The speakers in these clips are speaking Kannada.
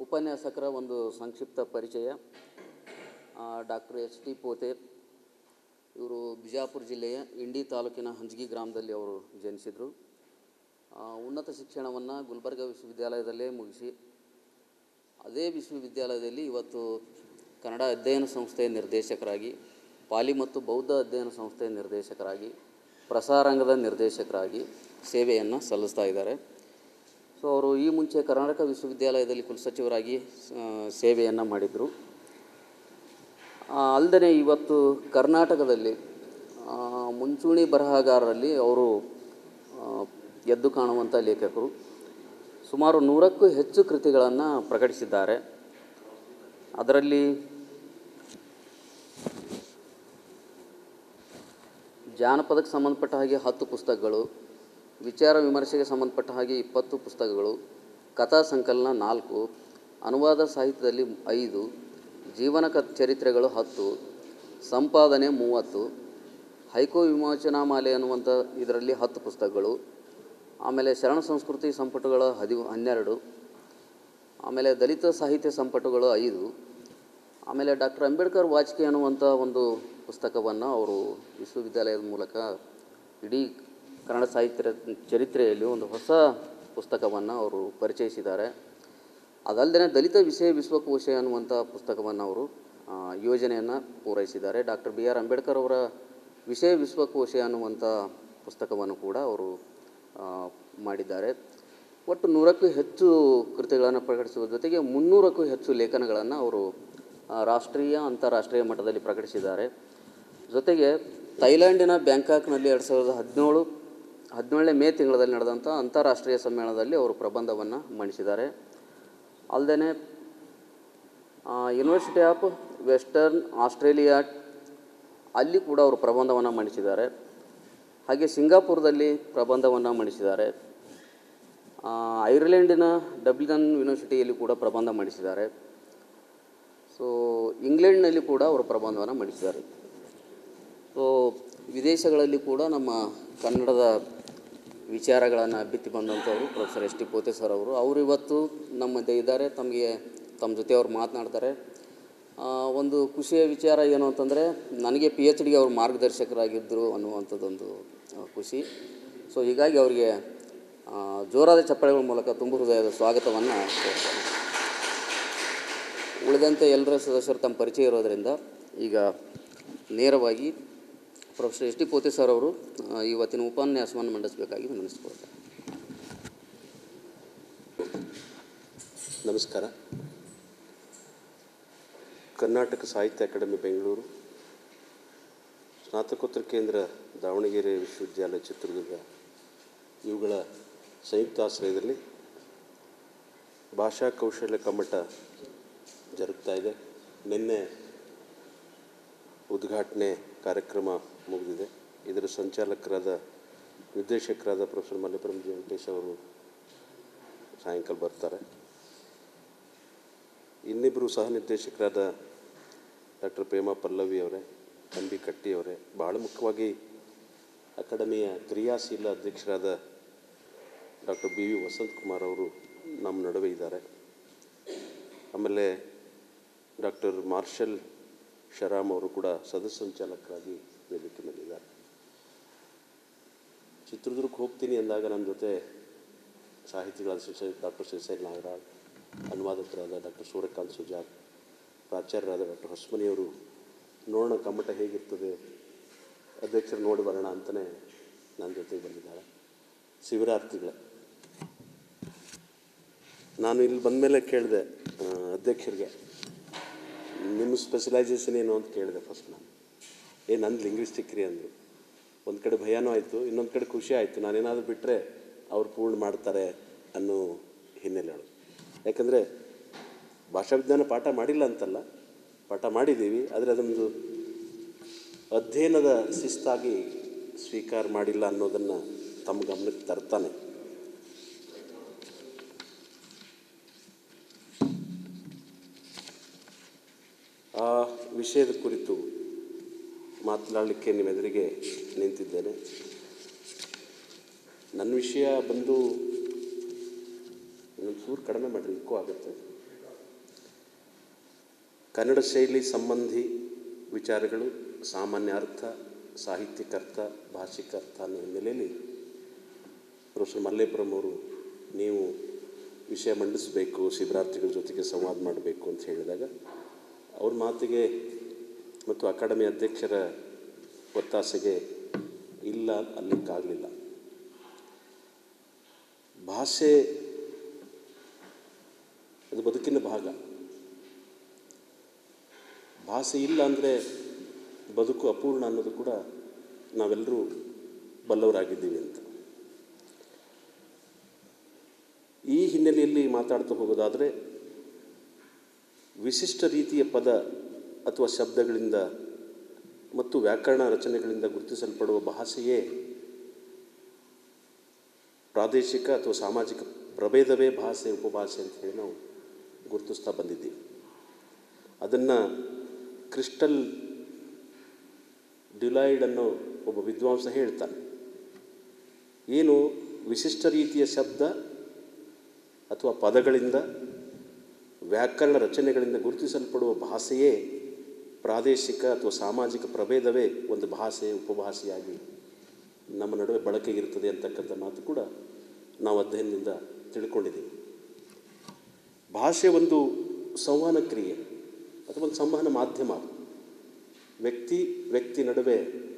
ಉಪನ್ಯಾಸಕರ ಒಂದು ಸಂಕ್ಷಿಪ್ತ ಪರಿಚಯ ಡಾಕ್ಟರ್ ಎಚ್ ಟಿ ಪೋತೆ ಇವರು ಬಿಜಾಪುರ ಜಿಲ್ಲೆಯ ಇಂಡಿ ತಾಲೂಕಿನ ಹಂಜಗಿ ಗ್ರಾಮದಲ್ಲಿ ಅವರು ಜನಿಸಿದರು ಆ, ಉನ್ನತ ಶಿಕ್ಷಣವನ್ನು ಗುಲ್ಬರ್ಗ ವಿಶ್ವವಿದ್ಯಾಲಯದಲ್ಲೇ ಮುಗಿಸಿ ಅದೇ ವಿಶ್ವವಿದ್ಯಾಲಯದಲ್ಲಿ ಇವತ್ತು ಕನ್ನಡ ಅಧ್ಯಯನ ಸಂಸ್ಥೆಯ ನಿರ್ದೇಶಕರಾಗಿ ಪಾಲಿ ಮತ್ತು ಬೌದ್ಧ ಅಧ್ಯಯನ ಸಂಸ್ಥೆಯ ನಿರ್ದೇಶಕರಾಗಿ ಪ್ರಸಾರಾಂಗದ ನಿರ್ದೇಶಕರಾಗಿ ಸೇವೆಯನ್ನು ಸಲ್ಲಿಸ್ತಾ ಇದ್ದಾರೆ ಸೊ ಅವರು ಈ ಮುಂಚೆ ಕರ್ನಾಟಕ ವಿಶ್ವವಿದ್ಯಾಲಯದಲ್ಲಿ ಕುಲಸಚಿವರಾಗಿ ಸೇವೆಯನ್ನು ಮಾಡಿದರು ಅಲ್ಲದೆ ಇವತ್ತು ಕರ್ನಾಟಕದಲ್ಲಿ ಆ, ಮುಂಚೂಣಿ ಬರಹಗಾರರಲ್ಲಿ ಅವರು ಆ, ಎದ್ದು ಕಾಣುವಂಥ ಲೇಖಕರು ಸುಮಾರು ನೂರಕ್ಕೂ ಹೆಚ್ಚು ಕೃತಿಗಳನ್ನು ಪ್ರಕಟಿಸಿದ್ದಾರೆ ಅದರಲ್ಲಿ ಜಾನಪದಕ್ಕೆ ಸಂಬಂಧಪಟ್ಟ ಹಾಗೆ ಹತ್ತು ಪುಸ್ತಕಗಳು ವಿಚಾರ ವಿಮರ್ಶೆಗೆ ಸಂಬಂಧಪಟ್ಟ ಹಾಗೆ ಇಪ್ಪತ್ತು ಪುಸ್ತಕಗಳು ಕಥಾ ಸಂಕಲನ ನಾಲ್ಕು ಅನುವಾದ ಸಾಹಿತ್ಯದಲ್ಲಿ ಐದು ಜೀವನ ಕ ಚರಿತ್ರೆಗಳು ಹತ್ತು ಸಂಪಾದನೆ ಮೂವತ್ತು ಹೈಕೋ ವಿಮೋಚನಾ ಮಾಲೆ ಅನ್ನುವಂಥ ಇದರಲ್ಲಿ ಹತ್ತು ಪುಸ್ತಕಗಳು ಆಮೇಲೆ ಶರಣ ಸಂಸ್ಕೃತಿ ಸಂಪುಟಗಳ ಹದಿ ಹನ್ನೆರಡು ಆಮೇಲೆ ದಲಿತ ಸಾಹಿತ್ಯ ಸಂಪುಟಗಳು ಐದು ಆಮೇಲೆ ಡಾಕ್ಟರ್ ಅಂಬೇಡ್ಕರ್ ವಾಚಿಕೆ ಅನ್ನುವಂಥ ಒಂದು ಪುಸ್ತಕವನ್ನು ಅವರು ವಿಶ್ವವಿದ್ಯಾಲಯದ ಮೂಲಕ ಇಡೀ ಕನ್ನಡ ಸಾಹಿತ್ಯ ಚರಿತ್ರೆಯಲ್ಲಿ ಒಂದು ಹೊಸ ಪುಸ್ತಕವನ್ನು ಅವರು ಪರಿಚಯಿಸಿದ್ದಾರೆ ಅದಲ್ಲದೆ ದಲಿತ ವಿಷಯ ವಿಶ್ವಕೋಶ ಅನ್ನುವಂಥ ಪುಸ್ತಕವನ್ನು ಅವರು ಆ, ಯೋಜನೆಯನ್ನು ಪೂರೈಸಿದ್ದಾರೆ ಡಾಕ್ಟರ್ ಬಿ ಆರ್ ಅಂಬೇಡ್ಕರ್ ಅವರ ವಿಷಯ ವಿಶ್ವಕೋಶ ಅನ್ನುವಂಥ ಪುಸ್ತಕವನ್ನು ಕೂಡ ಅವರು ಆ, ಮಾಡಿದ್ದಾರೆ ಒಟ್ಟು ನೂರಕ್ಕೂ ಹೆಚ್ಚು ಕೃತಿಗಳನ್ನು ಪ್ರಕಟಿಸುವ ಜೊತೆಗೆ ಮುನ್ನೂರಕ್ಕೂ ಹೆಚ್ಚು ಲೇಖನಗಳನ್ನು ಅವರು ಆ, ರಾಷ್ಟ್ರೀಯ ಅಂತಾರಾಷ್ಟ್ರೀಯ ಮಟ್ಟದಲ್ಲಿ ಪ್ರಕಟಿಸಿದ್ದಾರೆ ಜೊತೆಗೆ ಥೈಲ್ಯಾಂಡಿನ ಬ್ಯಾಂಕಾಕ್ನಲ್ಲಿ ಎರಡು ಸಾವಿರದ ಹದಿನೇಳು ಹದಿನೇಳನೇ ಮೇ ತಿಂಗಳಲ್ಲಿ ನಡೆದಂಥ ಅಂತಾರಾಷ್ಟ್ರೀಯ ಸಮ್ಮೇಳನದಲ್ಲಿ ಅವರು ಪ್ರಬಂಧವನ್ನು ಮಂಡಿಸಿದ್ದಾರೆ ಅಲ್ಲದೆ ಯೂನಿವರ್ಸಿಟಿ ಆಫ್ ವೆಸ್ಟರ್ನ್ ಆಸ್ಟ್ರೇಲಿಯಾ ಅಲ್ಲಿ ಕೂಡ ಅವರು ಪ್ರಬಂಧವನ್ನು ಮಂಡಿಸಿದ್ದಾರೆ ಹಾಗೆ ಸಿಂಗಾಪುರದಲ್ಲಿ ಪ್ರಬಂಧವನ್ನು ಮಂಡಿಸಿದ್ದಾರೆ ಆ, ಐರ್ಲೆಂಡಿನ ಡಬ್ಲಿನ್ ಯೂನಿವರ್ಸಿಟಿಯಲ್ಲಿ ಕೂಡ ಪ್ರಬಂಧ ಮಂಡಿಸಿದ್ದಾರೆ ಸೊ ಇಂಗ್ಲೆಂಡ್ನಲ್ಲಿ ಕೂಡ ಅವರು ಪ್ರಬಂಧವನ್ನು ಮಂಡಿಸಿದ್ದಾರೆ ಸೊ ವಿದೇಶಗಳಲ್ಲಿ ಕೂಡ ನಮ್ಮ ಕನ್ನಡದ ವಿಚಾರಗಳನ್ನು ಬಿತ್ತಿ ಬಂದಂಥವರು professor S T Pothe sir ಅವರು ಅವರು ಇವತ್ತು ನಮ್ಮ ಮಧ್ಯೆ ಇದ್ದಾರೆ ತಮಗೆ ತಮ್ಮ ಜೊತೆ ಅವ್ರು ಮಾತನಾಡ್ತಾರೆ ಆ, ಒಂದು ಖುಷಿಯ ವಿಚಾರ ಏನು ಅಂತಂದರೆ ನನಗೆ ಪಿ ಎಚ್ ಡಿಗೆ ಅವರು ಮಾರ್ಗದರ್ಶಕರಾಗಿದ್ದರು ಅನ್ನುವಂಥದ್ದೊಂದು ಆ, ಖುಷಿ ಸೊ ಹೀಗಾಗಿ ಅವರಿಗೆ ಆ, ಜೋರಾದ ಚಪ್ಪಾಳೆಗಳ ಮೂಲಕ ತುಂಬ ಹೃದಯದ ಸ್ವಾಗತವನ್ನು ಕೋರ್ತೇನೆ ಉಳಿದಂತೆ ಎಲ್ಲರ ಸದಸ್ಯರು ತಮ್ಮ ಪರಿಚಯ ಇರೋದರಿಂದ ಈಗ ನೇರವಾಗಿ professor S T Pothe sir ಅವರು ಆ, ಇವತ್ತಿನ ಉಪನ್ಯಾಸವನ್ನು ಮಂಡಿಸಬೇಕಾಗಿ ವಿನಂತಿಸ್ಕೊಳ್ತಾರೆ ನಮಸ್ಕಾರ ಕರ್ನಾಟಕ ಸಾಹಿತ್ಯ ಅಕಾಡೆಮಿ ಬೆಂಗಳೂರು ಸ್ನಾತಕೋತ್ತರ ಕೇಂದ್ರ ದಾವಣಗೆರೆ ವಿಶ್ವವಿದ್ಯಾಲಯ ಚಿತ್ರದುರ್ಗ ಇವುಗಳ ಸಂಯುಕ್ತಾಶ್ರಯದಲ್ಲಿ ಭಾಷಾ ಕೌಶಲ್ಯ ಕಮ್ಮಟ ಜರುಗ್ತಾ ಇದೆ ನಿನ್ನೆ ಉದ್ಘಾಟನೆ ಕಾರ್ಯಕ್ರಮ ಮುಗಿದಿದೆ ಇದರ ಸಂಚಾಲಕರಾದ ನಿರ್ದೇಶಕರಾದ ಪ್ರೊಫೆಸರ್ ಮಲ್ಲಿಪುರಂ ಜಿ ವೆಂಕಟೇಶ್ ಅವರು ಸಾಯಂಕಾಲ ಬರ್ತಾರೆ ಇನ್ನಿಬ್ಬರು ಸಹ ನಿರ್ದೇಶಕರಾದ ಡಾಕ್ಟರ್ ಪ್ರೇಮ ಪಲ್ಲವಿ ಅವರೇ ಎಂ ಬಿ ಕಟ್ಟಿ ಅವರೇ ಭಾಳ ಮುಖ್ಯವಾಗಿ ಅಕಾಡೆಮಿಯ ಕ್ರಿಯಾಶೀಲ ಅಧ್ಯಕ್ಷರಾದ doctor B V Vasanth Kumar ಅವರು ನಮ್ಮ ನಡುವೆ ಇದ್ದಾರೆ ಆಮೇಲೆ ಡಾಕ್ಟರ್ ಮಾರ್ಷಲ್ ಶರಾಮ್ ಅವರು ಕೂಡ ಸದಸ್ಯ ಸಂಚಾಲಕರಾಗಿ ವೇದಿಕೆ ಮೇಲಿದ್ದಾರೆ ಚಿತ್ರದುರ್ಗಕ್ಕೆ ಹೋಗ್ತೀನಿ ಅಂದಾಗ ನನ್ನ ಜೊತೆ ಸಾಹಿತಿಗಳಾದ ಶಿಕ್ಷ ಡಾಕ್ಟರ್ ಶ್ರೀಶೈಲ್ ನಾಗರಾಜ್ ಅನುವಾದಕರಾದ ಡಾಕ್ಟರ್ ಸೂರ್ಯಕಾಂತ್ ಸುಜಾತ್ ಪ್ರಾಚಾರ್ಯರಾದ ಡಾಕ್ಟರ್ ಹೊಸ್ಮನಿಯವರು ನೋಡೋಣ ಕಮ್ಮಟ ಹೇಗಿರ್ತದೆ ಅಧ್ಯಕ್ಷರು ನೋಡಿ ಬರೋಣ ಅಂತಲೇ ನನ್ನ ಜೊತೆಗೆ ಬಂದಿದ್ದಾಳೆ ಶಿಬಿರಾರ್ಥಿಗಳೇ ನಾನು ಇಲ್ಲಿ ಬಂದಮೇಲೆ ಕೇಳಿದೆ ಆ, ಅಧ್ಯಕ್ಷರಿಗೆ ನಿಮ್ಮ ಸ್ಪೆಷಲೈಸೇಷನ್ ಏನು ಅಂತ ಕೇಳಿದೆ ಫಸ್ಟ್ ನಾನು ಏ ನಂದು ಲಿಂಗ್ವಿಸ್ಟಿಕ್ ರೀ ಅಂದರು ಒಂದು ಕಡೆ ಭಯನೂ ಆಯಿತು ಇನ್ನೊಂದು ಕಡೆ ಖುಷಿ ಆಯಿತು ನಾನೇನಾದರೂ ಬಿಟ್ಟರೆ ಅವ್ರು ಪೂರ್ಣ ಮಾಡ್ತಾರೆ ಅನ್ನೋ ಹಿನ್ನೆಲೆಗಳು ಯಾಕಂದರೆ ಭಾಷಾ ವಿಜ್ಞಾನ ಪಾಠ ಮಾಡಿಲ್ಲ ಅಂತಲ್ಲ ಪಾಠ ಮಾಡಿದ್ದೀವಿ ಆದರೆ ಅದೊಂದು ಅಧ್ಯಯನದ ಶಿಸ್ತಾಗಿ ಸ್ವೀಕಾರ ಮಾಡಿಲ್ಲ ಅನ್ನೋದನ್ನು ತಮ್ಮ ಗಮನಕ್ಕೆ ತರ್ತಾನೆ ಆ ವಿಷಯದ ಕುರಿತು ಮಾತನಾಡಲಿಕ್ಕೆ ನಿಮ್ಮೆದುರಿಗೆ ನಿಂತಿದ್ದೇನೆ ನನ್ನ ವಿಷಯ ಬಂದು ಇನ್ನೊಂದು ಚೂರು ಕಡಿಮೆ ಮಾಡಿರಿ ಇಕ್ಕೂ ಆಗುತ್ತೆ ಕನ್ನಡ ಶೈಲಿ ಸಂಬಂಧಿ ವಿಚಾರಗಳು ಸಾಮಾನ್ಯ ಅರ್ಥ ಸಾಹಿತ್ಯಿಕ ಅರ್ಥ ಭಾಷಿಕ ಅರ್ಥ ಅನ್ನೋ ಹಿನ್ನೆಲೆಯಲ್ಲಿ ಪ್ರೊಫೆಸರ್ ಮಲ್ಲೇಪುರಂ ಅವರು ನೀವು ವಿಷಯ ಮಂಡಿಸಬೇಕು ಶಿಬಿರಾರ್ಥಿಗಳ ಜೊತೆಗೆ ಸಂವಾದ ಮಾಡಬೇಕು ಅಂತ ಹೇಳಿದಾಗ ಅವ್ರ ಮಾತಿಗೆ ಮತ್ತು ಅಕಾಡೆಮಿ ಅಧ್ಯಕ್ಷರ ಒತ್ತಾಸೆಗೆ ಇಲ್ಲ ಅಲ್ಲಿಕ್ಕಾಗಲಿಲ್ಲ ಭಾಷೆ ಅದು ಬದುಕಿನ ಭಾಗ ಭಾಷೆ ಇಲ್ಲ ಅಂದರೆ ಬದುಕು ಅಪೂರ್ಣ ಅನ್ನೋದು ಕೂಡ ನಾವೆಲ್ಲರೂ ಬಲ್ಲವರಾಗಿದ್ದೀವಿ ಅಂತ ಈ ಹಿನ್ನೆಲೆಯಲ್ಲಿ ಮಾತಾಡ್ತಾ ಹೋಗೋದಾದರೆ ವಿಶಿಷ್ಟ ರೀತಿಯ ಪದ ಅಥವಾ ಶಬ್ದಗಳಿಂದ ಮತ್ತು ವ್ಯಾಕರಣ ರಚನೆಗಳಿಂದ ಗುರುತಿಸಲ್ಪಡುವ ಭಾಷೆಯೇ ಪ್ರಾದೇಶಿಕ ಅಥವಾ ಸಾಮಾಜಿಕ ಪ್ರಭೇದವೇ ಭಾಷೆ ಉಪಭಾಷೆ ಅಂತ ಹೇಳಿ ನಾವು ಗುರುತಿಸ್ತಾ ಬಂದಿದ್ದೀವಿ ಅದನ್ನು ಕ್ರಿಸ್ಟಲ್ ಡ್ಯುಲೈಡ್ ಅನ್ನೋ ಒಬ್ಬ ವಿದ್ವಾಂಸ ಹೇಳ್ತಾನೆ ಏನು ವಿಶಿಷ್ಟ ರೀತಿಯ ಶಬ್ದ ಅಥವಾ ಪದಗಳಿಂದ ವ್ಯಾಕರಣ ರಚನೆಗಳಿಂದ ಗುರುತಿಸಲ್ಪಡುವ ಭಾಷೆಯೇ ಪ್ರಾದೇಶಿಕ ಅಥವಾ ಸಾಮಾಜಿಕ ಪ್ರಭೇದವೇ ಒಂದು ಭಾಷೆ ಉಪಭಾಷೆಯಾಗಿ ನಮ್ಮ ನಡುವೆ ಬಳಕೆಗಿರ್ತದೆ ಅಂತಕ್ಕಂಥ ಮಾತು ಕೂಡ ನಾವು ಅಧ್ಯಯನದಿಂದ ತಿಳ್ಕೊಂಡಿದ್ದೀವಿ ಭಾಷೆ ಒಂದು ಸಂವಹನ ಕ್ರಿಯೆ ಅಥವಾ ಒಂದು ಸಂವಹನ ಮಾಧ್ಯಮ ವ್ಯಕ್ತಿ ವ್ಯಕ್ತಿ ನಡುವೆ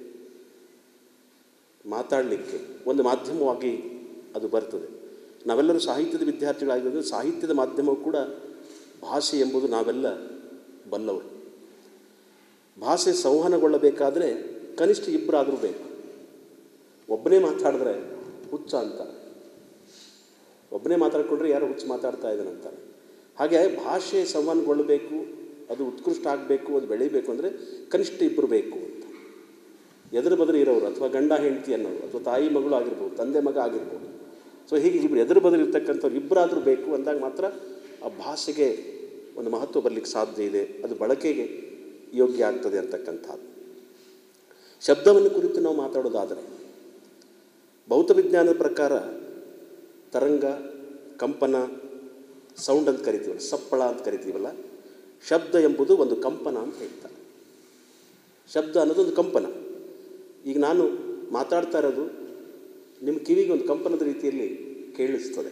ಮಾತಾಡಲಿಕ್ಕೆ ಒಂದು ಮಾಧ್ಯಮವಾಗಿ ಅದು ಬರ್ತದೆ ನಾವೆಲ್ಲರೂ ಸಾಹಿತ್ಯದ ವಿದ್ಯಾರ್ಥಿಗಳಾಗಿರೋದ್ರಿಂದ ಸಾಹಿತ್ಯದ ಮಾಧ್ಯಮವು ಕೂಡ ಭಾಷೆ ಎಂಬುದು ನಾವೆಲ್ಲ ಬಲ್ಲವರು ಭಾಷೆ ಸಂವಹನಗೊಳ್ಳಬೇಕಾದ್ರೆ ಕನಿಷ್ಠ ಇಬ್ಬರಾದರೂ ಬೇಕು ಒಬ್ಬನೇ ಮಾತಾಡಿದ್ರೆ ಹುಚ್ಚ ಅಂತಾರೆ ಒಬ್ಬನೇ ಮಾತಾಡ್ಕೊಂಡ್ರೆ ಯಾರೋ ಹುಚ್ಚು ಮಾತಾಡ್ತಾ ಇದ್ದಾನಂತಾರೆ ಹಾಗೆ ಭಾಷೆ ಸಂವಹನಗೊಳ್ಳಬೇಕು ಅದು ಉತ್ಕೃಷ್ಟ ಆಗಬೇಕು ಅದು ಬೆಳೀಬೇಕು ಅಂದರೆ ಕನಿಷ್ಠ ಇಬ್ಬರು ಬೇಕು ಅಂತ ಎದುರು ಬದುರು ಇರೋರು ಅಥವಾ ಗಂಡ ಹೆಂಡತಿ ಅನ್ನೋರು ಅಥವಾ ತಾಯಿ ಮಗಳು ಆಗಿರ್ಬೋದು ತಂದೆ ಮಗ ಆಗಿರ್ಬೋದು ಸೊ ಹೀಗೆ ಇಬ್ಬರು ಎದುರು ಬದುರು ಇರ್ತಕ್ಕಂಥವ್ರು ಇಬ್ಬರಾದರೂ ಬೇಕು ಅಂದಾಗ ಮಾತ್ರ ಆ ಭಾಷೆಗೆ ಒಂದು ಮಹತ್ವ ಬರಲಿಕ್ಕೆ ಸಾಧ್ಯ ಇದೆ ಅದು ಬಳಕೆಗೆ ಯೋಗ್ಯ ಆಗ್ತದೆ ಅಂತಕ್ಕಂಥದ್ದು ಶಬ್ದವನ್ನು ಕುರಿತು ನಾವು ಮಾತಾಡೋದಾದರೆ ಭೌತ ವಿಜ್ಞಾನದ ಪ್ರಕಾರ ತರಂಗ ಕಂಪನ ಸೌಂಡ್ ಅಂತ ಕರಿತೀವಲ್ಲ ಸಪ್ಪಳ ಅಂತ ಕರಿತೀವಲ್ಲ ಶಬ್ದ ಎಂಬುದು ಒಂದು ಕಂಪನ ಅಂತ ಹೇಳ್ತಾರೆ ಶಬ್ದ ಅನ್ನೋದು ಒಂದು ಕಂಪನ ಈಗ ನಾನು ಮಾತಾಡ್ತಾ ಇರೋದು ನಿಮ್ಮ ಕಿವಿಗೆ ಒಂದು ಕಂಪನದ ರೀತಿಯಲ್ಲಿ ಕೇಳಿಸ್ತದೆ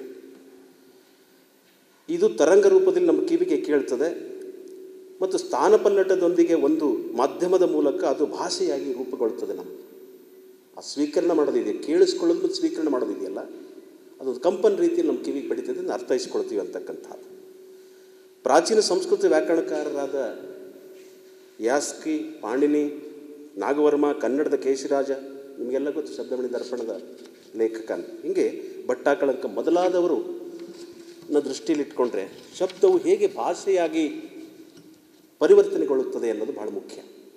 ಇದು ತರಂಗ ರೂಪದಲ್ಲಿ ನಮ್ಮ ಕಿವಿಗೆ ಕೇಳ್ತದೆ ಮತ್ತು ಸ್ಥಾನಪಲ್ಲಟದೊಂದಿಗೆ ಒಂದು ಮಾಧ್ಯಮದ ಮೂಲಕ ಅದು ಭಾಷೆಯಾಗಿ ರೂಪುಗೊಳ್ಳುತ್ತದೆ ನಮಗೆ ಆ ಸ್ವೀಕರಣ ಮಾಡೋದಿದೆ ಕೇಳಿಸ್ಕೊಳ್ಳೋದು ಮತ್ತು ಸ್ವೀಕರಣ ಮಾಡೋದಿದೆಯಲ್ಲ ಅದೊಂದು ಕಂಪನ ರೀತಿಯಲ್ಲಿ ನಮ್ಮ ಕಿವಿಗೆ ಬೆಳೀತದೆ ಅದನ್ನು ಅರ್ಥೈಸ್ಕೊಳ್ತೀವಿ ಅಂತಕ್ಕಂಥದ್ದು ಪ್ರಾಚೀನ ಸಂಸ್ಕೃತ ವ್ಯಾಕರಣಕಾರರಾದ ಯಾಸ್ಕಿ ಪಾಣಿನಿ ನಾಗವರ್ಮ ಕನ್ನಡದ ಕೇಶಿರಾಜ ನಿಮಗೆಲ್ಲ ಗೊತ್ತು ಶಬ್ದಮಣಿ ದರ್ಪಣದ ಲೇಖಕ ಹೀಗೆ ಭಟ್ಟಾಕಳಂಕ ಮೊದಲಾದವರು ನ ದೃಷ್ಟಿಯಲ್ಲಿ ಇಟ್ಕೊಂಡ್ರೆ ಶಬ್ದವು ಹೇಗೆ ಭಾಷೆಯಾಗಿ ಪರಿವರ್ತನೆಗೊಳ್ಳುತ್ತದೆ ಅನ್ನೋದು ಬಹಳ ಮುಖ್ಯ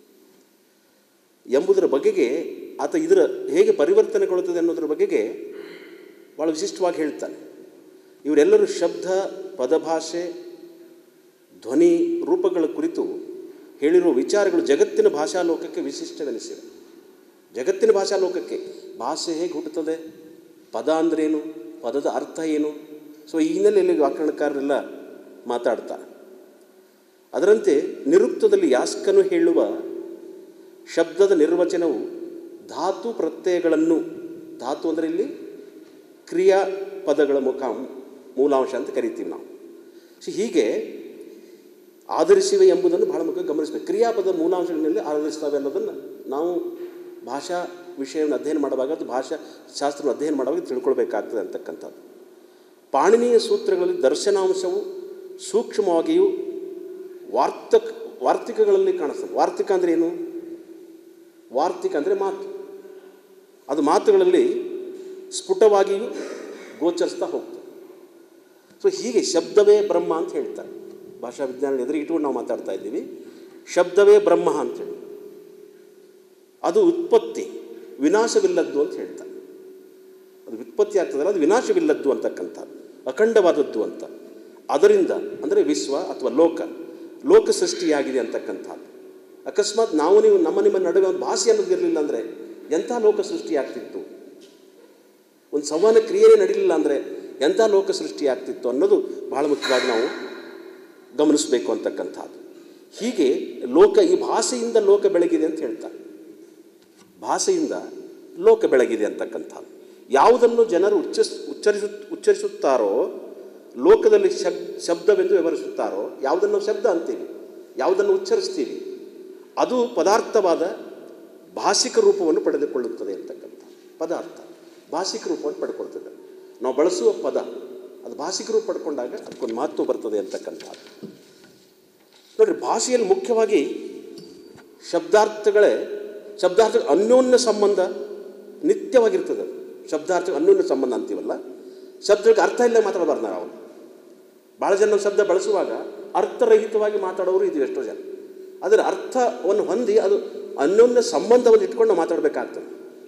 ಎಂಬುದರ ಬಗೆಗೆ ಆತ ಇದರ ಹೇಗೆ ಪರಿವರ್ತನೆಗೊಳ್ಳುತ್ತದೆ ಅನ್ನೋದ್ರ ಬಗೆಗೆ ಭಾಳ ವಿಶಿಷ್ಟವಾಗಿ ಹೇಳ್ತಾನೆ ಇವರೆಲ್ಲರೂ ಶಬ್ದ ಪದಭಾಷೆ ಧ್ವನಿ ರೂಪಗಳ ಕುರಿತು ಹೇಳಿರುವ ವಿಚಾರಗಳು ಜಗತ್ತಿನ ಭಾಷಾಲೋಕಕ್ಕೆ ವಿಶಿಷ್ಟವೆನಿಸಿವೆ ಜಗತ್ತಿನ ಭಾಷಾಲೋಕಕ್ಕೆ ಭಾಷೆ ಹೇಗೆ ಹುಟ್ಟುತ್ತದೆ ಪದ ಅಂದ್ರೇನು ಪದದ ಅರ್ಥ ಏನು ಸೊ ಈ ಹಿನ್ನೆಲೆಯಲ್ಲಿ ವ್ಯಾಕರಣಕಾರರೆಲ್ಲ ಮಾತಾಡ್ತಾರೆ ಅದರಂತೆ ನಿರುಕ್ತದಲ್ಲಿ ಯಾಸ್ಕನು ಹೇಳುವ ಶಬ್ದದ ನಿರ್ವಚನವು ಧಾತು ಪ್ರತ್ಯಯಗಳನ್ನು ಧಾತು ಅಂದರೆ ಇಲ್ಲಿ ಕ್ರಿಯಾ ಪದಗಳ ಮುಖ ಮೂಲಾಂಶ ಅಂತ ಕರಿತೀವಿ ನಾವು ಸೊ ಹೀಗೆ ಆಧರಿಸಿವೆ ಎಂಬುದನ್ನು ಬಹಳ ಮುಖ್ಯ ಗಮನಿಸಬೇಕು ಕ್ರಿಯಾಪದ ಮೂಲಾಂಶಗಳಲ್ಲಿ ಆಧರಿಸ್ತವೆ ಅನ್ನೋದನ್ನು ನಾವು ಭಾಷಾ ವಿಷಯವನ್ನು ಅಧ್ಯಯನ ಮಾಡುವಾಗ ಅದು ಭಾಷಾ ಶಾಸ್ತ್ರವನ್ನು ಅಧ್ಯಯನ ಮಾಡುವಾಗ ತಿಳ್ಕೊಳ್ಬೇಕಾಗ್ತದೆ ಅಂತಕ್ಕಂಥದ್ದು ಪಾಣಿನಿಯ ಸೂತ್ರಗಳಲ್ಲಿ ದರ್ಶನಾಂಶವು ಸೂಕ್ಷ್ಮವಾಗಿಯೂ ವಾರ್ತಕ ವಾರ್ತಿಕಗಳಲ್ಲಿ ಕಾಣಿಸ್ತದೆ ವಾರ್ತಿಕ ಅಂದರೆ ಏನು ವಾರ್ತಿಕ ಅಂದರೆ ಮಾತು ಅದು ಮಾತುಗಳಲ್ಲಿ ಸ್ಫುಟವಾಗಿಯೂ ಗೋಚರಿಸ್ತಾ ಹೋಗ್ತದೆ ಸೊ ಹೀಗೆ ಶಬ್ದವೇ ಬ್ರಹ್ಮ ಅಂತ ಹೇಳ್ತಾರೆ ಭಾಷಾ ವಿಜ್ಞಾನ ಎದುರಿಗೆ ಇಟ್ಕೊಂಡು ನಾವು ಮಾತಾಡ್ತಾ ಇದ್ದೀವಿ ಶಬ್ದವೇ ಬ್ರಹ್ಮ ಅಂತೇಳಿ ಅದು ಉತ್ಪತ್ತಿ ವಿನಾಶವಿಲ್ಲದ್ದು ಅಂತ ಹೇಳ್ತಾರೆ ಅದು ಉತ್ಪತ್ತಿ ಆಗ್ತದಲ್ಲ ಅದು ವಿನಾಶವಿಲ್ಲದ್ದು ಅಂತಕ್ಕಂಥದ್ದು ಅಖಂಡವಾದದ್ದು ಅಂತ ಅದರಿಂದ ಅಂದರೆ ವಿಶ್ವ ಅಥವಾ ಲೋಕ ಲೋಕ ಸೃಷ್ಟಿಯಾಗಿದೆ ಅಂತಕ್ಕಂಥದ್ದು ಅಕಸ್ಮಾತ್ ನಾವು ನೀವು ನಮ್ಮ ನಿಮ್ಮ ನಡುವೆ ಒಂದು ಭಾಷೆ ಅನ್ನೋದು ಇರಲಿಲ್ಲ ಅಂದರೆ ಎಂಥ ಲೋಕ ಸೃಷ್ಟಿಯಾಗ್ತಿತ್ತು ಒಂದು ಸಂವಹನ ಕ್ರಿಯೆಯೇ ನಡೀಲಿಲ್ಲ ಅಂದರೆ ಎಂಥ ಲೋಕ ಸೃಷ್ಟಿಯಾಗ್ತಿತ್ತು ಅನ್ನೋದು ಬಹಳ ಮುಖ್ಯವಾಗಿ ನಾವು ಗಮನಿಸಬೇಕು ಅಂತಕ್ಕಂಥದ್ದು ಹೀಗೆ ಲೋಕ ಈ ಭಾಷೆಯಿಂದ ಲೋಕ ಬೆಳಗಿದೆ ಅಂತ ಹೇಳ್ತಾರೆ ಭಾಷೆಯಿಂದ ಲೋಕ ಬೆಳಗಿದೆ ಅಂತಕ್ಕಂಥದ್ದು ಯಾವುದನ್ನು ಜನರು ಉಚ್ಚರಿಸ್ ಉಚ್ಚರಿಸು ಉಚ್ಚರಿಸುತ್ತಾರೋ ಲೋಕದಲ್ಲಿ ಶಬ್ ಶಬ್ದವೆಂದು ವ್ಯವಹರಿಸುತ್ತಾರೋ ಯಾವುದನ್ನು ಶಬ್ದ ಅಂತೀವಿ ಯಾವುದನ್ನು ಉಚ್ಚರಿಸ್ತೀವಿ ಅದು ಪದಾರ್ಥವಾದ ಭಾಷಿಕ ರೂಪವನ್ನು ಪಡೆದುಕೊಳ್ಳುತ್ತದೆ ಅಂತಕ್ಕಂಥ ಪದಾರ್ಥ ಭಾಷಿಕ ರೂಪವನ್ನು ಪಡ್ಕೊಳ್ತದೆ ನಾವು ಬಳಸುವ ಪದ ಅದು ಭಾಷಿಕ ರೂಪ ಪಡ್ಕೊಂಡಾಗ ಅದಕ್ಕೊಂದು ಮಹತ್ವ ಬರ್ತದೆ ಅಂತಕ್ಕಂಥದ್ದು ನೋಡಿರಿ ಭಾಷೆಯಲ್ಲಿ ಮುಖ್ಯವಾಗಿ ಶಬ್ದಾರ್ಥಗಳೇ ಶಬ್ದಾರ್ಥ ಅನ್ಯೋನ್ಯ ಸಂಬಂಧ ನಿತ್ಯವಾಗಿರ್ತದೆ ಅದು. ಶಬ್ದಾರ್ಥ ಅನ್ಯೋನ್ಯ ಸಂಬಂಧ ಅಂತೀವಲ್ಲ ಶಬ್ದಕ್ಕೆ ಅರ್ಥ ಇಲ್ಲ ಮಾತಾಡಬಾರ್ದು ನಾವು ಭಾಳ ಜನ ಶಬ್ದ ಬಳಸುವಾಗ ಅರ್ಥರಹಿತವಾಗಿ ಮಾತಾಡೋರು ಇದ್ದೀವಿ ಎಷ್ಟೋ ಜನ ಅದರ ಅರ್ಥವನ್ನು ಹೊಂದಿ ಅದು ಅನ್ಯೋನ್ಯ ಸಂಬಂಧವನ್ನು ಇಟ್ಕೊಂಡು ನಾವು ಮಾತಾಡಬೇಕಾಗ್ತದೆ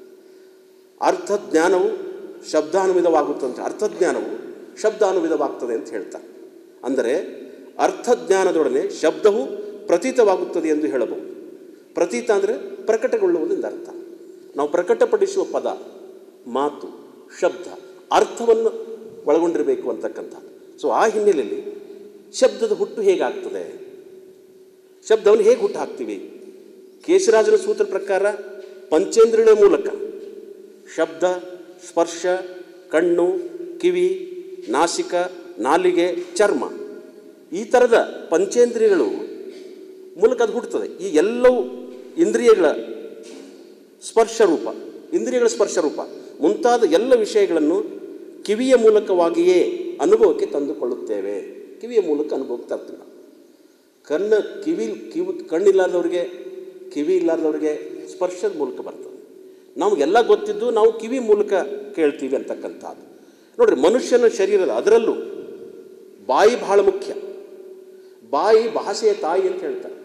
ಅರ್ಥ ಜ್ಞಾನವು ಶಬ್ದಾನುವಿಧವಾಗುತ್ತದೆ ಅರ್ಥಜ್ಞಾನವು ಶಬ್ದಾನುವಿಧವಾಗ್ತದೆ ಅಂತ ಹೇಳ್ತಾರೆ ಅಂದರೆ ಅರ್ಥಜ್ಞಾನದೊಡನೆ ಶಬ್ದವು ಪ್ರತೀತವಾಗುತ್ತದೆ ಎಂದು ಹೇಳಬಹುದು ಪ್ರತೀತ ಅಂದರೆ ಪ್ರಕಟಗೊಳ್ಳುವುದೆಂದು ಅರ್ಥ ನಾವು ಪ್ರಕಟಪಡಿಸುವ ಪದ ಮಾತು ಶಬ್ದ ಅರ್ಥವನ್ನು ಒಳಗೊಂಡಿರಬೇಕು ಅಂತಕ್ಕಂಥ ಸೊ ಆ ಹಿನ್ನೆಲೆಯಲ್ಲಿ ಶಬ್ದದ ಹುಟ್ಟು ಹೇಗಾಗ್ತದೆ ಶಬ್ದವನ್ನು ಹೇಗೆ ಹುಟ್ಟು ಹಾಕ್ತೀವಿ ಕೇಶರಾಜನ ಸೂತ್ರ ಪ್ರಕಾರ ಪಂಚೇಂದ್ರಿಯಗಳ ಮೂಲಕ ಶಬ್ದ ಸ್ಪರ್ಶ ಕಣ್ಣು ಕಿವಿ ನಾಸಿಕ ನಾಲಿಗೆ ಚರ್ಮ ಈ ಥರದ ಪಂಚೇಂದ್ರಿಯಗಳು ಮೂಲಕ ಅದು ಹುಟ್ಟುತ್ತದೆ ಈ ಎಲ್ಲವೂ ಇಂದ್ರಿಯಗಳ ಸ್ಪರ್ಶ ರೂಪ ಇಂದ್ರಿಯಗಳ ಸ್ಪರ್ಶ ರೂಪ ಮುಂತಾದ ಎಲ್ಲ ವಿಷಯಗಳನ್ನು ಕಿವಿಯ ಮೂಲಕವಾಗಿಯೇ ಅನುಭವಕ್ಕೆ ತಂದುಕೊಳ್ಳುತ್ತೇವೆ ಕಿವಿಯ ಮೂಲಕ ಅನುಭವಕ್ಕೆ ತರ್ತೀವಿ ನಾವು ಕಣ್ಣು ಕಿವಿ ಕಿವಿ ಕಣ್ಣಿಲ್ಲಾರ್ದವ್ರಿಗೆ ಕಿವಿ ಇಲ್ಲಾರ್ದವ್ರಿಗೆ ಸ್ಪರ್ಶದ ಮೂಲಕ ಬರ್ತದೆ ನಮಗೆಲ್ಲ ಗೊತ್ತಿದ್ದು ನಾವು ಕಿವಿ ಮೂಲಕ ಕೇಳ್ತೀವಿ ಅಂತಕ್ಕಂಥದ್ದು ನೋಡ್ರಿ ಮನುಷ್ಯನ ಶರೀರದ ಅದರಲ್ಲೂ ಬಾಯಿ ಬಹಳ ಮುಖ್ಯ ಬಾಯಿ ಭಾಷೆಯ ತಾಯಿ ಅಂತ ಹೇಳ್ತಾರೆ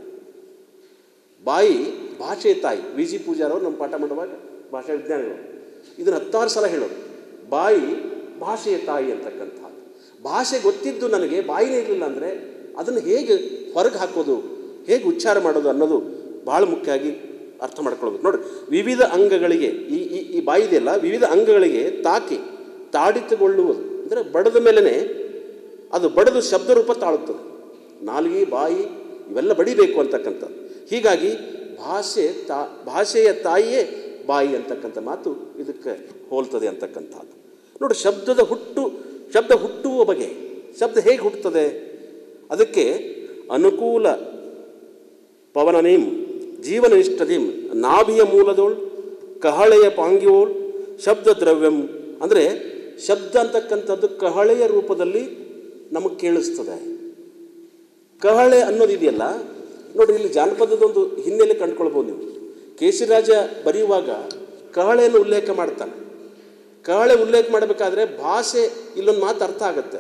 ಬಾಯಿ ಭಾಷೆಯ ತಾಯಿ ವಿ ಜಿ ಪೂಜಾರವರು ನಮ್ಮ ಪಾಠ ಮಾಡುವಾಗ ಭಾಷಾ ವಿಜ್ಞಾನಿಗಳು ಇದನ್ನು ಹತ್ತಾರು ಸಲ ಹೇಳೋರು ಬಾಯಿ ಭಾಷೆಯ ತಾಯಿ ಅಂತಕ್ಕಂಥದ್ದು ಭಾಷೆ ಗೊತ್ತಿದ್ದು ನನಗೆ ಬಾಯಿನೇ ಇರಲಿಲ್ಲ ಅಂದರೆ ಅದನ್ನು ಹೇಗೆ ಹೊರಗೆ ಹಾಕೋದು ಹೇಗೆ ಉಚ್ಚಾರ ಮಾಡೋದು ಅನ್ನೋದು ಭಾಳ ಮುಖ್ಯವಾಗಿ ಅರ್ಥ ಮಾಡ್ಕೊಳ್ಬೇಕು ನೋಡಿ ವಿವಿಧ ಅಂಗಗಳಿಗೆ ಈ ಈ ಈ ಬಾಯಿ ಇದೆಯಲ್ಲ ವಿವಿಧ ಅಂಗಗಳಿಗೆ ತಾಕಿ ತಾಡಿತಗೊಳ್ಳುವುದು ಅಂದರೆ ಬಡದ ಮೇಲೇ ಅದು ಬಡದು ಶಬ್ದರೂಪ ತಾಳುತ್ತದೆ ನಾಲಿಗೆ ಬಾಯಿ ಇವೆಲ್ಲ ಬಡಿಬೇಕು ಅಂತಕ್ಕಂಥದ್ದು ಹೀಗಾಗಿ ಭಾಷೆ ತಾ ಭಾಷೆಯ ತಾಯಿಯೇ ಬಾಯಿ ಅಂತಕ್ಕಂಥ ಮಾತು ಇದಕ್ಕೆ ಹೋಲ್ತದೆ ಅಂತಕ್ಕಂಥದ್ದು ನೋಡಿ ಶಬ್ದದ ಹುಟ್ಟು ಶಬ್ದ ಹುಟ್ಟುವ ಬಗೆ ಶಬ್ದ ಹೇಗೆ ಹುಟ್ಟುತ್ತದೆ ಅದಕ್ಕೆ ಅನುಕೂಲ ಪವನನೀಂ ಜೀವನನಿಷ್ಠದೀಂ ನಾಭಿಯ ಮೂಲದೋಳ್ ಕಹಳೆಯ ಪಾಂಗ್ಯೋಳ್ ಶಬ್ದ ದ್ರವ್ಯಂ ಅಂದರೆ ಶಬ್ದ ಅಂತಕ್ಕಂಥದ್ದು ಕಹಳೆಯ ರೂಪದಲ್ಲಿ ನಮಗೆ ಕೇಳಿಸ್ತದೆ ಕಹಳೆ ಅನ್ನೋದಿದೆಯಲ್ಲ ನೋಡಿ ಇಲ್ಲಿ ಜಾನಪದದೊಂದು ಹಿನ್ನೆಲೆ ಕಂಡ್ಕೊಳ್ಬೋದು ನೀವು ಕೇಶಿರಾಜ ಬರೆಯುವಾಗ ಕಹಳೆಯನ್ನು ಉಲ್ಲೇಖ ಮಾಡ್ತಾನೆ ಕಹಳೆ ಉಲ್ಲೇಖ ಮಾಡಬೇಕಾದ್ರೆ ಭಾಷೆ ಇಲ್ಲೊಂದು ಮಾತು ಅರ್ಥ ಆಗುತ್ತೆ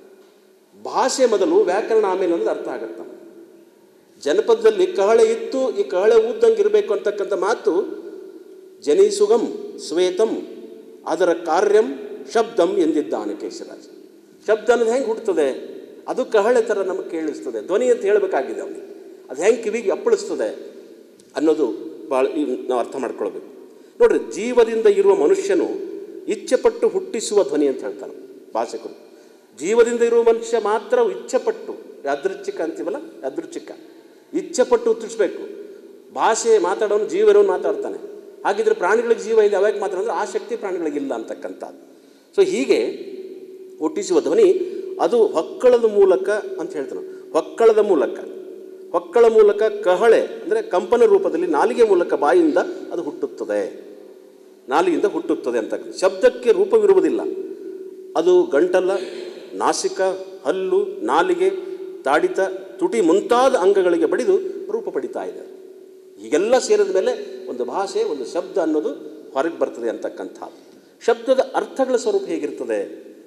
ಭಾಷೆ ಮೊದಲು ವ್ಯಾಕರಣ ಆಮೇಲೆ ಅನ್ನೋದು ಅರ್ಥ ಆಗುತ್ತೆ ಜನಪದದಲ್ಲಿ ಕಹಳೆ ಇತ್ತು ಈ ಕಹಳೆ ಊದ್ದಂಗೆ ಇರಬೇಕು ಅಂತಕ್ಕಂಥ ಮಾತು ಜನಿಸುಗಂ ಶ್ವೇತಂ ಅದರ ಕಾರ್ಯಂ ಶಬ್ದಂ ಎಂದಿದ್ದಾನೆ ಕೇಶರಾಜ ಶಬ್ದ ಅನ್ನೋದು ಹೆಂಗೆ ಹುಡ್ತದೆ ಅದು ಕಹಳೆ ಥರ ನಮಗೆ ಕೇಳಿಸ್ತದೆ ಧ್ವನಿ ಅಂತ ಹೇಳಬೇಕಾಗಿದೆ ಅವನಿಗೆ ಅದು ಹೆಂಗೆ ಕಿವಿಗೆ ಅಪ್ಪಳಿಸ್ತದೆ ಅನ್ನೋದು ಭಾಳ ನಾವು ಅರ್ಥ ಮಾಡ್ಕೊಳ್ಬೇಕು ನೋಡ್ರಿ ಜೀವದಿಂದ ಇರುವ ಮನುಷ್ಯನು ಇಚ್ಛೆಪಟ್ಟು ಹುಟ್ಟಿಸುವ ಧ್ವನಿ ಅಂತ ಹೇಳ್ತಾನೆ ಭಾಷಕರು ಜೀವದಿಂದ ಇರುವ ಮನುಷ್ಯ ಮಾತ್ರ ಇಚ್ಛೆಪಟ್ಟು ಯಾದೃಚ್ಛಿಕ ಅಂತೀವಲ್ಲ ಯಾದೃಚ್ಛಿಕ ಇಚ್ಛೆಪಟ್ಟು ಹುಟ್ಟಿಸ್ಬೇಕು ಭಾಷೆ ಮಾತಾಡೋನು ಜೀವನವನ್ನು ಮಾತಾಡ್ತಾನೆ ಹಾಗಿದ್ರೆ ಪ್ರಾಣಿಗಳಿಗೆ ಜೀವ ಇದೆ ಅವಾಗ ಮಾತಾಡಿದ್ರೆ ಆ ಶಕ್ತಿ ಪ್ರಾಣಿಗಳಿಗಿಲ್ಲ ಅಂತಕ್ಕಂಥದ್ದು ಸೊ ಹೀಗೆ ಹುಟ್ಟಿಸುವ ಧ್ವನಿ ಅದು ಹೊಕ್ಕಳದ ಮೂಲಕ ಅಂತ ಹೇಳ್ತಾನೆ ಹೊಕ್ಕಳದ ಮೂಲಕ ಹೊಕ್ಕಳ ಮೂಲಕ ಕಹಳೆ ಅಂದರೆ ಕಂಪನ ರೂಪದಲ್ಲಿ ನಾಲಿಗೆ ಮೂಲಕ ಬಾಯಿಯಿಂದ ಅದು ಹುಟ್ಟುತ್ತದೆ ನಾಲಿಗೆಯಿಂದ ಹುಟ್ಟುತ್ತದೆ ಅಂತ ಶಬ್ದಕ್ಕೆ ರೂಪವಿರುವುದಿಲ್ಲ ಅದು ಗಂಟಲ ನಾಸಿಕ ಹಲ್ಲು ನಾಲಿಗೆ ತಾಡಿತ ತುಟಿ ಮುಂತಾದ ಅಂಗಗಳಿಗೆ ಬಡಿದು ರೂಪ ಪಡಿತಾ ಇದೆ ಹೀಗೆಲ್ಲ ಸೇರಿದ ಮೇಲೆ ಒಂದು ಭಾಷೆ ಒಂದು ಶಬ್ದ ಅನ್ನೋದು ಹೊರಗೆ ಬರ್ತದೆ ಅಂತಕ್ಕಂಥದ್ದು ಶಬ್ದದ ಅರ್ಥಗಳ ಸ್ವರೂಪ ಹೇಗಿರ್ತದೆ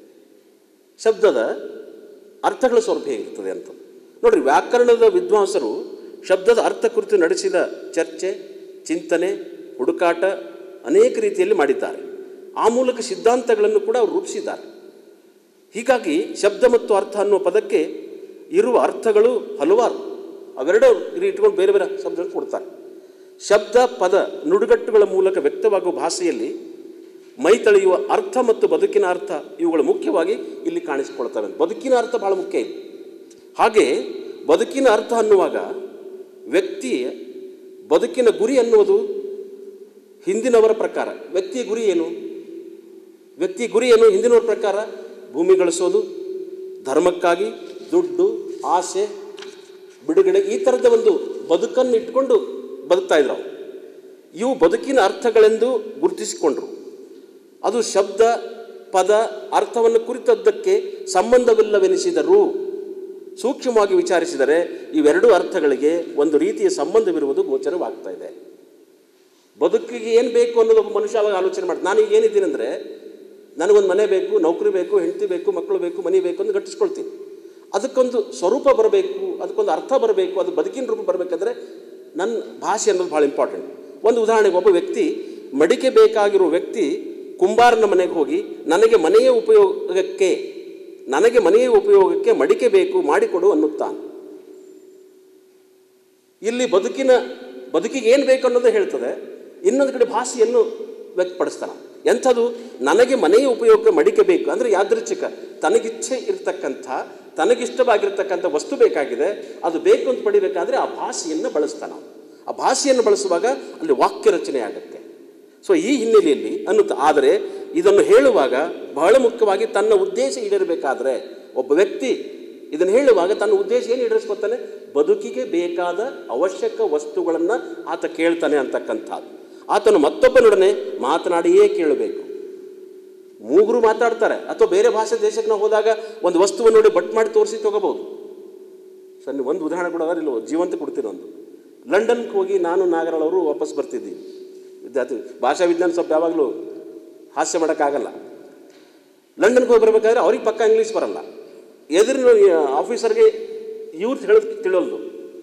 ಶಬ್ದದ ಅರ್ಥಗಳ ಸ್ವರೂಪ ಹೇಗಿರ್ತದೆ ಅಂತ ನೋಡ್ರಿ ವ್ಯಾಕರಣದ ವಿದ್ವಾಂಸರು ಶಬ್ದದ ಅರ್ಥ ಕುರಿತು ನಡೆಸಿದ ಚರ್ಚೆ ಚಿಂತನೆ ಹುಡುಕಾಟ ಅನೇಕ ರೀತಿಯಲ್ಲಿ ಮಾಡಿದ್ದಾರೆ ಆ ಮೂಲಕ ಸಿದ್ಧಾಂತಗಳನ್ನು ಕೂಡ ಅವರು ರೂಪಿಸಿದ್ದಾರೆ ಹೀಗಾಗಿ ಶಬ್ದ ಮತ್ತು ಅರ್ಥ ಅನ್ನುವ ಪದಕ್ಕೆ ಇರುವ ಅರ್ಥಗಳು ಹಲವಾರು ಅವೆರಡೂ ಇಲ್ಲಿ ಇಟ್ಕೊಂಡು ಬೇರೆ ಬೇರೆ ಶಬ್ದಗಳನ್ನು ಕೊಡ್ತಾರೆ ಶಬ್ದ ಪದ ನುಡಿಗಟ್ಟುಗಳ ಮೂಲಕ ವ್ಯಕ್ತವಾಗುವ ಭಾಷೆಯಲ್ಲಿ ಮೈ ತಳೆಯುವ ಅರ್ಥ ಮತ್ತು ಬದುಕಿನ ಅರ್ಥ ಇವುಗಳು ಮುಖ್ಯವಾಗಿ ಇಲ್ಲಿ ಕಾಣಿಸಿಕೊಳ್ತವೆ ಬದುಕಿನ ಅರ್ಥ ಭಾಳ ಮುಖ್ಯ ಇಲ್ಲಿ ಹಾಗೆ ಬದುಕಿನ ಅರ್ಥ ಅನ್ನುವಾಗ ವ್ಯಕ್ತಿಯ ಬದುಕಿನ ಗುರಿ ಅನ್ನುವುದು ಹಿಂದಿನವರ ಪ್ರಕಾರ ವ್ಯಕ್ತಿಯ ಗುರಿ ಏನು ವ್ಯಕ್ತಿಯ ಗುರಿ ಏನು ಹಿಂದಿನವರ ಪ್ರಕಾರ ಭೂಮಿ ಗಳಿಸೋದು ಧರ್ಮಕ್ಕಾಗಿ ದುಡ್ಡು ಆಸೆ ಬಿಡುಗಡೆ ಈ ಥರದ ಒಂದು ಬದುಕನ್ನು ಇಟ್ಕೊಂಡು ಬದುಕ್ತಾ ಇದ್ರು ಅವ್ರು. ಇವು ಬದುಕಿನ ಅರ್ಥಗಳೆಂದು ಗುರುತಿಸಿಕೊಂಡ್ರು ಅದು ಶಬ್ದ ಪದ ಅರ್ಥವನ್ನು ಕುರಿತದ್ದಕ್ಕೆ ಸಂಬಂಧವಿಲ್ಲವೆನಿಸಿದರೂ ಸೂಕ್ಷ್ಮವಾಗಿ ವಿಚಾರಿಸಿದರೆ ಇವೆರಡೂ ಅರ್ಥಗಳಿಗೆ ಒಂದು ರೀತಿಯ ಸಂಬಂಧವಿರುವುದು ಗೋಚರವಾಗ್ತಾ ಇದೆ ಬದುಕಿಗೆ ಏನು ಬೇಕು ಅನ್ನೋದು ಒಬ್ಬ ಮನುಷ್ಯ ಅವಾಗ ಆಲೋಚನೆ ಮಾಡಿ ನಾನು ಈಗ ಏನಿದ್ದೀನಿ ಅಂದರೆ ನನಗೊಂದು ಮನೆ ಬೇಕು ನೌಕರಿ ಬೇಕು ಹೆಂಡತಿ ಬೇಕು ಮಕ್ಕಳು ಬೇಕು ಮನೆ ಬೇಕು ಅಂತ ಗಟ್ಟಿಸ್ಕೊಳ್ತೀನಿ ಅದಕ್ಕೊಂದು ಸ್ವರೂಪ ಬರಬೇಕು ಅದಕ್ಕೊಂದು ಅರ್ಥ ಬರಬೇಕು ಅದು ಬದುಕಿನ ರೂಪ ಬರಬೇಕಂದ್ರೆ ನನ್ನ ಭಾಷೆ ಅನ್ನೋದು ಭಾಳ ಇಂಪಾರ್ಟೆಂಟ್ ಒಂದು ಉದಾಹರಣೆಗೆ ಒಬ್ಬ ವ್ಯಕ್ತಿ ಮಡಿಕೆ ಬೇಕಾಗಿರೋ ವ್ಯಕ್ತಿ ಕುಂಬಾರನ ಮನೆಗೆ ಹೋಗಿ ನನಗೆ ಮನೆಯ ಉಪಯೋಗಕ್ಕೆ ನನಗೆ ಮನೆಯ ಉಪಯೋಗಕ್ಕೆ ಮಡಿಕೆ ಬೇಕು ಮಾಡಿಕೊಡು ಅನ್ನುತ್ತಾನೆ ಇಲ್ಲಿ ಬದುಕಿನ ಬದುಕಿಗೆ ಏನು ಬೇಕು ಅನ್ನೋದು ಹೇಳ್ತದೆ ಇನ್ನೊಂದು ಕಡೆ ಭಾಷೆಯನ್ನು ವ್ಯಕ್ತಪಡಿಸ್ತಾನೆ ಎಂಥದ್ದು ನನಗೆ ಮನೆಯ ಉಪಯೋಗಕ್ಕೆ ಮಡಿಕೆ ಬೇಕು ಅಂದರೆ ಯಾದೃಚ್ಛಿಕ ತನಗಿಚ್ಛೆ ಇರ್ತಕ್ಕಂಥ ತನಗಿಷ್ಟವಾಗಿರ್ತಕ್ಕಂಥ ವಸ್ತು ಬೇಕಾಗಿದೆ ಅದು ಬೇಕು ಅಂತ ಪಡಿಬೇಕಾದ್ರೆ ಆ ಭಾಷೆಯನ್ನು ಬಳಸ್ತಾನೆ ಅವನು. ಆ ಭಾಷೆಯನ್ನು ಬಳಸುವಾಗ ಅಲ್ಲಿ ವಾಕ್ಯ ರಚನೆ ಆಗುತ್ತೆ ಸೊ ಈ ಹಿನ್ನೆಲೆಯಲ್ಲಿ ಅನ್ನುತ್ತ ಆದರೆ ಇದನ್ನು ಹೇಳುವಾಗ ಬಹಳ ಮುಖ್ಯವಾಗಿ ತನ್ನ ಉದ್ದೇಶ ಈಡೇರಬೇಕಾದ್ರೆ ಒಬ್ಬ ವ್ಯಕ್ತಿ ಇದನ್ನು ಹೇಳುವಾಗ ತನ್ನ ಉದ್ದೇಶ ಏನು ಈಡೇರಿಸ್ಕೊತಾನೆ ಬದುಕಿಗೆ ಬೇಕಾದ ಅವಶ್ಯಕ ವಸ್ತುಗಳನ್ನು ಆತ ಕೇಳ್ತಾನೆ ಅಂತಕ್ಕಂಥದ್ದು ಆತನು ಮತ್ತೊಬ್ಬನೊಡನೆ ಮಾತನಾಡಿಯೇ ಕೇಳಬೇಕು ಮೂಗರು ಮಾತಾಡ್ತಾರೆ ಅಥವಾ ಬೇರೆ ಭಾಷೆ ದೇಶಕ್ಕೆ ನಾವು ಹೋದಾಗ ಒಂದು ವಸ್ತುವನ್ನು ನೋಡಿ ಬಟ್ ಮಾಡಿ ತೋರಿಸಿ ತಗೋಬಹುದು ಸರ್ ನೀವು ಒಂದು ಉದಾಹರಣೆ ಕೂಡ ಇಲ್ಲ ಜೀವಂತ ಕೊಡ್ತೀನಿ ಒಂದು ಲಂಡನ್ಗೆ ಹೋಗಿ ನಾನು ನಾಗರಾಳ್ ಅವರು ವಾಪಸ್ ಬರ್ತಿದ್ದೀವಿ ವಿದ್ಯಾರ್ಥಿ ಭಾಷಾ ವಿಜ್ಞಾನ ಸ್ವಲ್ಪ ಯಾವಾಗಲೂ ಹಾಸ್ಯ ಮಾಡೋಕ್ಕಾಗಲ್ಲ ಲಂಡನ್ಗೆ ಹೋಗಿ ಬರಬೇಕಾದ್ರೆ ಅವ್ರಿಗೆ ಪಕ್ಕ ಇಂಗ್ಲೀಷ್ ಬರಲ್ಲ ಎದುರಿನ ಆಫೀಸರ್ಗೆ ಇವ್ರು ಹೇಳೋದು ತಿಳಿಯೋದು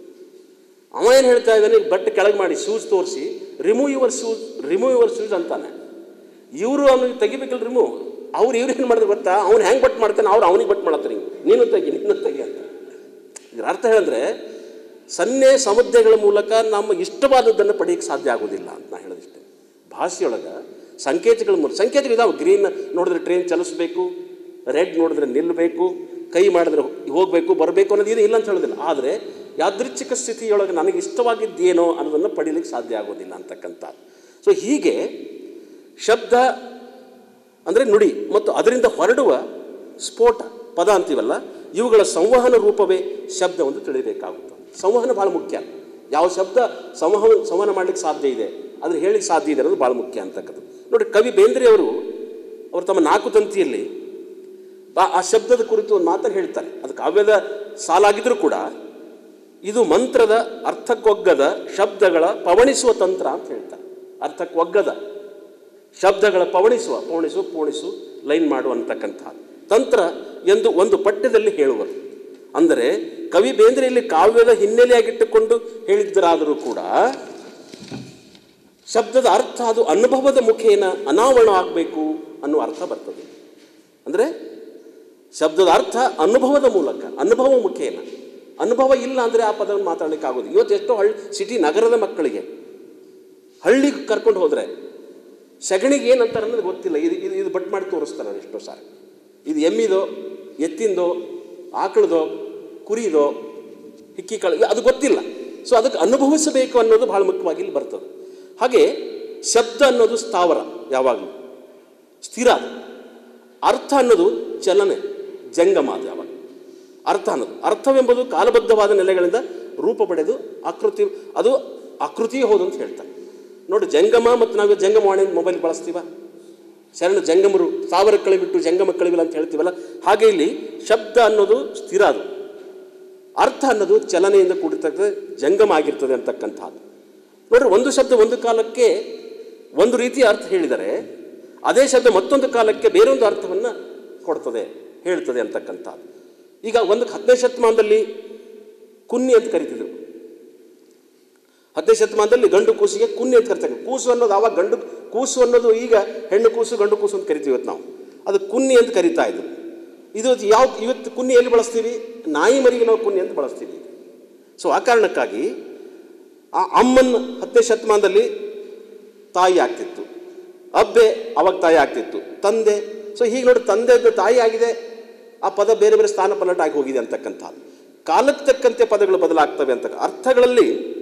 ಅವ ಏನು ಹೇಳ್ತಾ ಇದ್ದಾನೆ ಬಟ್ಟೆ ಕೆಳಗೆ ಮಾಡಿ ಶೂಸ್ ತೋರಿಸಿ remove your shoes remove your shoes ಅಂತಾನೆ ಇವರು ಅವನಿಗೆ ತೆಗಿಬೇಕಲ್ಲ ರಿಮೂವ್ ಅವ್ರು ಇವ್ರು ಏನು ಮಾಡಿದ್ರು ಗೊತ್ತಾ ಅವ್ನು ಹೆಂಗೆ ಬಟ್ ಮಾಡ್ತಾನೆ ಅವ್ರು ಅವನಿಗೆ ಬಟ್ ಮಾಡತ್ತಾರೆ ಹಿಂಗೆ ನೀನು ತೆಗಿ ನೀನು ತೆಗಿ ಅಂತ ಇದರ ಅರ್ಥ ಹೇಳಿದ್ರೆ ಸನ್ನೆ ಸಮುದ್ರಗಳ ಮೂಲಕ ನಮ್ಮ ಇಷ್ಟವಾದದ್ದನ್ನು ಪಡೆಯಕ್ಕೆ ಸಾಧ್ಯ ಆಗೋದಿಲ್ಲ ಅಂತ ನಾ ಹೇಳೋದಿಷ್ಟೇ ಭಾಷೆಯೊಳಗೆ ಸಂಕೇತಗಳ ಮೂಲಕ ಸಂಕೇತಗಳು ಇದಾವೆ ಗ್ರೀನ್ ನೋಡಿದ್ರೆ ಟ್ರೈನ್ ಚಲಿಸ್ಬೇಕು ರೆಡ್ ನೋಡಿದ್ರೆ ನಿಲ್ಲಬೇಕು ಕೈ ಮಾಡಿದ್ರೆ ಹೋಗಬೇಕು ಬರಬೇಕು ಅನ್ನೋದು ಇದು ಇಲ್ಲ ಅಂತ ಹೇಳೋದಿಲ್ಲ ಆದರೆ ಯಾದೃಚ್ಛಿಕ ಸ್ಥಿತಿಯೊಳಗೆ ನನಗೆ ಇಷ್ಟವಾಗಿದ್ದೇನೋ ಅನ್ನೋದನ್ನು ಪಡೀಲಿಕ್ಕೆ ಸಾಧ್ಯ ಆಗೋದಿಲ್ಲ ಅಂತಕ್ಕಂಥ ಸೊ ಹೀಗೆ ಶಬ್ದ ಅಂದರೆ ನುಡಿ ಮತ್ತು ಅದರಿಂದ ಹೊರಡುವ ಸ್ಫೋಟ ಪದ ಅಂತೀವಲ್ಲ ಇವುಗಳ ಸಂವಹನ ರೂಪವೇ ಶಬ್ದವನ್ನು ತಿಳಿಬೇಕಾಗುತ್ತದೆ ಸಂವಹನ ಭಾಳ ಮುಖ್ಯ ಯಾವ ಶಬ್ದ ಸಂವಹನ ಸಂವಹನ ಮಾಡಲಿಕ್ಕೆ ಸಾಧ್ಯ ಇದೆ ಅದನ್ನು ಹೇಳಿಕ್ಕೆ ಸಾಧ್ಯ ಇದೆ ಅನ್ನೋದು ಭಾಳ ಮುಖ್ಯ ಅಂತಕ್ಕದ್ದು ನೋಡಿ ಕವಿ ಬೇಂದ್ರೆ ಅವರು ಅವರು ತಮ್ಮ ನಾಲ್ಕು ತಂತಿಯಲ್ಲಿ ಆ- ಆ ಶಬ್ದದ ಕುರಿತು ಒಂದು ಮಾತನ್ನು ಹೇಳ್ತಾರೆ ಅದು ಕಾವ್ಯದ ಸಾಲಾಗಿದ್ರೂ ಕೂಡ ಇದು ಮಂತ್ರದ ಅರ್ಥಕ್ಕೊಗ್ಗದ ಶಬ್ದಗಳ ಪವಣಿಸುವ ತಂತ್ರ ಅಂತ ಹೇಳ್ತಾರೆ ಅರ್ಥಕ್ಕೊಗ್ಗದ ಶಬ್ದಗಳ ಪವಣಿಸುವ ಪವಣಿಸು ಪೋಣಿಸು ಲೈನ್ ಮಾಡು ಅಂತಕ್ಕಂಥ ತಂತ್ರ ಎಂದು ಒಂದು ಪಠ್ಯದಲ್ಲಿ ಹೇಳುವರು ಅಂದರೆ ಕವಿ ಬೇಂದ್ರೆ ಇಲ್ಲಿ ಕಾವ್ಯದ ಹಿನ್ನೆಲೆಯಾಗಿಟ್ಟುಕೊಂಡು ಹೇಳಿದ್ದರಾದರೂ ಕೂಡ ಶಬ್ದದ ಅರ್ಥ ಅದು ಅನುಭವದ ಮುಖೇನ ಅನಾವರಣ ಆಗಬೇಕು ಅನ್ನುವ ಅರ್ಥ ಬರ್ತದೆ ಅಂದರೆ ಶಬ್ದದ ಅರ್ಥ ಅನುಭವದ ಮೂಲಕ ಅನುಭವ ಮುಖೇನ ಅನುಭವ ಇಲ್ಲ ಅಂದರೆ ಆ ಪದವನ್ನು ಮಾತಾಡಲಿಕ್ಕೆ ಆಗೋದು ಇವತ್ತು ಎಷ್ಟೋ ಹಳ್ಳಿ ಸಿಟಿ ನಗರದ ಮಕ್ಕಳಿಗೆ ಹಳ್ಳಿಗೆ ಕರ್ಕೊಂಡು ಹೋದರೆ ಸಗಣಿಗೆ ಏನಂತಾರೆ ಅನ್ನೋದು ಗೊತ್ತಿಲ್ಲ ಇದು ಇದು ಇದು ಬಟ್ ಮಾಡಿ ತೋರಿಸ್ತಾರೆ ಅವ್ರು ಎಷ್ಟೋ ಸಾರಿ ಇದು ಎಮ್ಮಿದೋ ಎತ್ತಿಂದೋ ಆಕಳದೋ ಕುರಿದೋ ಹಿಕ್ಕಿ ಕಳ ಅದು ಗೊತ್ತಿಲ್ಲ ಸೊ ಅದಕ್ಕೆ ಅನುಭವಿಸಬೇಕು ಅನ್ನೋದು ಭಾಳ ಮುಖ್ಯವಾಗಿ ಇಲ್ಲಿ ಬರ್ತದೆ ಹಾಗೆ ಶಬ್ದ ಅನ್ನೋದು ಸ್ಥಾವರ ಯಾವಾಗಲೂ ಸ್ಥಿರ ಅದು. ಅರ್ಥ ಅನ್ನೋದು ಚಲನೆ ಜಂಗಮ ಅದು ಯಾವಾಗ ಅರ್ಥ ಅನ್ನೋದು ಅರ್ಥವೆಂಬುದು ಕಾಲಬದ್ಧವಾದ ನೆಲೆಗಳಿಂದ ರೂಪ ಪಡೆದು ಆಕೃತಿ ಅದು ಆಕೃತಿಯೇ ಹೋದು ಅಂತ ಹೇಳ್ತಾರೆ ನೋಡಿ ಜಂಗಮ ಮತ್ತು ನಾವು ಜಂಗಮವಾಣಿ ಮೊಬೈಲ್ ಬಳಸ್ತೀವ ಶರಣ ಜಂಗಮರು ಸಾವಿರ ಕಳಿಬಿಟ್ಟು ಜಂಗಮ ಕಳಿವಿಲ್ಲ ಅಂತ ಹೇಳ್ತೀವಲ್ಲ ಹಾಗೆ ಇಲ್ಲಿ ಶಬ್ದ ಅನ್ನೋದು ಸ್ಥಿರ ಅದು ಅರ್ಥ ಅನ್ನೋದು ಚಲನೆಯಿಂದ ಕೂಡಿರ್ತಕ್ಕಂಥ ಜಂಗಮ ಆಗಿರ್ತದೆ ಅಂತಕ್ಕಂಥದ್ದು ನೋಡ್ರಿ ಒಂದು ಶಬ್ದ ಒಂದು ಕಾಲಕ್ಕೆ ಒಂದು ರೀತಿಯ ಅರ್ಥ ಹೇಳಿದರೆ ಅದೇ ಶಬ್ದ ಮತ್ತೊಂದು ಕಾಲಕ್ಕೆ ಬೇರೊಂದು ಅರ್ಥವನ್ನು ಕೊಡ್ತದೆ ಹೇಳ್ತದೆ ಅಂತಕ್ಕಂಥದ್ದು ಈಗ ಒಂದು ಹತ್ತನೇ ಶತಮಾನದಲ್ಲಿ ಕುನ್ನಿ ಅಂತ ಕರಿತಿದ್ರು ಹತ್ತನೇ ಶತಮಾನದಲ್ಲಿ ಗಂಡು ಕೂಸಿಗೆ ಕುನ್ನಿ ಅಂತ ಕರಿತಾರೆ ಕೂಸು ಅನ್ನೋದು ಆವಾಗ ಗಂಡು ಕೂಸು ಅನ್ನೋದು ಈಗ ಹೆಣ್ಣು ಕೂಸು ಗಂಡು ಕೂಸು ಅಂತ ಕರಿತೀವಿ ಇವತ್ತು ನಾವು ಅದು ಕುನ್ನಿ ಅಂತ ಕರಿತಾ ಇದ್ರು ಇದು ಯಾವ ಇವತ್ತು ಕುನ್ನಿ ಎಲ್ಲಿ ಬಳಸ್ತೀವಿ ನಾಯಿ ಮರಿಗೆ ನಾವು ಕುನ್ನಿ ಅಂತ ಬಳಸ್ತೀವಿ ಸೊ ಆ ಕಾರಣಕ್ಕಾಗಿ ಆ ಅಮ್ಮನ ಹತ್ತನೇ ಶತಮಾನದಲ್ಲಿ ತಾಯಿ ಆಗ್ತಿತ್ತು ಅಬ್ಬೆ ಅವಾಗ ತಾಯಿ ಆಗ್ತಿತ್ತು ತಂದೆ ಸೊ ಹೀಗೆ ನೋಡಿ ತಂದೆ ಇದ್ದ ತಾಯಿ ಆಗಿದೆ ಆ ಪದ ಬೇರೆ ಬೇರೆ ಸ್ಥಾನ ಪಲ್ಲಟ ಆಗಿ ಹೋಗಿದೆ ಅಂತಕ್ಕಂಥದ್ದು ಕಾಲಕ್ಕೆ ತಕ್ಕಂತೆ ಪದಗಳು ಬದಲಾಗ್ತವೆ ಅಂತ ಅರ್ಥಗಳಲ್ಲಿ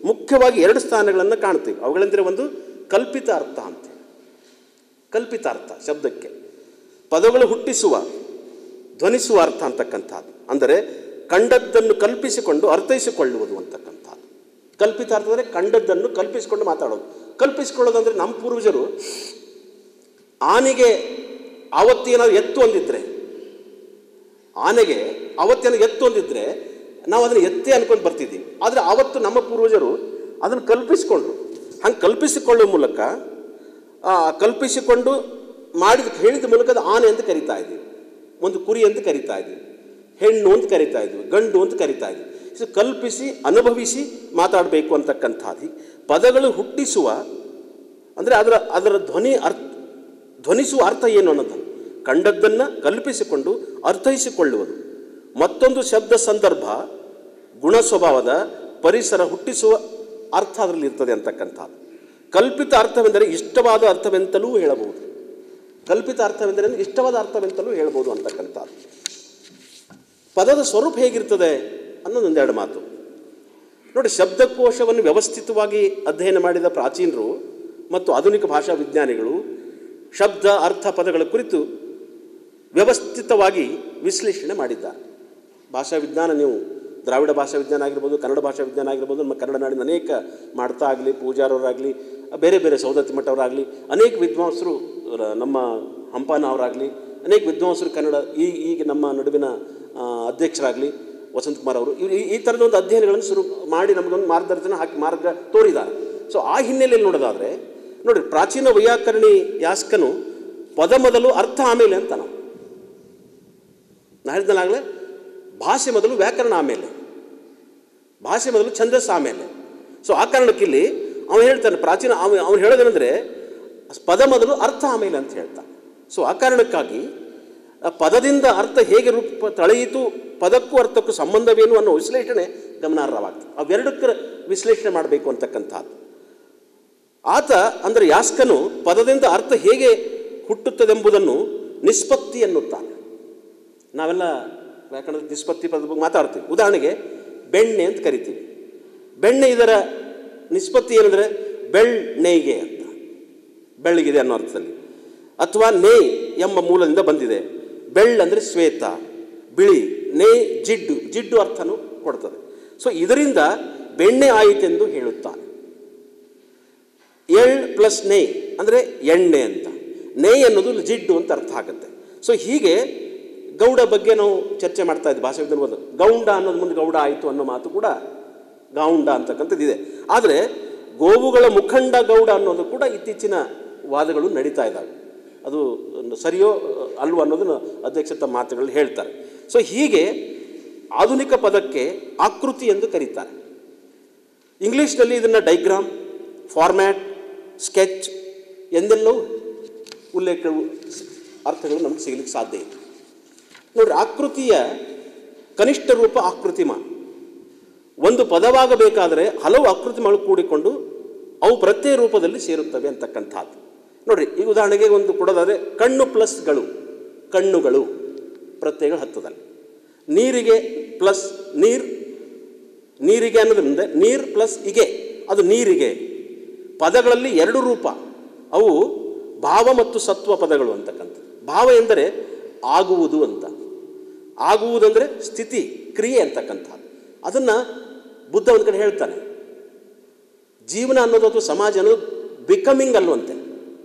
ಮುಖ್ಯವಾಗಿ ಎರಡು ಸ್ಥಾನಗಳನ್ನು ಕಾಣ್ತೀವಿ ಅವುಗಳೆಂದರೆ ಒಂದು ಕಲ್ಪಿತ ಅರ್ಥ ಅಂತ ಕಲ್ಪಿತ ಅರ್ಥ ಶಬ್ದಕ್ಕೆ ಪದಗಳು ಹುಟ್ಟಿಸುವ ಧ್ವನಿಸುವ ಅರ್ಥ ಅಂತಕ್ಕಂಥದ್ದು ಅಂದರೆ ಕಂಡದ್ದನ್ನು ಕಲ್ಪಿಸಿಕೊಂಡು ಅರ್ಥೈಸಿಕೊಳ್ಳುವುದು ಅಂತಕ್ಕಂಥದ್ದು ಕಲ್ಪಿತ ಅರ್ಥ ಅಂದರೆ ಕಂಡದ್ದನ್ನು ಕಲ್ಪಿಸಿಕೊಂಡು ಮಾತಾಡೋದು ಕಲ್ಪಿಸಿಕೊಳ್ಳೋದಂದರೆ ನಮ್ಮ ಪೂರ್ವಜರು ಆನೆಗೆ ಆವತ್ತೇನಾದ್ರು ಎತ್ತು ಅಂದಿದ್ರೆ ಆನೆಗೆ ಆವತ್ತೇನಾದ್ರು ಎತ್ತು ಅಂದಿದ್ರೆ ನಾವು ಅದನ್ನು ಎತ್ತೆ ಅನ್ಕೊಂಡು ಬರ್ತಿದ್ದೀವಿ ಆದರೆ ಆವತ್ತು ನಮ್ಮ ಪೂರ್ವಜರು ಅದನ್ನು ಕಲ್ಪಿಸಿಕೊಂಡ್ರು ಹಂಗೆ ಕಲ್ಪಿಸಿಕೊಳ್ಳುವ ಮೂಲಕ ಆ, ಕಲ್ಪಿಸಿಕೊಂಡು ಮಾಡಿದ ಹೇಳಿದ ಮೂಲಕ ಅದು ಆನೆ ಅಂತ ಕರಿತಾ ಇದ್ದೀವಿ ಒಂದು ಕುರಿ ಅಂತ ಕರಿತಾ ಇದ್ದೀವಿ ಹೆಣ್ಣು ಅಂತ ಕರಿತಾ ಇದ್ವಿ ಗಂಡು ಅಂತ ಕರಿತಾ ಇದ್ವಿ ಸೊ ಕಲ್ಪಿಸಿ ಅನುಭವಿಸಿ ಮಾತಾಡಬೇಕು ಅಂತಕ್ಕಂಥದ್ದು ಪದಗಳು ಹುಟ್ಟಿಸುವ ಅಂದರೆ ಅದರ ಅದರ ಧ್ವನಿ ಅರ್ಥ ಧ್ವನಿಸುವ ಅರ್ಥ ಏನು ಅನ್ನೋದನ್ನು ಕಂಡದ್ದನ್ನು ಕಲ್ಪಿಸಿಕೊಂಡು ಅರ್ಥೈಸಿಕೊಳ್ಳುವುದು ಮತ್ತೊಂದು ಶಬ್ದ ಸಂದರ್ಭ ಗುಣ ಸ್ವಭಾವದ ಪರಿಸರ ಹುಟ್ಟಿಸುವ ಅರ್ಥ ಅದರಲ್ಲಿ ಇರ್ತದೆ ಅಂತಕ್ಕಂಥದ್ದು ಕಲ್ಪಿತ ಅರ್ಥವೆಂದರೆ ಇಷ್ಟವಾದ ಅರ್ಥವೆಂತಲೂ ಹೇಳಬಹುದು ಕಲ್ಪಿತ ಅರ್ಥವೆಂದರೆ ಇಷ್ಟವಾದ ಅರ್ಥವೆಂತಲೂ ಹೇಳ್ಬೋದು ಅಂತಕ್ಕಂಥದ್ದು ಪದದ ಸ್ವರೂಪ ಹೇಗಿರ್ತದೆ ಅನ್ನೋದು ಒಂದೆರಡು ಮಾತು ನೋಡಿ ಶಬ್ದಕೋಶವನ್ನು ವ್ಯವಸ್ಥಿತವಾಗಿ ಅಧ್ಯಯನ ಮಾಡಿದ ಪ್ರಾಚೀನರು ಮತ್ತು ಆಧುನಿಕ ಭಾಷಾ ವಿಜ್ಞಾನಿಗಳು ಶಬ್ದ ಅರ್ಥ ಪದಗಳ ಕುರಿತು ವ್ಯವಸ್ಥಿತವಾಗಿ ವಿಶ್ಲೇಷಣೆ ಮಾಡಿದ್ದಾರೆ ಭಾಷಾ ವಿಜ್ಞಾನ ನೀವು ದ್ರಾವಿಡ ಭಾಷಾ ವಿಜ್ಞಾನ ಆಗಿರ್ಬೋದು ಕನ್ನಡ ಭಾಷಾ ವಿಜ್ಞಾನ ಆಗಿರ್ಬೋದು ನಮ್ಮ ಕನ್ನಡ ನಾಡಿನ ಅನೇಕ ಮಾಡ್ತಾ ಆಗಲಿ ಪೂಜಾರವರಾಗಲಿ ಬೇರೆ ಬೇರೆ ಸೌದತ್ತಿ ಮಠವರಾಗಲಿ ಅನೇಕ ವಿದ್ವಾಂಸರು ರ- ನಮ್ಮ ಹಂಪಾನ ಅವರಾಗಲಿ ಅನೇಕ ವಿದ್ವಾಂಸರು ಕನ್ನಡ ಈ ಈಗ ನಮ್ಮ ನಡುವಿನ ಆ, ಅಧ್ಯಕ್ಷರಾಗಲಿ ವಸಂತಕುಮಾರ್ ಅವರು ಇವ್ರು ಈ- ಈ ಥರದ ಒಂದು ಅಧ್ಯಯನಗಳನ್ನು ಶುರು ಮಾಡಿ ನಮಗೊಂದು ಮಾರ್ಗದರ್ಶನ ಹಾಕಿ ಮಾರ್ಗ ತೋರಿದ್ದಾರೆ ಸೊ ಆ ಹಿನ್ನೆಲೆಯಲ್ಲಿ ನೋಡೋದಾದರೆ ನೋಡಿ ಪ್ರಾಚೀನ ವೈಯಾಕರಣಿ ಯಾಸ್ಕನು ಪದ ಮೊದಲು ಅರ್ಥ ಆಮೇಲೆ ಅಂತ ನಾವು ನಾ ಹೇಳಿದ್ನಲ್ಲಾಗಲೇ ಭಾಷೆ ಮೊದಲು ವ್ಯಾಕರಣ ಆಮೇಲೆ ಭಾಷೆ ಮೊದಲು ಛಂದಸ್ಸು ಆಮೇಲೆ ಸೊ ಆ ಕಾರಣಕ್ಕಿಲ್ಲಿ ಅವನು ಹೇಳ್ತಾನೆ ಪ್ರಾಚೀನ ಅವನು ಅವನು ಹೇಳೋದೇನೆಂದರೆ ಪದ ಮೊದಲು ಅರ್ಥ ಆಮೇಲೆ ಅಂತ ಹೇಳ್ತಾನೆ ಸೊ ಆ ಕಾರಣಕ್ಕಾಗಿ ಆ ಪದದಿಂದ ಅರ್ಥ ಹೇಗೆ ರೂಪ ತಳೆಯಿತು ಪದಕ್ಕೂ ಅರ್ಥಕ್ಕೂ ಸಂಬಂಧವೇನು ಅನ್ನೋ ವಿಶ್ಲೇಷಣೆ ಗಮನಾರ್ಹವಾಗ್ತದೆ ಅವೆರಡಕ್ಕರ ವಿಶ್ಲೇಷಣೆ ಮಾಡಬೇಕು ಅಂತಕ್ಕಂಥದ್ದು ಆತ ಅಂದರೆ ಯಾಸ್ಕನು ಪದದಿಂದ ಅರ್ಥ ಹೇಗೆ ಹುಟ್ಟುತ್ತದೆಂಬುದನ್ನು ನಿಷ್ಪತ್ತಿ ಎನ್ನುತ್ತಾನೆ ನಾವೆಲ್ಲ ವ್ಯಾಕರಣದ ನಿಷ್ಪತ್ತಿ ಪದದ ಬಗ್ಗೆ ಮಾತಾಡ್ತೀವಿ ಉದಾಹರಣೆಗೆ ಬೆಣ್ಣೆ ಅಂತ ಕರಿತೀವಿ ಬೆಣ್ಣೆ ಇದರ ನಿಷ್ಪತ್ತಿ ಏನಂದರೆ ಬೆಳ್ಳೆಗೆ ಅಂತ ಬೆಳ್ಳಗಿದೆ ಅನ್ನೋ ಅರ್ಥದಲ್ಲಿ ಅಥವಾ ನೇ ಎಂಬ ಮೂಲದಿಂದ ಬಂದಿದೆ ಬೆಳ್ಳ ಅಂದರೆ ಶ್ವೇತ ಬಿಳಿ ನೇ ಜಿಡ್ಡು ಜಿಡ್ಡು ಅರ್ಥನೂ ಕೊಡ್ತದೆ ಸೊ ಇದರಿಂದ ಬೆಣ್ಣೆ ಆಯಿತೆಂದು ಹೇಳುತ್ತಾನೆ ಎಳ್ ಪ್ಲಸ್ ನೇ ಅಂದರೆ ಎಣ್ಣೆ ಅಂತ ನೇ ಅನ್ನೋದು ಜಿಡ್ಡು ಅಂತ ಅರ್ಥ ಆಗುತ್ತೆ ಸೊ ಹೀಗೆ ಗೌಡ ಬಗ್ಗೆ ನಾವು ಚರ್ಚೆ ಮಾಡ್ತಾ ಇದ್ವಿ ಭಾಷೆ ವಿಜ್ಞಾನ ಓದೋದು. ಗೌಂಡ ಅನ್ನೋದು ಮುಂದೆ ಗೌಡ ಆಯಿತು ಅನ್ನೋ ಮಾತು ಕೂಡ ಗೌಂಡ ಅಂತಕ್ಕಂಥದ್ದು ಇದೆ ಆದರೆ ಗೋವುಗಳ ಮುಖಂಡ ಗೌಡ ಅನ್ನೋದು ಕೂಡ ಇತ್ತೀಚಿನ ವಾದಗಳು ನಡೀತಾ ಇದ್ದಾವೆ ಅದು ಸರಿಯೋ ಅಲ್ವೋ ಅನ್ನೋದನ್ನು ಅಧ್ಯಕ್ಷ ತಮ್ಮ ಮಾತುಗಳಲ್ಲಿ ಹೇಳ್ತಾರೆ ಸೊ ಹೀಗೆ ಆಧುನಿಕ ಪದಕ್ಕೆ ಆಕೃತಿ ಎಂದು ಕರೀತಾರೆ ಇಂಗ್ಲೀಷ್ನಲ್ಲಿ ಇದನ್ನು ಡೈಗ್ರಾಮ್ ಫಾರ್ಮ್ಯಾಟ್ ಸ್ಕೆಚ್ ಎಂದೆಲ್ಲವೂ ಉಲ್ಲೇಖಗಳು ಅರ್ಥಗಳು ನಮ್ಗೆ ಸಿಗಲಿಕ್ಕೆ ಸಾಧ್ಯ ಇದೆ ನೋಡ್ರಿ ಆಕೃತಿಯ ಕನಿಷ್ಠ ರೂಪ ಆಕೃತಿಮ ಒಂದು ಪದವಾಗಬೇಕಾದರೆ ಹಲವು ಆಕೃತಿಗಳು ಕೂಡಿಕೊಂಡು ಅವು ಪ್ರತ್ಯಯ ರೂಪದಲ್ಲಿ ಸೇರುತ್ತವೆ ಅಂತಕ್ಕಂಥದ್ದು ನೋಡ್ರಿ ಈಗ ಉದಾಹರಣೆಗೆ ಒಂದು ಕೊಡೋದಾದರೆ ಕಣ್ಣು ಪ್ಲಸ್ಗಳು ಕಣ್ಣುಗಳು ಪ್ರತ್ಯಯಗಳು ಹತ್ತದಲ್ಲಿ ನೀರಿಗೆ ಪ್ಲಸ್ ನೀರು ನೀರಿಗೆ ಅನ್ನೋದ್ರಿಂದ ನೀರು ಪ್ಲಸ್ ಇಗೆ ಅದು ನೀರಿಗೆ ಪದಗಳಲ್ಲಿ ಎರಡು ರೂಪ ಅವು ಭಾವ ಮತ್ತು ಸತ್ವ ಪದಗಳು ಅಂತಕ್ಕಂಥದ್ದು ಭಾವ ಎಂದರೆ ಆಗುವುದು ಅಂತ ಆಗುವುದಂದರೆ ಸ್ಥಿತಿ ಕ್ರಿಯೆ ಅಂತಕ್ಕಂಥದ್ದು ಅದನ್ನು ಬುದ್ಧ ಒಂದು ಕಡೆ ಹೇಳ್ತಾನೆ ಜೀವನ ಅನ್ನೋದು ಅಥವಾ ಸಮಾಜ ಅನ್ನೋದು ಬಿಕಮಿಂಗ್ ಅಲ್ವಂತೆ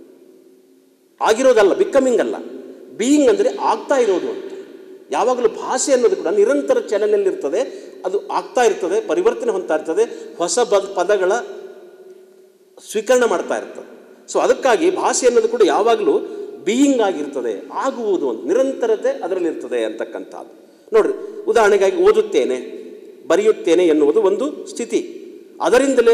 ಆಗಿರೋದಲ್ಲ ಬಿಕಮಿಂಗ್ ಅಲ್ಲ ಬೀಯಿಂಗ್ ಅಂದರೆ ಆಗ್ತಾ ಇರೋದು ಅಂತ ಯಾವಾಗಲೂ ಭಾಷೆ ಅನ್ನೋದು ಕೂಡ ನಿರಂತರ ಚಲನೆಯಲ್ಲಿರ್ತದೆ ಅದು ಆಗ್ತಾ ಇರ್ತದೆ ಪರಿವರ್ತನೆ ಹೊಂದ್ತಾ ಇರ್ತದೆ ಹೊಸ ಬ ಪದಗಳ ಸ್ವೀಕರಣ ಮಾಡ್ತಾ ಇರ್ತದೆ ಸೊ ಅದಕ್ಕಾಗಿ ಭಾಷೆ ಅನ್ನೋದು ಕೂಡ ಯಾವಾಗಲೂ ಬೀಯಿಂಗ್ ಆಗಿರ್ತದೆ ಆಗುವುದು ಅಂತ ನಿರಂತರತೆ ಅದರಲ್ಲಿರ್ತದೆ ಅಂತಕ್ಕಂಥದ್ದು ನೋಡ್ರಿ ಉದಾಹರಣೆಗಾಗಿ ಓದುತ್ತೇನೆ ಬರೆಯುತ್ತೇನೆ ಎನ್ನುವುದು ಒಂದು ಸ್ಥಿತಿ ಅದರಿಂದಲೇ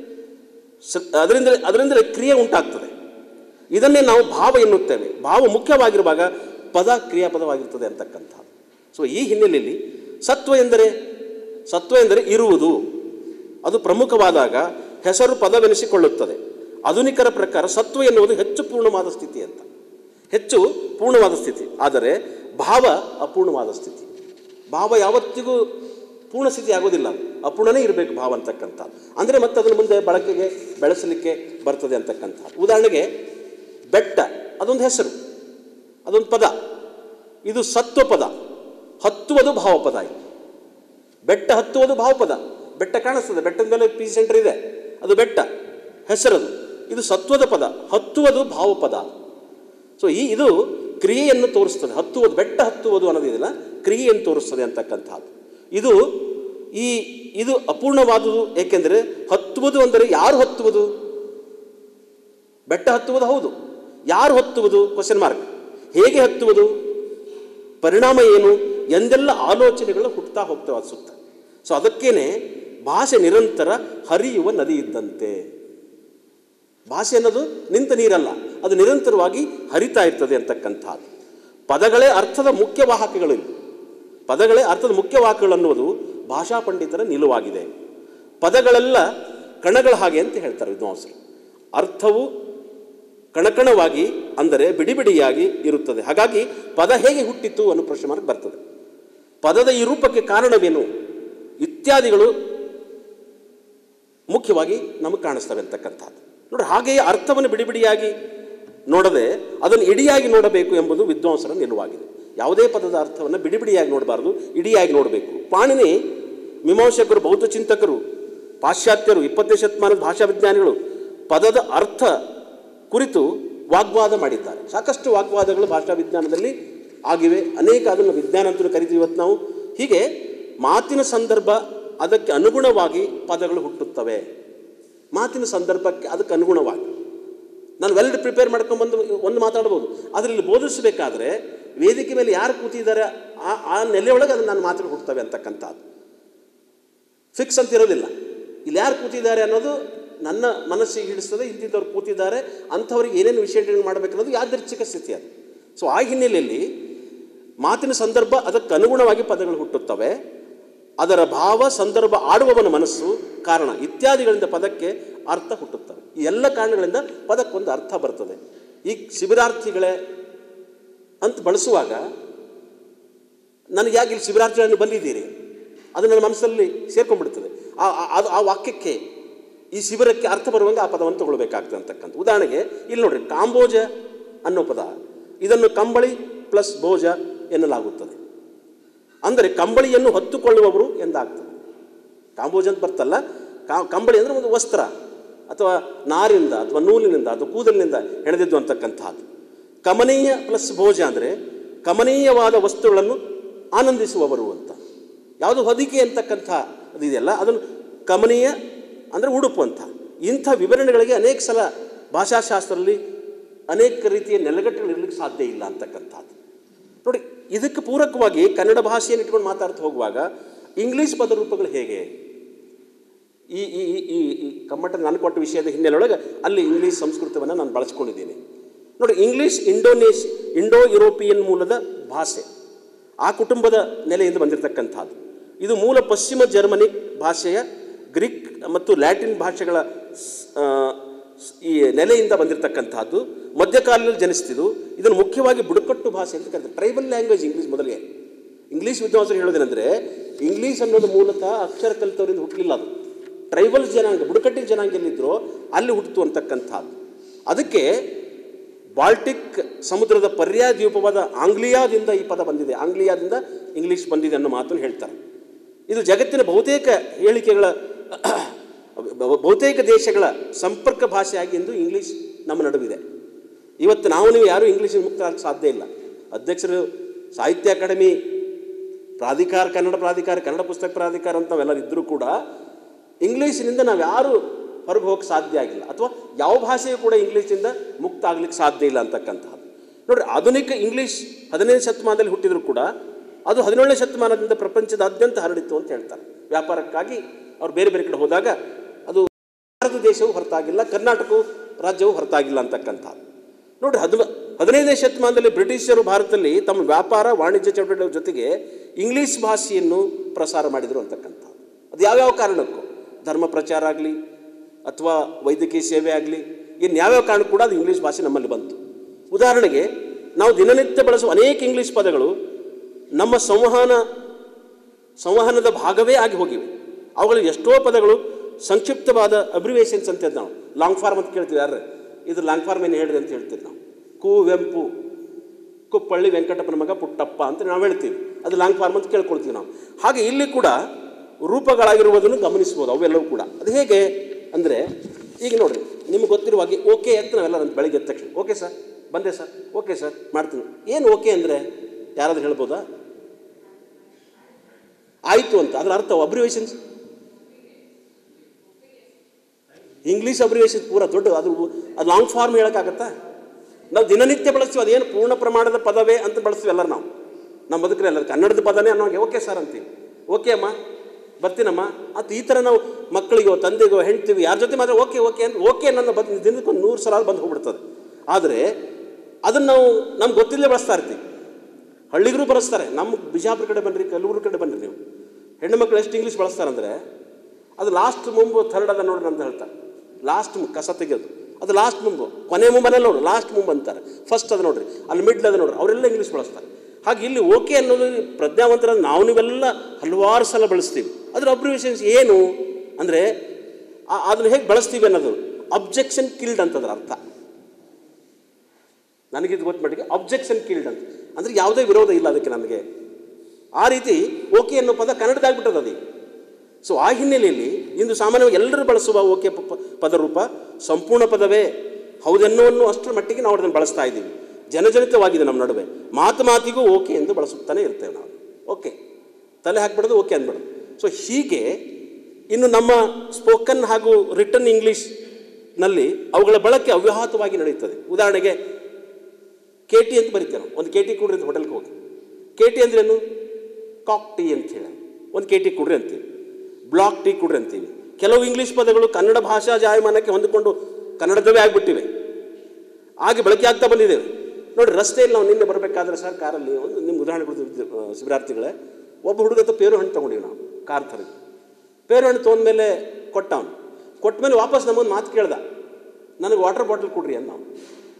ಸ ಅದರಿಂದಲೇ ಅದರಿಂದಲೇ ಕ್ರಿಯೆ ಉಂಟಾಗ್ತದೆ ಇದನ್ನೇ ನಾವು ಭಾವ ಎನ್ನುತ್ತೇವೆ ಭಾವ ಮುಖ್ಯವಾಗಿರುವಾಗ ಪದ ಕ್ರಿಯಾಪದವಾಗಿರ್ತದೆ ಅಂತಕ್ಕಂಥದ್ದು ಸೊ ಈ ಹಿನ್ನೆಲೆಯಲ್ಲಿ ಸತ್ವ ಎಂದರೆ ಸತ್ವ ಎಂದರೆ ಇರುವುದು ಅದು ಪ್ರಮುಖವಾದಾಗ ಹೆಸರು ಪದವೆನಿಸಿಕೊಳ್ಳುತ್ತದೆ ಆಧುನಿಕರ ಪ್ರಕಾರ ಸತ್ವ ಎನ್ನುವುದು ಹೆಚ್ಚು ಪೂರ್ಣವಾದ ಸ್ಥಿತಿ ಅಂತ ಹೆಚ್ಚು ಪೂರ್ಣವಾದ ಸ್ಥಿತಿ ಆದರೆ ಭಾವ ಅಪೂರ್ಣವಾದ ಸ್ಥಿತಿ ಭಾವ ಯಾವತ್ತಿಗೂ ಪೂರ್ಣ ಸ್ಥಿತಿ ಆಗೋದಿಲ್ಲ ಅದು ಅಪೂರ್ಣನೇ ಇರಬೇಕು ಭಾವ ಅಂತಕ್ಕಂಥ ಅಂದರೆ ಮತ್ತೆ ಅದನ್ನು ಮುಂದೆ ಬಳಕೆಗೆ ಬೆಳೆಸಲಿಕ್ಕೆ ಬರ್ತದೆ ಅಂತಕ್ಕಂಥ ಉದಾಹರಣೆಗೆ ಬೆಟ್ಟ ಅದೊಂದು ಹೆಸರು ಅದೊಂದು ಪದ ಇದು ಸತ್ವ ಪದ ಹತ್ತುವುದು ಭಾವಪದ ಇದು ಬೆಟ್ಟ ಹತ್ತುವುದು ಭಾವಪದ ಬೆಟ್ಟ ಕಾಣಿಸ್ತದೆ ಬೆಟ್ಟದ ಮೇಲೆ ಪಿ ಸೆಂಟರ್ ಇದೆ ಅದು ಬೆಟ್ಟ ಹೆಸರದು ಇದು ಸತ್ವದ ಪದ ಹತ್ತುವುದು ಭಾವಪದ ಸೊ ಈ ಇದು ಕ್ರಿಯೆಯನ್ನು ತೋರಿಸ್ತದೆ ಹತ್ತುವುದು ಬೆಟ್ಟ ಹತ್ತುವುದು ಅನ್ನೋದಿದೆಯಲ್ಲ ಕ್ರಿಯೆಯನ್ನು ತೋರಿಸ್ತದೆ ಅಂತಕ್ಕಂಥದ್ದು ಇದು ಈ ಇದು ಅಪೂರ್ಣವಾದುದು ಏಕೆಂದರೆ ಹತ್ತುವುದು ಅಂದರೆ ಯಾರು ಹತ್ತುವುದು ಬೆಟ್ಟ ಹತ್ತುವುದು ಹೌದು ಯಾರು ಹತ್ತುವುದು ಕ್ವಶನ್ ಮಾರ್ಕ್ ಹೇಗೆ ಹತ್ತುವುದು ಪರಿಣಾಮ ಏನು ಎಂದೆಲ್ಲ ಆಲೋಚನೆಗಳು ಹುಟ್ಟುತ್ತಾ ಹೋಗ್ತವೆ ಅದು ಸುತ್ತ ಸೊ ಅದಕ್ಕೇನೆ ಭಾಷೆ ನಿರಂತರ ಹರಿಯುವ ನದಿ ಇದ್ದಂತೆ ಭಾಷೆ ಅನ್ನೋದು ನಿಂತ ನೀರಲ್ಲ ಅದು ನಿರಂತರವಾಗಿ ಹರಿತಾ ಇರ್ತದೆ ಅಂತಕ್ಕಂಥದ್ದು ಪದಗಳೇ ಅರ್ಥದ ಮುಖ್ಯ ವಾಹಕಗಳು ಇಲ್ಲಿ ಪದಗಳೇ ಅರ್ಥದ ಮುಖ್ಯ ವಾಹಕಗಳು ಅನ್ನೋದು ಭಾಷಾ ಪಂಡಿತರ ನಿಲುವಾಗಿದೆ ಪದಗಳೆಲ್ಲ ಕಣಗಳ ಹಾಗೆ ಅಂತ ಹೇಳ್ತಾರೆ ವಿದ್ವಾಂಸರು ಅರ್ಥವು ಕಣಕಣವಾಗಿ ಅಂದರೆ ಬಿಡಿ ಬಿಡಿಯಾಗಿ ಇರುತ್ತದೆ ಹಾಗಾಗಿ ಪದ ಹೇಗೆ ಹುಟ್ಟಿತು ಅನ್ನೋ ಪ್ರಶ್ನೆ ಮಾರ್ಕ್ ಬರ್ತದೆ ಪದದ ಈ ರೂಪಕ್ಕೆ ಕಾರಣವೇನು ಇತ್ಯಾದಿಗಳು ಮುಖ್ಯವಾಗಿ ನಮಗೆ ಕಾಣಿಸ್ತವೆ ಅಂತಕ್ಕಂಥದ್ದು ನೋಡಿ ಹಾಗೆಯೇ ಅರ್ಥವನ್ನು ಬಿಡಿ ಬಿಡಿಯಾಗಿ ನೋಡದೆ ಅದನ್ನು ಇಡಿಯಾಗಿ ನೋಡಬೇಕು ಎಂಬುದು ವಿದ್ವಾಂಸರ ನಿಲುವಾಗಿದೆ ಯಾವುದೇ ಪದದ ಅರ್ಥವನ್ನು ಬಿಡಿ ಬಿಡಿಯಾಗಿ ನೋಡಬಾರ್ದು ಇಡಿಯಾಗಿ ನೋಡಬೇಕು ಪಾಣಿನಿ ಮೀಮಾಂಸಕರು ಬೌದ್ಧ ಚಿಂತಕರು ಪಾಶ್ಚಾತ್ಯರು ಇಪ್ಪತ್ತನೇ ಶತಮಾನದ ಭಾಷಾ ವಿಜ್ಞಾನಿಗಳು ಪದದ ಅರ್ಥ ಕುರಿತು ವಾಗ್ವಾದ ಮಾಡಿದ್ದಾರೆ ಸಾಕಷ್ಟು ವಾಗ್ವಾದಗಳು ಭಾಷಾ ವಿಜ್ಞಾನದಲ್ಲಿ ಆಗಿವೆ ಅನೇಕ ಅದನ್ನು ವಿಜ್ಞಾನ ಅಂತ ಕರಿತೀವಿ ಇವತ್ತು ನಾವು ಹೀಗೆ ಮಾತಿನ ಸಂದರ್ಭ ಅದಕ್ಕೆ ಅನುಗುಣವಾಗಿ ಪದಗಳು ಹುಟ್ಟುತ್ತವೆ ಮಾತಿನ ಸಂದರ್ಭಕ್ಕೆ ಅದಕ್ಕೆ ಅನುಗುಣವಾಗಿ ನಾನು ವೆಲ್ ಪ್ರಿಪೇರ್ ಮಾಡ್ಕೊಂಡ್ಬಂದು ಒಂದು ಮಾತಾಡ್ಬೋದು ಅದರಲ್ಲಿ ಬೋಧಿಸಬೇಕಾದ್ರೆ ವೇದಿಕೆ ಮೇಲೆ ಯಾರು ಕೂತಿದ್ದಾರೆ ಆ ಆ ನೆಲೆಯೊಳಗೆ ಅದನ್ನು ನನ್ನ ಮಾತುಗಳು ಹುಟ್ಟುತ್ತವೆ ಅಂತಕ್ಕಂಥದ್ದು ಫಿಕ್ಸ್ ಅಂತ ಇರೋದಿಲ್ಲ ಇಲ್ಲಿ ಯಾರು ಕೂತಿದ್ದಾರೆ ಅನ್ನೋದು ನನ್ನ ಮನಸ್ಸಿಗೆ ಹಿಡಿಸ್ತದೆ ಇಂತಿದ್ದವ್ರು ಕೂತಿದ್ದಾರೆ ಅಂಥವ್ರಿಗೆ ಏನೇನು ವಿಷಯಗಳನ್ನು ಮಾಡಬೇಕು ಅನ್ನೋದು ಯಾದೃಚ್ಛಿಕ ಸ್ಥಿತಿ ಅದು ಸೊ ಆ ಹಿನ್ನೆಲೆಯಲ್ಲಿ ಮಾತಿನ ಸಂದರ್ಭ ಅದಕ್ಕೆ ಅನುಗುಣವಾಗಿ ಪದಗಳು ಹುಟ್ಟುತ್ತವೆ ಅದರ ಭಾವ ಸಂದರ್ಭ ಆಡುವವನ ಮನಸ್ಸು ಕಾರಣ ಇತ್ಯಾದಿಗಳಿಂದ ಪದಕ್ಕೆ ಅರ್ಥ ಹುಟ್ಟುತ್ತವೆ ಈ ಎಲ್ಲ ಕಾರಣಗಳಿಂದ ಪದಕ್ಕೊಂದು ಅರ್ಥ ಬರ್ತದೆ ಈ ಶಿಬಿರಾರ್ಥಿಗಳೇ ಅಂತ ಬಳಸುವಾಗ ನನಗೆ ಯಾಕೆ ಇಲ್ಲಿ ಶಿಬಿರಾರ್ಥಿಗಳನ್ನು ಬಂದಿದ್ದೀರಿ ಅದು ನನ್ನ ಮನಸ್ಸಲ್ಲಿ ಸೇರ್ಕೊಂಡ್ಬಿಡ್ತದೆ ಆ ಆ- ಅದು ಆ ವಾಕ್ಯಕ್ಕೆ ಈ ಶಿಬಿರಕ್ಕೆ ಅರ್ಥ ಬರುವಂಗೆ ಆ ಪದವನ್ನು ತಗೊಳ್ಬೇಕಾಗ್ತದೆ ಅಂತಕ್ಕಂಥ ಉದಾಹರಣೆಗೆ ಇಲ್ಲಿ ನೋಡ್ರಿ ಕಾಂಬೋಜ ಅನ್ನೋ ಪದ ಇದನ್ನು ಕಂಬಳಿ ಪ್ಲಸ್ ಭೋಜ ಎನ್ನಲಾಗುತ್ತದೆ ಅಂದರೆ ಕಂಬಳಿಯನ್ನು ಹೊತ್ತುಕೊಳ್ಳುವವರು ಎಂದಾಗ್ತದೆ ಕಾಂಬೋಜ ಅಂತ ಬರ್ತಲ್ಲ ಕಾ- ಕಂಬಳಿ ಅಂದರೆ ಒಂದು ವಸ್ತ್ರ ಅಥವಾ ನಾರಿಂದ ಅಥವಾ ನೂಲಿನಿಂದ ಅಥವಾ ಕೂದಲಿನಿಂದ ಹೆಣೆದಿದ್ದು ಅಂತಕ್ಕಂಥದ್ದು ಕಮನೀಯ ಪ್ಲಸ್ ಭೋಜ ಅಂದರೆ ಕಮನೀಯವಾದ ವಸ್ತುಗಳನ್ನು ಆನಂದಿಸುವವರು ಅಂತ ಯಾವುದು ಹೊದಿಕೆ ಅಂತಕ್ಕಂಥ ಅದು ಇದೆಯಲ್ಲ ಅದನ್ನು ಕಮನೀಯ ಅಂದರೆ ಉಡುಪು ಅಂತ ಇಂಥ ವಿವರಣೆಗಳಿಗೆ ಅನೇಕ ಸಲ ಭಾಷಾಶಾಸ್ತ್ರದಲ್ಲಿ ಅನೇಕ ರೀತಿಯ ನೆಲೆಗಟ್ಟುಗಳು ಇರಲಿಕ್ಕೆ ಸಾಧ್ಯ ಇಲ್ಲ ಅಂತಕ್ಕಂಥದ್ದು ನೋಡಿ ಇದಕ್ಕೆ ಪೂರಕವಾಗಿ ಕನ್ನಡ ಭಾಷೆಯನ್ನು ಇಟ್ಕೊಂಡು ಮಾತಾಡ್ತಾ ಹೋಗುವಾಗ ಇಂಗ್ಲೀಷ್ ಪದರೂಪಗಳು ಹೇಗೆ ಈ ಈ ಈ- ಈ ಈ ಕಮ್ಮಟ ನಾನು ಕೊಟ್ಟ ವಿಷಯದ ಹಿನ್ನೆಲೆಯೊಳಗೆ ಅಲ್ಲಿ ಇಂಗ್ಲೀಷ್ ಸಂಸ್ಕೃತವನ್ನು ನಾನು ಬಳಸ್ಕೊಂಡಿದ್ದೀನಿ ನೋಡಿ ಇಂಗ್ಲೀಷ್ ಇಂಡೋನೇಷ್ ಇಂಡೋ ಯುರೋಪಿಯನ್ ಮೂಲದ ಭಾಷೆ ಆ ಕುಟುಂಬದ ನೆಲೆಯಿಂದ ಬಂದಿರತಕ್ಕಂಥದ್ದು ಇದು ಮೂಲ ಪಶ್ಚಿಮ ಜರ್ಮನಿಕ್ ಭಾಷೆಯ ಗ್ರೀಕ್ ಮತ್ತು ಲ್ಯಾಟಿನ್ ಭಾಷೆಗಳ ಸ್- ಆ, ಸ್- ಈ ನೆಲೆಯಿಂದ ಬಂದಿರತಕ್ಕಂಥದ್ದು ಮಧ್ಯಕಾಲದಲ್ಲಿ ಜನಿಸ್ತಿದ್ದು ಇದನ್ನು ಮುಖ್ಯವಾಗಿ ಬುಡಕಟ್ಟು ಭಾಷೆ ಅಂತ ಕರೀತಾರೆ ಟ್ರೈಬಲ್ ಲ್ಯಾಂಗ್ವೇಜ್ ಇಂಗ್ಲೀಷ್ ಮೊದಲಿಗೆ ಇಂಗ್ಲೀಷ್ ವಿದ್ವಾಂಸರು ಹೇಳೋದೇನೆಂದರೆ ಇಂಗ್ಲೀಷ್ ಅನ್ನೋದು ಮೂಲತಃ ಅಕ್ಷರ ಕಲಿತವರಿಂದ ಹುಟ್ಟಲಿಲ್ಲ ಅದು ಟ್ರೈಬಲ್ ಜನಾಂಗ ಬುಡಕಟ್ಟಿನ ಜನಾಂಗ ಎಲ್ಲಿದ್ರೋ ಅಲ್ಲಿ ಹುಟ್ಟಿತು ಅಂತಕ್ಕಂಥದ್ದು ಅದಕ್ಕೆ ಬಾಲ್ಟಿಕ್ ಸಮುದ್ರದ ಪರ್ಯಾಯ ದ್ವೀಪವಾದ ಆಂಗ್ಲಿಯಾದಿಂದ ಈ ಪದ ಬಂದಿದೆ ಆಂಗ್ಲಿಯಾದಿಂದ ಇಂಗ್ಲೀಷ್ ಬಂದಿದೆ ಅನ್ನೋ ಮಾತನ್ನು ಹೇಳ್ತಾರೆ ಇದು ಜಗತ್ತಿನ ಬಹುತೇಕ ಹೇಳಿಕೆಗಳ ಬಹುತೇಕ ದೇಶಗಳ ಸಂಪರ್ಕ ಭಾಷೆಯಾಗಿ ಎಂದು ಇಂಗ್ಲೀಷ್ ನಮ್ಮ ನಡುವಿದೆ ಇವತ್ತು ನಾವು ನೀವು ಯಾರೂ ಇಂಗ್ಲೀಷ್ ಮುಕ್ತರಾಗಕ್ಕೆ ಸಾಧ್ಯ ಇಲ್ಲ ಅಧ್ಯಕ್ಷರು ಸಾಹಿತ್ಯ ಅಕಾಡೆಮಿ ಪ್ರಾಧಿಕಾರ ಕನ್ನಡ ಪ್ರಾಧಿಕಾರ ಕನ್ನಡ ಪುಸ್ತಕ ಪ್ರಾಧಿಕಾರ ಅಂತ ನಾವೆಲ್ಲರೂ ಇದ್ದರೂ ಕೂಡ ಇಂಗ್ಲೀಷಿನಿಂದ ನಾವು ಯಾರು ಹೊರಗೆ ಹೋಗಕ್ಕೆ ಸಾಧ್ಯ ಆಗಿಲ್ಲ ಅಥವಾ ಯಾವ ಭಾಷೆಯೂ ಕೂಡ ಇಂಗ್ಲೀಷಿಂದ ಮುಕ್ತ ಆಗ್ಲಿಕ್ಕೆ ಸಾಧ್ಯ ಇಲ್ಲ ಅಂತಕ್ಕಂಥದ್ದು ನೋಡ್ರಿ ಆಧುನಿಕ ಇಂಗ್ಲೀಷ್ ಹದಿನೈದು ಶತಮಾನದಲ್ಲಿ ಹುಟ್ಟಿದ್ರು ಕೂಡ ಅದು ಹದಿನೇಳನೇ ಶತಮಾನದಿಂದ ಪ್ರಪಂಚದಾದ್ಯಂತ ಹರಡಿತ್ತು ಅಂತ ಹೇಳ್ತಾರೆ ವ್ಯಾಪಾರಕ್ಕಾಗಿ ಅವ್ರು ಬೇರೆ ಬೇರೆ ಕಡೆ ಹೋದಾಗ ಅದು ಭಾರತ ದೇಶವು ಹೊರತಾಗಿಲ್ಲ ಕರ್ನಾಟಕವು ರಾಜ್ಯವು ಹೊರತಾಗಿಲ್ಲ ಅಂತಕ್ಕಂಥದ್ದು ನೋಡ್ರಿ ಹದಿನ ಹದಿನೈದನೇ ಶತಮಾನದಲ್ಲಿ ಬ್ರಿಟಿಷರು ಭಾರತದಲ್ಲಿ ತಮ್ಮ ವ್ಯಾಪಾರ ವಾಣಿಜ್ಯ ಚಟುವಟಿಕೆಗಳ ಜೊತೆಗೆ ಇಂಗ್ಲೀಷ್ ಭಾಷೆಯನ್ನು ಪ್ರಸಾರ ಮಾಡಿದರು ಅಂತಕ್ಕಂಥದ್ದು ಅದು ಯಾವ್ಯಾವ ಕಾರಣಕ್ಕೂ ಧರ್ಮ ಪ್ರಚಾರ ಆಗಲಿ ಅಥವಾ ವೈದ್ಯಕೀಯ ಸೇವೆ ಆಗಲಿ ಇನ್ನು ಯಾವ್ಯಾವ ಕಾರಣಕ್ಕೂ ಕೂಡ ಅದು ಇಂಗ್ಲೀಷ್ ಭಾಷೆ ನಮ್ಮಲ್ಲಿ ಬಂತು ಉದಾಹರಣೆಗೆ ನಾವು ದಿನನಿತ್ಯ ಬಳಸುವ ಅನೇಕ ಇಂಗ್ಲೀಷ್ ಪದಗಳು ನಮ್ಮ ಸಂವಹನ ಸಂವಹನದ ಭಾಗವೇ ಆಗಿ ಹೋಗಿವೆ ಅವುಗಳಲ್ಲಿ ಎಷ್ಟೋ ಪದಗಳು ಸಂಕ್ಷಿಪ್ತವಾದ ಅಬ್ರಿವೇಷನ್ಸ್ ಅಂತ ನಾವು ಲಾಂಗ್ ಫಾರ್ಮ್ ಅಂತ ಕೇಳ್ತೀವಿ ಯಾರು ಇದು ಲಾಂಗ್ ಫಾರ್ಮ್ ಏನು ಹೇಳಿದೆ ಅಂತ ಹೇಳ್ತೀವಿ ನಾವು ಕುವೆಂಪು ಕುಪ್ಪಳ್ಳಿ ವೆಂಕಟಪ್ಪನ ಮಗ ಪುಟ್ಟಪ್ಪ ಅಂತ ನಾವು ಹೇಳ್ತೀವಿ ಅದು ಲಾಂಗ್ ಫಾರ್ಮ್ ಅಂತ ಕೇಳ್ಕೊಳ್ತೀವಿ ನಾವು ಹಾಗೆ ಇಲ್ಲಿ ಕೂಡ ರೂಪಗಳಾಗಿರುವುದನ್ನು ಗಮನಿಸ್ಬೋದು ಅವೆಲ್ಲವೂ ಕೂಡ ಅದು ಹೇಗೆ ಅಂದರೆ ಈಗ ನೋಡ್ರಿ ನಿಮ್ಗೆ ಗೊತ್ತಿರುವ ಹಾಗೆ ಓಕೆ ಅಂತ ನಾವೆಲ್ಲ ನನ್ನ ಬೆಳಿಗ್ಗೆ ಎದ್ದ ತಕ್ಷಣ ಓಕೆ ಸರ್ ಬಂದೆ ಸರ್ ಓಕೆ ಸರ್ ಮಾಡ್ತೀನಿ ಏನು ಓಕೆ ಅಂದರೆ ಯಾರಾದ್ರೂ ಹೇಳ್ಬೋದಾ ಆಯಿತು ಅಂತ ಅದರ ಅರ್ಥ ಅಬ್ರಿವೇಷನ್ಸ್ ಇಂಗ್ಲೀಷ್ ಅಬ್ರಿವೇಷನ್ ಪೂರ ದೊಡ್ಡ ಅದು ಅದು ಲಾಂಗ್ ಫಾರ್ಮ್ ಹೇಳೋಕ್ಕಾಗತ್ತಾ ನಾವು ದಿನನಿತ್ಯ ಬಳಸ್ತೀವಿ ಅದೇನು ಪೂರ್ಣ ಪ್ರಮಾಣದ ಪದವೇ ಅಂತ ಬಳಸ್ತೀವಿ ಎಲ್ಲರೂ ನಾವು ನಮ್ಮ ಬದುಕಲ್ಲಿ ಎಲ್ಲರೂ ಕನ್ನಡದ ಪದನೇ ಅನ್ನೋಂಗೆ ಓಕೆ ಸರ್ ಅಂತೀವಿ ಓಕೆ ಅಮ್ಮ ಬರ್ತೀನಮ್ಮ ಅದು ಈ ಥರ ನಾವು ಮಕ್ಕಳಿಗೋ ತಂದೆಗೋ ಹೆಂಡ್ತೀವಿ ಯಾರ ಜೊತೆ ಮಾತ್ರ ಓಕೆ ಓಕೆ ಅಂತ ಓಕೆ ನನ್ನ ಬದ್ ದಿನಕ್ಕೆ ಒಂದು ನೂರು ಸಲ ಬಂದು ಹೋಗ್ಬಿಡ್ತದೆ ಆದರೆ ಅದನ್ನು ನಾವು ನಮ್ಗೆ ಗೊತ್ತಿಲ್ಲದೆ ಬಳಸ್ತಾ ಇರ್ತೀವಿ ಹಳ್ಳಿಗರು ಬಳಸ್ತಾರೆ ನಮ್ಮ ಬಿಜಾಪುರ ಕಡೆ ಬನ್ನಿರಿ ಕಲಬುರ್ಗಿ ಕಡೆ ಬನ್ನಿರಿ ನೀವು ಹೆಣ್ಣು ಮಕ್ಕಳು ಎಷ್ಟು ಇಂಗ್ಲೀಷ್ ಬಳಸ್ತಾರೆ ಅಂದರೆ ಅದು ಲಾಸ್ಟ್ ಮುಂಬು ಥರ್ಡ್ ಅದ ನೋಡ್ರಿ ಅಂತ ಹೇಳ್ತಾರೆ ಲಾಸ್ಟ್ ಕಸ ತೆಗೆಯೋದು ಅದು ಲಾಸ್ಟ್ ಮುಂಬು ಕೊನೆ ಮುಂಬನಲ್ಲಿ ನೋಡ್ರಿ ಲಾಸ್ಟ್ ಮುಂಬು ಅಂತಾರೆ ಫಸ್ಟ್ ಅದು ನೋಡ್ರಿ ಅಲ್ಲಿ ಮಿಡ್ಲ್ ಅದ ನೋಡ್ರಿ ಅವರೆಲ್ಲ ಇಂಗ್ಲೀಷ್ ಬಳಸ್ತಾರೆ ಹಾಗೆ ಇಲ್ಲಿ ಓಕೆ ಅನ್ನೋದು ಪ್ರಜ್ಞಾವಂತರ ನಾವು ನೀವೆಲ್ಲ ಹಲವಾರು ಸಲ ಬಳಸ್ತೀವಿ ಅದ್ರ ಅಬ್ರಿವೇಷನ್ಸ್ ಏನು ಅಂದರೆ ಅದನ್ನು ಹೇಗೆ ಬಳಸ್ತೀವಿ ಅನ್ನೋದು ಅಬ್ಜೆಕ್ಷನ್ ಕಿಲ್ಡ್ ಅಂತದ್ರ ಅರ್ಥ ನನಗಿದು ಗೊತ್ತ ಮಟ್ಟಿಗೆ ಅಬ್ಜೆಕ್ಷನ್ ಕಿಲ್ಡ್ ಅಂತ ಅಂದರೆ ಯಾವುದೇ ವಿರೋಧ ಇಲ್ಲ ಅದಕ್ಕೆ ನಮಗೆ ಆ ರೀತಿ ಓಕೆ ಅನ್ನೋ ಪದ ಕನ್ನಡದಾಗ್ಬಿಟ್ಟದ ಅದು ಸೊ ಆ ಹಿನ್ನೆಲೆಯಲ್ಲಿ ಇಂದು ಸಾಮಾನ್ಯವಾಗಿ ಎಲ್ಲರೂ ಬಳಸುವ ಓಕೆ ಪ- ಪ- ಪದರೂಪ ಸಂಪೂರ್ಣ ಪದವೇ ಹೌದೆನ್ನೋವನ್ನು ಅಷ್ಟರ ಮಟ್ಟಿಗೆ ನಾವು ಅದನ್ನು ಬಳಸ್ತಾ ಇದ್ದೀವಿ ಜನಜನಿತವಾಗಿದೆ ನಮ್ಮ ನಡುವೆ ಮಾತು ಮಾತಿಗೂ ಓಕೆ ಎಂದು ಬಳಸುತ್ತಾನೆ ಇರ್ತೇವೆ ನಾವು ಓಕೆ ತಲೆ ಹಾಕ್ಬಿಡೋದು ಓಕೆ ಅಂದ್ಬಿಡೋದು ಸೊ ಹೀಗೆ ಇನ್ನು ನಮ್ಮ ಸ್ಪೋಕನ್ ಹಾಗೂ ರಿಟರ್ನ್ ಇಂಗ್ಲೀಷ್ನಲ್ಲಿ ಅವುಗಳ ಬಳಕೆ ಅವ್ಯಾಹತವಾಗಿ ನಡೆಯುತ್ತದೆ ಉದಾಹರಣೆಗೆ ಕೆ ಟಿ ಅಂತ ಬರೀತೇವೆ ನಾವು ಒಂದು ಕೆ ಟಿ ಕೊಡ್ರಿ ಅಂತ ಹೋಟೆಲ್ಗೆ ಹೋಗಿ ಕೆ ಟಿ ಅಂದ್ರೇನು ಕಾಕ್ ಟೀ ಅಂತ ಹೇಳಿ ಒಂದು ಕೆ ಟಿ ಕೊಡ್ರಿ ಅಂತೀವಿ ಬ್ಲಾಕ್ ಟೀ ಕೊಡ್ರಿ ಅಂತೀವಿ ಕೆಲವು ಇಂಗ್ಲೀಷ್ ಪದಗಳು ಕನ್ನಡ ಭಾಷಾ ಜಾಯಮಾನಕ್ಕೆ ಹೊಂದಿಕೊಂಡು ಕನ್ನಡದವೇ ಆಗಿಬಿಟ್ಟಿವೆ ಹಾಗೆ ಬಳಕೆ ಆಗ್ತಾ ಬಂದಿದ್ದೇವೆ ನೋಡಿ ರಸ್ತೆಯಲ್ಲಿ ನಾವು ನಿನ್ನೆ ಬರಬೇಕಾದ್ರೆ ಸರ್ ಕಾರಲ್ಲಿ ಒಂದು ನಿಮ್ಮ ಉದಾಹರಣೆ ಕೊಡ್ತೀವಿ ಆ, ಶಿಬಿರಾರ್ಥಿಗಳೇ ಒಬ್ಬ ಹುಡುಗ ಹತ್ರ ಪೇರು ಹಣ್ಣು ತೊಗೊಂಡಿವಿ ನಾವು ಕಾರ್ ಥರ ಪೇರು ಹಣ್ಣು ತೊಗೊಂಡ್ಮೇಲೆ ಕೊಟ್ಟ ಅವನು ಕೊಟ್ಟ ಮೇಲೆ ವಾಪಸ್ ನಮ್ಮೊಂದು ಮಾತು ಕೇಳ್ದ ನನಗೆ ವಾಟರ್ ಬಾಟಲ್ ಕೊಡ್ರಿ ಅಂದ ನಾವು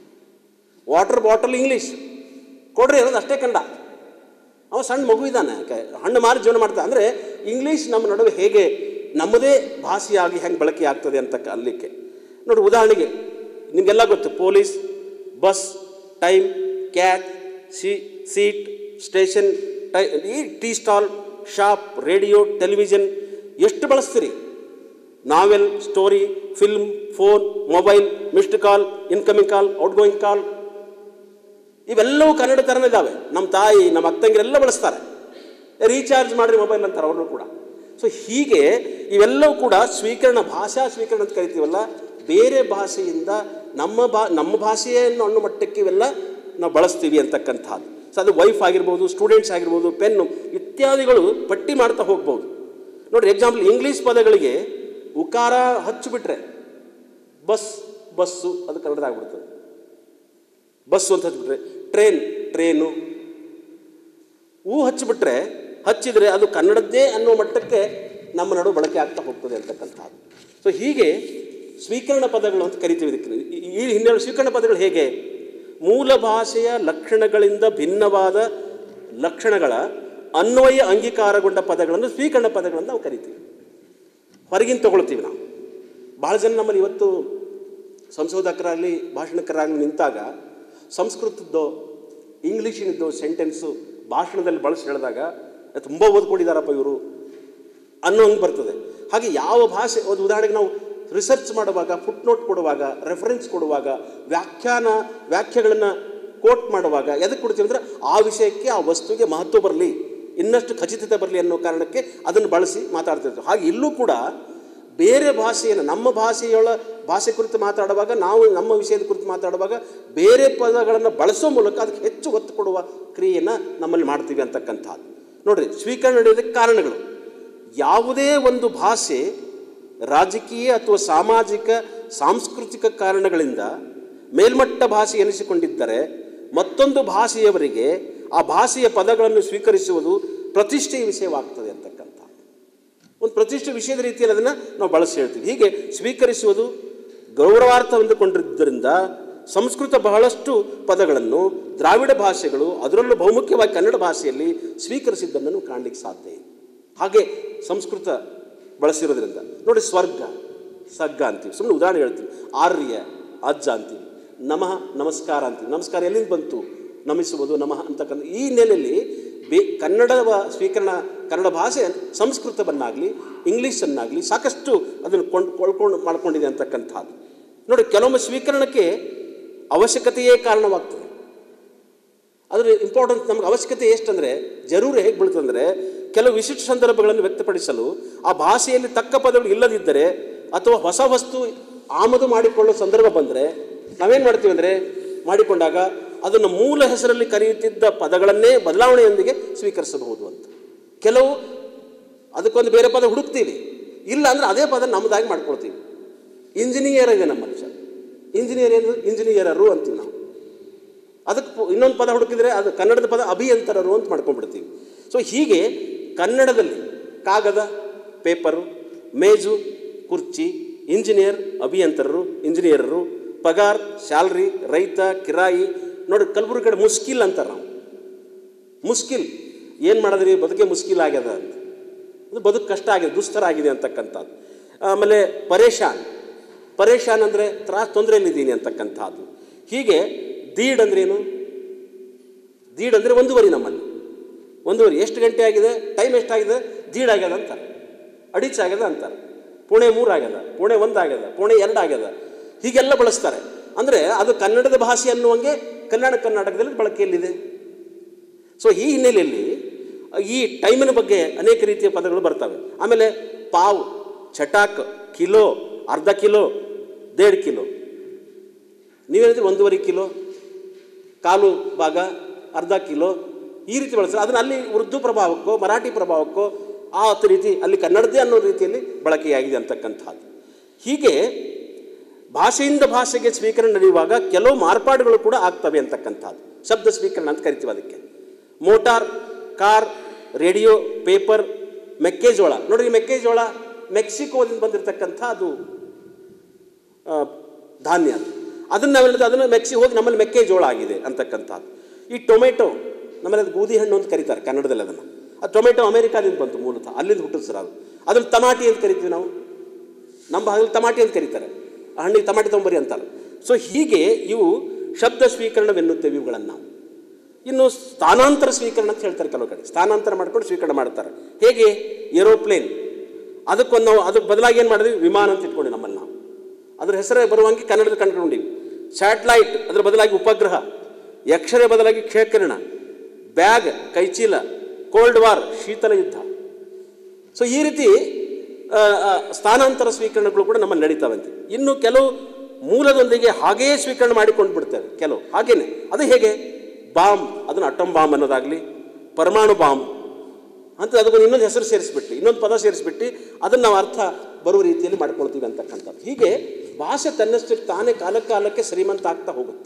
ವಾಟರ್ ಬಾಟಲ್ ಇಂಗ್ಲೀಷ್ ಕೊಡ್ರಿ ಅನ್ನೋದು ಅಷ್ಟೇ ಕಂಡ ಅವ ಸಣ್ಣ ಮಗು ಇದ್ದಾನೆ ಕ- ಹಣ್ಣು ಮಾರಿ ಜೀವನ ಮಾಡ್ತಾ ಅಂದರೆ ಇಂಗ್ಲೀಷ್ ನಮ್ಮ ನಡುವೆ ಹೇಗೆ ನಮ್ಮದೇ ಭಾಷೆಯಾಗಿ ಹೆಂಗೆ ಬಳಕೆ ಆಗ್ತದೆ ಅಂತ ಕ- ಅಲ್ಲಿಕ್ಕೆ ನೋಡಿ ಉದಾಹರಣೆಗೆ ನಿಮಗೆಲ್ಲ ಗೊತ್ತು ಪೊಲೀಸ್ ಬಸ್ ಟೈಮ್ ಕ್ಯಾಟ್ ಸಿ ಸೀಟ್ ಸ್ಟೇಷನ್ ಟೈ ಈ tea stall shop radio television ಎಷ್ಟು ಬಳಸ್ತೀರಿ novel story film phone mobile missed call incoming call outgoing call ಇವೆಲ್ಲವೂ ಕನ್ನಡ ಥರನೇ ಇದ್ದಾವೆ ನಮ್ಮ ತಾಯಿ ನಮ್ಮ ಅತ್ತಂಗಿರೆಲ್ಲ ಬಳಸ್ತಾರೆ ರೀಚಾರ್ಜ್ ಮಾಡಿರಿ ಮೊಬೈಲ್ ಅಂತಾರೆ ಅವ್ರನ್ನೂ ಕೂಡ ಸೊ ಹೀಗೆ ಇವೆಲ್ಲವೂ ಕೂಡ ಸ್ವೀಕರಣ ಭಾಷಾ ಸ್ವೀಕರಣ ಅಂತ ಕರಿತೀವಲ್ಲ ಬೇರೆ ಭಾಷೆಯಿಂದ ನಮ್ಮ ಬಾ ನಮ್ಮ ಭಾಷೆಯನ್ನು ಅನ್ನೋ ಮಟ್ಟಕ್ಕೆ ಇವೆಲ್ಲ ನಾವು ಬಳಸ್ತೀವಿ ಅಂತಕ್ಕಂಥದ್ದು ಸೊ ಅದು ವೈಫ್ ಆಗಿರ್ಬೋದು ಸ್ಟೂಡೆಂಟ್ಸ್ ಆಗಿರ್ಬೋದು ಪೆನ್ನು ಇತ್ಯಾದಿಗಳು ಪಟ್ಟಿ ಮಾಡ್ತಾ ಹೋಗ್ಬೋದು ನೋಡಿರಿ ಎಕ್ಸಾಂಪಲ್ ಇಂಗ್ಲೀಷ್ ಪದಗಳಿಗೆ ಉಕಾರ ಹಚ್ಚಿಬಿಟ್ರೆ ಬಸ್ ಬಸ್ಸು ಅದು ಕನ್ನಡದಾಗ್ಬಿಡ್ತದೆ ಬಸ್ಸು ಅಂತ ಹಚ್ಚಿಬಿಟ್ರೆ ಟ್ರೈನ್ ಟ್ರೇನು ಹೂ ಹಚ್ಚಿಬಿಟ್ರೆ ಹಚ್ಚಿದರೆ ಅದು ಕನ್ನಡದ್ದೇ ಅನ್ನೋ ಮಟ್ಟಕ್ಕೆ ನಮ್ಮ ನಡು ಬಳಕೆ ಆಗ್ತಾ ಹೋಗ್ತದೆ ಅಂತಕ್ಕಂಥದ್ದು ಸೊ ಹೀಗೆ ಸ್ವೀಕರಣ ಪದಗಳು ಅಂತ ಕರಿತೀವಿ ಇದಕ್ಕೆ ಈ- ಈ ಹಿನ್ನೆಲೆ ಸ್ವೀಕರಣ ಪದಗಳು ಹೇಗೆ ಮೂಲ ಭಾಷೆಯ ಲಕ್ಷಣಗಳಿಂದ ಭಿನ್ನವಾದ ಲಕ್ಷಣಗಳ ಅನ್ವಯ ಅಂಗೀಕಾರಗೊಂಡ ಪದಗಳನ್ನು ಸ್ವೀಕರಣ ಪದಗಳನ್ನು ನಾವು ಕರಿತೀವಿ ಹೊರಗಿನ ತಗೊಳ್ತೀವಿ ನಾವು ಭಾಳ ಜನ ನಮ್ಮಲ್ಲಿ ಇವತ್ತು ಸಂಶೋಧಕರಾಗಲಿ ಭಾಷಣಕರಾಗಲಿ ನಿಂತಾಗ ಸಂಸ್ಕೃತದ್ದೋ ಇಂಗ್ಲೀಷಿನದ್ದು ಸೆಂಟೆನ್ಸು ಭಾಷಣದಲ್ಲಿ ಬಳಸಿ ಹೇಳಿದಾಗ ತುಂಬ ಓದ್ಕೊಂಡಿದ್ದಾರಪ್ಪ ಇವರು ಅನ್ನೋ ಹಂಗೆ ಬರ್ತದೆ ಹಾಗೆ ಯಾವ ಭಾಷೆ ಒಂದು ಉದಾಹರಣೆಗೆ ನಾವು ರಿಸರ್ಚ್ ಮಾಡುವಾಗ ಫುಟ್ ನೋಟ್ ಕೊಡುವಾಗ ರೆಫರೆನ್ಸ್ ಕೊಡುವಾಗ ವ್ಯಾಖ್ಯಾನ ವ್ಯಾಖ್ಯೆಗಳನ್ನು ಕೋಟ್ ಮಾಡುವಾಗ ಎದಕ್ಕೆ ಕೊಡ್ತೀವಿ ಅಂದರೆ ಆ ವಿಷಯಕ್ಕೆ ಆ ವಸ್ತುವಿಗೆ ಮಹತ್ವ ಬರಲಿ ಇನ್ನಷ್ಟು ಖಚಿತತೆ ಬರಲಿ ಅನ್ನೋ ಕಾರಣಕ್ಕೆ ಅದನ್ನು ಬಳಸಿ ಮಾತಾಡ್ತಿರ್ತೀವಿ ಹಾಗೆ ಇಲ್ಲೂ ಕೂಡ ಬೇರೆ ಭಾಷೆಯನ್ನು ನಮ್ಮ ಭಾಷೆಯೊಳ ಭಾಷೆ ಕುರಿತು ಮಾತಾಡುವಾಗ ನಾವು ನಮ್ಮ ವಿಷಯದ ಕುರಿತು ಮಾತಾಡುವಾಗ ಬೇರೆ ಪದಗಳನ್ನು ಬಳಸೋ ಮೂಲಕ ಅದಕ್ಕೆ ಹೆಚ್ಚು ಒತ್ತು ಕೊಡುವ ಕ್ರಿಯೆಯನ್ನು ನಮ್ಮಲ್ಲಿ ಮಾಡ್ತೀವಿ ಅಂತಕ್ಕಂಥದ್ದು ನೋಡ್ರಿ ಸ್ವೀಕರಣ ನಡೆಯೋದಕ್ಕೆ ಕಾರಣಗಳು ಯಾವುದೇ ಒಂದು ಭಾಷೆ ರಾಜಕೀಯ ಅಥವಾ ಸಾಮಾಜಿಕ ಸಾಂಸ್ಕೃತಿಕ ಕಾರಣಗಳಿಂದ ಮೇಲ್ಮಟ್ಟ ಭಾಷೆ ಎನಿಸಿಕೊಂಡಿದ್ದರೆ ಮತ್ತೊಂದು ಭಾಷೆಯವರಿಗೆ ಆ ಭಾಷೆಯ ಪದಗಳನ್ನು ಸ್ವೀಕರಿಸುವುದು ಪ್ರತಿಷ್ಠೆಯ ವಿಷಯವಾಗ್ತದೆ ಅಂತಕ್ಕಂಥ ಒಂದು ಪ್ರತಿಷ್ಠೆ ವಿಷಯದ ರೀತಿಯಲ್ಲಿ ಅದನ್ನು ನಾವು ಬಳಸಿ ಹೇಳ್ತೀವಿ ಹೀಗೆ ಸ್ವೀಕರಿಸುವುದು ಗೌರವಾರ್ಥ ಹೊಂದಿಕೊಂಡಿದ್ದರಿಂದ ಸಂಸ್ಕೃತ ಬಹಳಷ್ಟು ಪದಗಳನ್ನು ದ್ರಾವಿಡ ಭಾಷೆಗಳು ಅದರಲ್ಲೂ ಬಹುಮುಖ್ಯವಾಗಿ ಕನ್ನಡ ಭಾಷೆಯಲ್ಲಿ ಸ್ವೀಕರಿಸಿದ್ದನ್ನು ನಾವು ಕಾಣಲಿಕ್ಕೆ ಸಾಧ್ಯ ಇದೆ ಹಾಗೆ ಸಂಸ್ಕೃತ ಬಳಸಿರೋದ್ರಿಂದ ನೋಡಿ ಸ್ವರ್ಗ ಸಗ್ಗ ಅಂತೀವಿ ಸುಮ್ಮನೆ ಉದಾಹರಣೆ ಹೇಳ್ತೀವಿ ಆರ್ಯ ಅಜ್ಜ ಅಂತೀವಿ ನಮಃ ನಮಸ್ಕಾರ ಅಂತೀವಿ ನಮಸ್ಕಾರ ಎಲ್ಲಿಂದ ಬಂತು ನಮಿಸುವುದು ನಮಃ ಅಂತಕ್ಕಂಥ ಈ ನೆಲೆಯಲ್ಲಿ ಬೇ ಕನ್ನಡ ವ- ಸ್ವೀಕರಣ ಕನ್ನಡ ಭಾಷೆ ಸಂಸ್ಕೃತವನ್ನಾಗಲಿ ಇಂಗ್ಲೀಷನ್ನಾಗಲಿ ಸಾಕಷ್ಟು ಅದನ್ನು ಕೊಂಡು ಕೊಳ್ಕೊಂಡು ಮಾಡ್ಕೊಂಡಿದೆ ಅಂತಕ್ಕಂಥದ್ದು ನೋಡಿ ಕೆಲವೊಮ್ಮೆ ಸ್ವೀಕರಣಕ್ಕೆ ಅವಶ್ಯಕತೆಯೇ ಕಾರಣವಾಗ್ತದೆ ಅದರ ಇಂಪಾರ್ಟೆನ್ಸ್ ನಮಗೆ ಅವಶ್ಯಕತೆ ಎಷ್ಟಂದರೆ ಜರೂರು ಹೇಗೆ ಬೀಳ್ತಂದರೆ ಕೆಲವು ವಿಶಿಷ್ಟ ಸಂದರ್ಭಗಳನ್ನು ವ್ಯಕ್ತಪಡಿಸಲು ಆ ಭಾಷೆಯಲ್ಲಿ ತಕ್ಕ ಪದಗಳು ಇಲ್ಲದಿದ್ದರೆ ಅಥವಾ ಹೊಸ ವಸ್ತು ಆಮದು ಮಾಡಿಕೊಳ್ಳೋ ಸಂದರ್ಭ ಬಂದರೆ ನಾವೇನು ಮಾಡ್ತೀವಿ ಅಂದರೆ ಮಾಡಿಕೊಂಡಾಗ ಅದನ್ನು ಮೂಲ ಹೆಸರಲ್ಲಿ ಕರೆಯುತ್ತಿದ್ದ ಪದಗಳನ್ನೇ ಬದಲಾವಣೆಯೊಂದಿಗೆ ಸ್ವೀಕರಿಸಬಹುದು ಅಂತ ಕೆಲವು ಅದಕ್ಕೊಂದು ಬೇರೆ ಪದ ಹುಡುಕ್ತೀವಿ ಇಲ್ಲ ಅಂದರೆ ಅದೇ ಪದ ನಮ್ಮದಾಗಿ ಮಾಡ್ಕೊಳ್ತೀವಿ ಇಂಜಿನಿಯರ್ ಇದೆ ನಮ್ಮ ಮನುಷ್ಯ ಇಂಜಿನಿಯರ್ ಏನು ಇಂಜಿನಿಯರರು ಅಂತೀವಿ ನಾವು ಅದಕ್ಕೆ ಪು- ಇನ್ನೊಂದು ಪದ ಹುಡುಕಿದ್ರೆ ಅದು ಕನ್ನಡದ ಪದ ಅಭಿಯಂತರರು ಅಂತ ಮಾಡ್ಕೊಂಡ್ಬಿಡ್ತೀವಿ ಸೊ ಹೀಗೆ ಕನ್ನಡದಲ್ಲಿ ಕಾಗದ ಪೇಪರು ಮೇಜು ಕುರ್ಚಿ ಇಂಜಿನಿಯರ್ ಅಭಿಯಂತರರು ಇಂಜಿನಿಯರರು ಪಗಾರ್ ಸ್ಯಾಲ್ರಿ ರೈತ ಕಿರಾಯಿ ನೋಡಿ ಕಲಬುರಗಿ ಕಡೆ ಮುಸ್ಕಿಲ್ ಅಂತಾರೆ ನಾವು ಮುಸ್ಕಿಲ್ ಏನು ಮಾಡಿದ್ರಿ ಬದುಕೆ ಮುಸ್ಕಿಲ್ ಆಗ್ಯದ ಅಂತ ಅದು ಬದುಕು ಕಷ್ಟ ಆಗಿದೆ ದುಸ್ತರ ಆಗಿದೆ ಅಂತಕ್ಕಂಥದ್ದು ಆಮೇಲೆ ಪರೇಶಾನ್ ಪರೇಶಾನ್ ಅಂದರೆ ತ್ರಾಸ ತೊಂದರೆಯಲ್ಲಿದ್ದೀನಿ ಅಂತಕ್ಕಂಥದ್ದು ಹೀಗೆ ದೀಡ್ ಅಂದ್ರೇನು ದೀಡ್ ಅಂದರೆ ಒಂದೂವರೆ ನಮ್ಮಲ್ಲಿ ಒಂದೂವರೆ ಎಷ್ಟು ಗಂಟೆ ಆಗಿದೆ ಟೈಮ್ ಎಷ್ಟಾಗಿದೆ ದೀಡ್ ಆಗ್ಯದ ಅಂತಾರೆ ಅಡಿಚ್ ಆಗ್ಯದ ಅಂತಾರೆ ಪುಣೆ ಮೂರು ಆಗ್ಯದ ಪುಣೆ ಒಂದು ಆಗ್ಯದ ಪುಣೆ ಎರಡು ಆಗ್ಯದ ಹೀಗೆಲ್ಲ ಬಳಸ್ತಾರೆ ಅಂದರೆ ಅದು ಕನ್ನಡದ ಭಾಷೆ ಅನ್ನುವಂಗೆ ಕನ್ನಡ ಕರ್ನಾಟಕದಲ್ಲಿ ಬಳಕೆಯಲ್ಲಿದೆ ಸೊ ಈ ಹಿನ್ನೆಲೆಯಲ್ಲಿ ಈ ಟೈಮಿನ ಬಗ್ಗೆ ಅನೇಕ ರೀತಿಯ ಪದಗಳು ಬರ್ತವೆ ಆಮೇಲೆ ಪಾವ್ ಚಟಾಕ್ ಕಿಲೋ ಅರ್ಧ ಕಿಲೋ ದೇಡ್ ಕಿಲೋ ನೀವೇನಿದ್ರೆ ಒಂದೂವರೆ ಕಿಲೋ ಕಾಲು ಭಾಗ ಅರ್ಧ ಕಿಲೋ ಈ ರೀತಿ ಬಳಸ್ತಾರೆ ಅದನ್ನು ಅಲ್ಲಿ ಉರ್ದು ಪ್ರಭಾವಕ್ಕೋ ಮರಾಠಿ ಪ್ರಭಾವಕ್ಕೋ ಆ ರೀತಿ ಅಲ್ಲಿ ಕನ್ನಡದೇ ಅನ್ನೋ ರೀತಿಯಲ್ಲಿ ಬಳಕೆಯಾಗಿದೆ ಅಂತಕ್ಕಂಥದ್ದು ಹೀಗೆ ಭಾಷೆಯಿಂದ ಭಾಷೆಗೆ ಸ್ವೀಕರಣ ನಡೆಯುವಾಗ ಕೆಲವು ಮಾರ್ಪಾಡುಗಳು ಕೂಡ ಆಗ್ತವೆ ಅಂತಕ್ಕಂಥದ್ದು ಶಬ್ದ ಸ್ವೀಕರಣ ಅಂತ ಕರಿತೀವಿ ಅದಕ್ಕೆ ಮೋಟಾರ್ ಕಾರ್ ರೇಡಿಯೋ ಪೇಪರ್ ಮೆಕ್ಕೆಜೋಳ ನೋಡ್ರಿ ಮೆಕ್ಕೆಜೋಳ ಮೆಕ್ಸಿಕೋದಿಂದ ಬಂದಿರತಕ್ಕಂಥ ಅದು ಆ, ಧಾನ್ಯ ಅದು ಅದನ್ನು ನಾವು ಹೇಳಿದ್ರೆ ಅದನ್ನು ಮೆಕ್ಸಿ ಹೋಗಿ ನಮ್ಮಲ್ಲಿ ಮೆಕ್ಕೆಜೋಳ ಆಗಿದೆ ಅಂತಕ್ಕಂಥದ್ದು ಈ ಟೊಮೆಟೊ ನಮ್ಮಲ್ಲಿ ಅದು ಗೋಧಿ ಹಣ್ಣು ಅಂತ ಕರೀತಾರೆ ಕನ್ನಡದಲ್ಲಿ ಅದನ್ನು ಆ ಟೊಮೆಟೊ ಅಮೇರಿಕಾದಿಂದ ಬಂತು ಮೂಲತಃ ಅಲ್ಲಿಂದ ಹುಟ್ಟಿದ ಸರ್ ಅದು ಅದನ್ನು ಟಮಾಟಿ ಅಂತ ಕರಿತೀವಿ ನಾವು ನಮ್ಮ ಭಾಗದಲ್ಲಿ ಟಮಾಟಿ ಅಂತ ಕರೀತಾರೆ ಆ ಹಣ್ಣಿಗೆ ಟಮಾಟಿ ತೊಂಬರಿ ಅಂತಾರೆ ಸೊ ಹೀಗೆ ಇವು ಶಬ್ದ ಸ್ವೀಕರಣವೆನ್ನುತ್ತೇವೆ ಇವುಗಳನ್ನು ನಾವು ಇನ್ನು ಸ್ಥಾನಾಂತರ ಸ್ವೀಕರಣ ಅಂತ ಹೇಳ್ತಾರೆ ಕೆಲವು ಕಡೆ ಸ್ಥಾನಾಂತರ ಮಾಡ್ಕೊಂಡು ಸ್ವೀಕರಣ ಮಾಡ್ತಾರೆ ಹೇಗೆ ಏರೋಪ್ಲೇನ್ ಅದಕ್ಕೊಂದು ನಾವು ಅದಕ್ಕೆ ಬದಲಾಗಿ ಏನು ಮಾಡಿದ್ವಿ ವಿಮಾನ ಅಂತ ಇಟ್ಕೊಂಡು ನಮ್ಮಲ್ಲಿ ನಾವು ಅದ್ರ ಹೆಸರೇ ಬರುವಂಗೆ ಕನ್ನಡದಲ್ಲಿ ಕಂಡುಕೊಂಡಿವಿ ಸ್ಯಾಟ್ಲೈಟ್ ಅದ್ರ ಬದಲಾಗಿ ಉಪಗ್ರಹ ಯಕ್ಷರೆ ಬದಲಾಗಿ ಕ್ಷೇಕರಣ ಬ್ಯಾಗ್ ಕೈಚೀಲ ಕೋಲ್ಡ್ ವಾರ್ ಶೀತಲ ಯುದ್ಧ ಸೊ ಈ ರೀತಿ ಆ, ಆ, ಸ್ಥಾನಾಂತರ ಸ್ವೀಕರಣಗಳು ಕೂಡ ನಮ್ಮಲ್ಲಿ ನಡೀತಾವಂತೆ ಇನ್ನು ಕೆಲವು ಮೂಲದೊಂದಿಗೆ ಹಾಗೆಯೇ ಸ್ವೀಕರಣ ಮಾಡಿಕೊಂಡು ಬಿಡ್ತೇವೆ ಕೆಲವು ಹಾಗೇನೆ ಅದು ಹೇಗೆ ಬಾಂಬ್ ಅದನ್ನು ಅಟಮ್ ಬಾಂಬ್ ಅನ್ನೋದಾಗಲಿ ಪರಮಾಣು ಬಾಂಬ್ ಅಂತ ಅದಕ್ಕೊಂದು ಇನ್ನೊಂದು ಹೆಸರು ಸೇರಿಸ್ಬಿಟ್ಟು ಇನ್ನೊಂದು ಪದ ಸೇರಿಸ್ಬಿಟ್ಟು ಅದನ್ನು ನಾವು ಅರ್ಥ ಬರುವ ರೀತಿಯಲ್ಲಿ ಮಾಡ್ಕೊಳ್ತೀವಿ ಅಂತಕ್ಕಂಥದ್ದು ಹೀಗೆ ಭಾಷೆ ತನ್ನಷ್ಟಕ್ಕೆ ತಾನೇ ಕಾಲ ಕಾಲಕ್ಕೆ ಶ್ರೀಮಂತ ಆಗ್ತಾ ಹೋಗುತ್ತೆ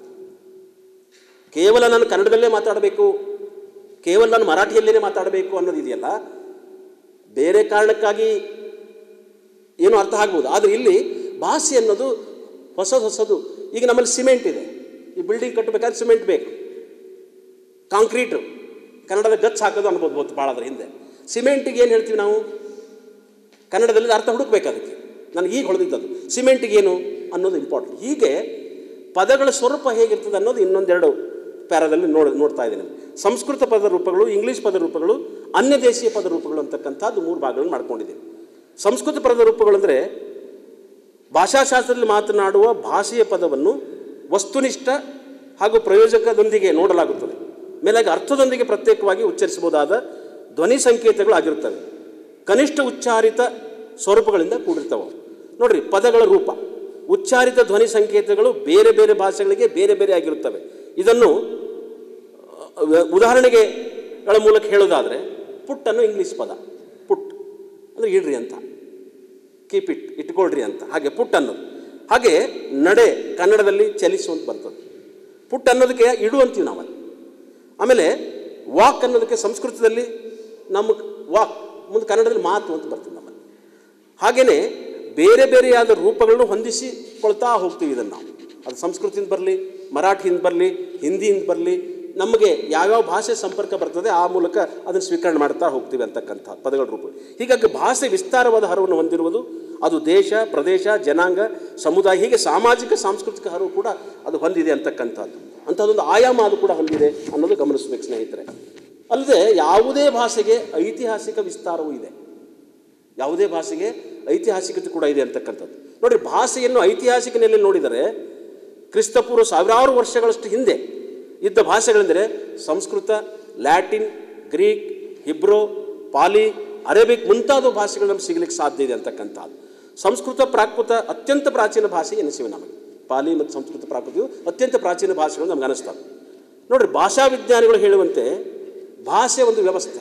ಕೇವಲ ನಾನು ಕನ್ನಡದಲ್ಲೇ ಮಾತಾಡಬೇಕು ಕೇವಲ ನಾನು ಮರಾಠಿಯಲ್ಲೇ ಮಾತಾಡಬೇಕು ಅನ್ನೋದು ಇದೆಯಲ್ಲ ಬೇರೆ ಕಾರಣಕ್ಕಾಗಿ ಏನೋ ಅರ್ಥ ಆಗ್ಬೋದು ಆದರೆ ಇಲ್ಲಿ ಭಾಷೆ ಅನ್ನೋದು ಹೊಸದು ಹೊಸದು ಈಗ ನಮ್ಮಲ್ಲಿ ಸಿಮೆಂಟ್ ಇದೆ ಈ ಬಿಲ್ಡಿಂಗ್ ಕಟ್ಟಬೇಕಾದ್ರೆ ಸಿಮೆಂಟ್ ಬೇಕು ಕಾಂಕ್ರೀಟು ಕನ್ನಡದ ಗಚ್ ಹಾಕೋದು ಅನ್ಬೋದು ಭಾಳ ಅದ್ರ ಹಿಂದೆ ಸಿಮೆಂಟಿಗೆ ಏನು ಹೇಳ್ತೀವಿ ನಾವು ಕನ್ನಡದಲ್ಲಿ ಅರ್ಥ ಹುಡುಕ್ಬೇಕು ಅದಕ್ಕೆ ನನಗೆ ಈಗ ಹೊಳೆದಿದ್ದದು ಸಿಮೆಂಟಿಗೆ ಏನು ಅನ್ನೋದು ಇಂಪಾರ್ಟೆಂಟ್ ಹೀಗೆ ಪದಗಳ ಸ್ವರೂಪ ಹೇಗಿರ್ತದೆ ಅನ್ನೋದು ಇನ್ನೊಂದೆರಡು ಪ್ಯಾರಾದಲ್ಲಿ ನೋಡ್ ನೋಡ್ತಾ ಇದ್ದೀನಿ ಸಂಸ್ಕೃತ ಪದ ರೂಪಗಳು ಇಂಗ್ಲೀಷ್ ಪದ ರೂಪಗಳು ಅನ್ಯ ದೇಶೀಯ ಪದ ರೂಪಗಳು ಅಂತಕ್ಕಂಥದ್ದು ಮೂರು ಭಾಗಗಳನ್ನು ಮಾಡ್ಕೊಂಡಿದ್ದೀನಿ ಸಂಸ್ಕೃತ ಪದ ರೂಪಗಳು ಅಂದರೆ ಭಾಷಾಶಾಸ್ತ್ರದಲ್ಲಿ ಮಾತನಾಡುವ ಭಾಷೆಯ ಪದವನ್ನು ವಸ್ತುನಿಷ್ಠ ಹಾಗೂ ಪ್ರಯೋಜಕದೊಂದಿಗೆ ನೋಡಲಾಗುತ್ತದೆ ಮೇಲಾಗಿ ಅರ್ಥದೊಂದಿಗೆ ಪ್ರತ್ಯೇಕವಾಗಿ ಉಚ್ಚರಿಸಬಹುದಾದ ಧ್ವನಿ ಸಂಕೇತಗಳು ಆಗಿರುತ್ತವೆ ಕನಿಷ್ಠ ಉಚ್ಚಾರಿತ ಸ್ವರೂಪಗಳಿಂದ ಕೂಡಿರ್ತವೆ ನೋಡ್ರಿ ಪದಗಳ ರೂಪ ಉಚ್ಚಾರಿತ ಧ್ವನಿ ಸಂಕೇತಗಳು ಬೇರೆ ಬೇರೆ ಭಾಷೆಗಳಿಗೆ ಬೇರೆ ಬೇರೆ ಆಗಿರುತ್ತವೆ ಇದನ್ನು ಅಹ್, ಉದಾಹರಣೆಗೆ ಗಳ ಮೂಲಕ ಹೇಳೋದಾದರೆ ಪುಟ್ ಅನ್ನೋ ಇಂಗ್ಲೀಷ್ ಪದ ಪುಟ್ ಅಂದರೆ ಇಡ್ರಿ ಅಂತ ಕೀಪ್ ಇಟ್ ಇಟ್ಕೊಳ್ರಿ ಅಂತ ಹಾಗೆ ಪುಟ್ ಅನ್ನೋದು ಹಾಗೆ ನಡೆ ಕನ್ನಡದಲ್ಲಿ ಚಲಿಸು ಅಂತ ಬರ್ತದೆ ಪುಟ್ ಅನ್ನೋದಕ್ಕೆ ಇಡು ಅಂತೀವಿ ನಾವಲ್ಲಿ ಆಮೇಲೆ ವಾಕ್ ಅನ್ನೋದಕ್ಕೆ ಸಂಸ್ಕೃತದಲ್ಲಿ ನಮ್ಮ ವಾಕ್ ಮುಂದೆ ಕನ್ನಡದಲ್ಲಿ ಮಾತು ಅಂತ ಬರ್ತದೆ ನಮ್ಮಲ್ಲಿ ಹಾಗೆಯೇ ಬೇರೆ ಬೇರೆಯಾದ ರೂಪಗಳನ್ನು ಹೊಂದಿಸಿಕೊಳ್ತಾ ಹೋಗ್ತೀವಿ ಇದನ್ನು ನಾವು ಅದು ಸಂಸ್ಕೃತಿಯಿಂದ ಬರಲಿ ಮರಾಠಿಯಿಂದ ಬರಲಿ ಹಿಂದಿಯಿಂದ ಬರಲಿ ನಮಗೆ ಯಾವ್ಯಾವ ಭಾಷೆ ಸಂಪರ್ಕ ಬರ್ತದೆ ಆ ಮೂಲಕ ಅದನ್ನು ಸ್ವೀಕರಣೆ ಮಾಡ್ತಾ ಹೋಗ್ತೀವಿ ಅಂತಕ್ಕಂಥ ಪದಗಳ ರೂಪ ಹೀಗಾಗಿ ಭಾಷೆ ವಿಸ್ತಾರವಾದ ಹರವನ್ನು ಹೊಂದಿರುವುದು ಅದು ದೇಶ ಪ್ರದೇಶ ಜನಾಂಗ ಸಮುದಾಯ ಹೀಗೆ ಸಾಮಾಜಿಕ ಸಾಂಸ್ಕೃತಿಕ ಹರವು ಕೂಡ ಅದು ಹೊಂದಿದೆ ಅಂತಕ್ಕಂಥದ್ದು ಅಂಥದ್ದೊಂದು ಆಯಾಮ ಅದು ಕೂಡ ಹೊಂದಿದೆ ಅನ್ನೋದು ಗಮನಿಸಬೇಕು ಸ್ನೇಹಿತರೆ ಅಲ್ಲದೆ ಯಾವುದೇ ಭಾಷೆಗೆ ಐತಿಹಾಸಿಕ ವಿಸ್ತಾರವೂ ಇದೆ ಯಾವುದೇ ಭಾಷೆಗೆ ಐತಿಹಾಸಿಕತೆ ಕೂಡ ಇದೆ ಅಂತಕ್ಕಂಥದ್ದು ನೋಡಿ ಭಾಷೆಯನ್ನು ಐತಿಹಾಸಿಕ ನೆಲೆಯಲ್ಲಿ ನೋಡಿದರೆ ಕ್ರಿಸ್ತಪೂರ್ವ ಸಾವಿರಾರು ವರ್ಷಗಳಷ್ಟು ಹಿಂದೆ ಇದ್ದ ಭಾಷೆಗಳೆಂದರೆ Sanskrit Latin Greek Hebrew Pali Arabic ಮುಂತಾದ ಭಾಷೆಗಳು ನಮ್ಗೆ ಸಿಗಲಿಕ್ಕೆ ಸಾಧ್ಯ ಇದೆ ಅಂತಕ್ಕಂಥದ್ದು ಸಂಸ್ಕೃತ ಪ್ರಾಕೃತ ಅತ್ಯಂತ ಪ್ರಾಚೀನ ಭಾಷೆ ಎನಿಸಿವೆ ನಮಗೆ ಪಾಲಿ ಮತ್ತು ಸಂಸ್ಕೃತ ಪ್ರಾಕೃತಿಯು ಅತ್ಯಂತ ಪ್ರಾಚೀನ ಭಾಷೆಗಳು ನಮ್ಗೆ ಅನಿಸ್ತವೆ ನೋಡ್ರಿ ಭಾಷಾ ವಿಜ್ಞಾನಿಗಳು ಹೇಳುವಂತೆ ಭಾಷೆ ಒಂದು ವ್ಯವಸ್ಥೆ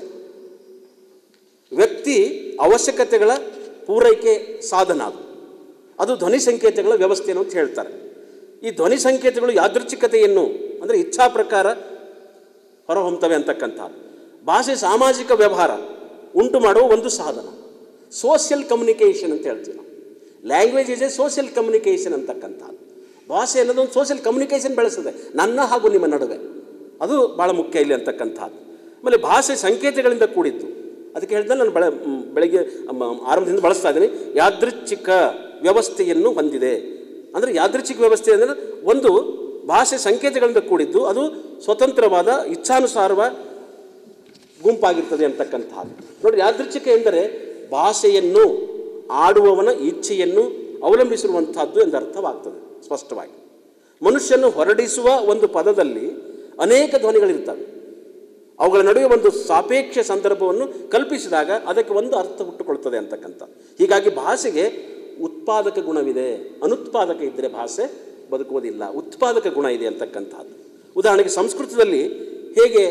ವ್ಯಕ್ತಿ ಅವಶ್ಯಕತೆಗಳ ಪೂರೈಕೆ ಸಾಧನ ಅದು ಅದು ಧ್ವನಿ ಸಂಕೇತಗಳ ವ್ಯವಸ್ಥೆಯನ್ನು ಅಂತ ಹೇಳ್ತಾರೆ ಈ ಧ್ವನಿ ಸಂಕೇತಗಳು ಯಾದೃಚ್ಛಿಕತೆಯನ್ನು ಅಂದರೆ ಇಚ್ಛಾ ಪ್ರಕಾರ ಹೊರಹೊಮ್ತವೆ ಅಂತಕ್ಕಂಥದ್ದು ಭಾಷೆ ಸಾಮಾಜಿಕ ವ್ಯವಹಾರ ಉಂಟು ಮಾಡುವ ಒಂದು ಸಾಧನ ಸೋಷಿಯಲ್ ಕಮ್ಯುನಿಕೇಷನ್ ಅಂತ ಹೇಳ್ತೀವಿ ನಾವು language is a social communication ಅಂತಕ್ಕಂಥದ್ದು ಭಾಷೆ ಅನ್ನೋದು ಒಂದು ಸೋಷಿಯಲ್ ಕಮ್ಯುನಿಕೇಷನ್ ಬೆಳೆಸ್ತದೆ ನನ್ನ ಹಾಗೂ ನಿಮ್ಮ ನಡುವೆ ಅದು ಭಾಳ ಮುಖ್ಯ ಇಲ್ಲಿ ಅಂತಕ್ಕಂಥದ್ದು ಆಮೇಲೆ ಭಾಷೆ ಸಂಕೇತಗಳಿಂದ ಕೂಡಿದ್ದು ಅದಕ್ಕೆ ಹೇಳಿದ್ರೆ ನಾನು ಬೆಳೆ ಮ್, ಬೆಳಗ್ಗೆ ಮ, ಆರಂಭದಿಂದ ಬಳಸ್ತಾ ಇದ್ದೀನಿ ಯಾದೃಚ್ಛಿಕ ವ್ಯವಸ್ಥೆಯನ್ನು ಹೊಂದಿದೆ ಅಂದರೆ ಯಾದೃಚ್ಛಿಕ ವ್ಯವಸ್ಥೆ ಅಂದರೆ ಒಂದು ಭಾಷೆ ಸಂಕೇತಗಳಿಂದ ಕೂಡಿದ್ದು ಅದು ಸ್ವತಂತ್ರವಾದ ಇಚ್ಛಾನುಸಾರವ ಗುಂಪಾಗಿರ್ತದೆ ಅಂತಕ್ಕಂಥದ್ದು ನೋಡಿ ಯಾದೃಚ್ಛಿಕ ಎಂದರೆ ಭಾಷೆಯನ್ನು ಆಡುವವನ ಇಚ್ಛೆಯನ್ನು ಅವಲಂಬಿಸಿರುವಂತಹದ್ದು ಎಂದು ಅರ್ಥವಾಗ್ತದೆ ಸ್ಪಷ್ಟವಾಗಿ ಮನುಷ್ಯನು ಹೊರಡಿಸುವ ಒಂದು ಪದದಲ್ಲಿ ಅನೇಕ ಧ್ವನಿಗಳಿರ್ತವೆ ಅವುಗಳ ನಡುವೆ ಒಂದು ಸಾಪೇಕ್ಷ ಸಂದರ್ಭವನ್ನು ಕಲ್ಪಿಸಿದಾಗ ಅದಕ್ಕೆ ಒಂದು ಅರ್ಥ ಹುಟ್ಟುಕೊಳ್ತದೆ ಅಂತಕ್ಕಂಥ ಹೀಗಾಗಿ ಭಾಷೆಗೆ ಉತ್ಪಾದಕ ಗುಣವಿದೆ ಅನುತ್ಪಾದಕ ಇದ್ದರೆ ಭಾಷೆ ಬದುಕುವುದಿಲ್ಲ ಉತ್ಪಾದಕ ಗುಣ ಇದೆ ಅಂತಕ್ಕಂಥದ್ದು ಉದಾಹರಣೆಗೆ ಸಂಸ್ಕೃತದಲ್ಲಿ ಹೇಗೆ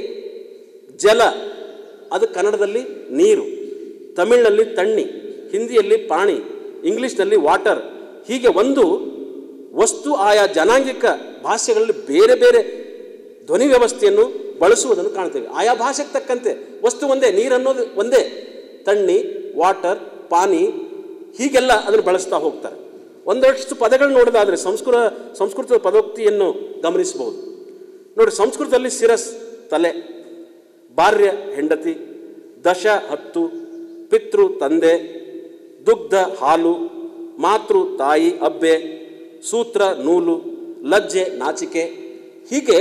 ಜಲ ಅದು ಕನ್ನಡದಲ್ಲಿ ನೀರು ತಮಿಳಿನಲ್ಲಿ ತಣ್ಣಿ ಹಿಂದಿಯಲ್ಲಿ ಪಾಣಿ ಇಂಗ್ಲೀಷ್ನಲ್ಲಿ ವಾಟರ್ ಹೀಗೆ ಒಂದು ವಸ್ತು ಆಯಾ ಜನಾಂಗಿಕ ಭಾಷೆಗಳಲ್ಲಿ ಬೇರೆ ಬೇರೆ ಧ್ವನಿ ವ್ಯವಸ್ಥೆಯನ್ನು ಬಳಸುವುದನ್ನು ಕಾಣ್ತೇವೆ ಆಯಾ ಭಾಷೆಗೆ ತಕ್ಕಂತೆ ವಸ್ತು ಒಂದೇ ನೀರು ಅನ್ನೋದು ಒಂದೇ ತಣ್ಣಿ ವಾಟರ್ ಪಾನಿ ಹೀಗೆಲ್ಲ ಅದನ್ನು ಬಳಸ್ತಾ ಹೋಗ್ತಾರೆ ಒಂದಷ್ಟು ಪದಗಳು ನೋಡೋದಾದರೆ ಸಂಸ್ಕೃತ ಸಂಸ್ಕೃತದ ಪದೋಕ್ತಿಯನ್ನು ಗಮನಿಸಬಹುದು ನೋಡಿ ಸಂಸ್ಕೃತದಲ್ಲಿ ಶಿರಸ್ ತಲೆ ಭಾರ್ಯ ಹೆಂಡತಿ ದಶ ಹತ್ತು ಪಿತೃ ತಂದೆ ದುಗ್ಧ ಹಾಲು ಮಾತೃ ತಾಯಿ ಅಬ್ಬೆ ಸೂತ್ರ ನೂಲು ಲಜ್ಜೆ ನಾಚಿಕೆ ಹೀಗೆ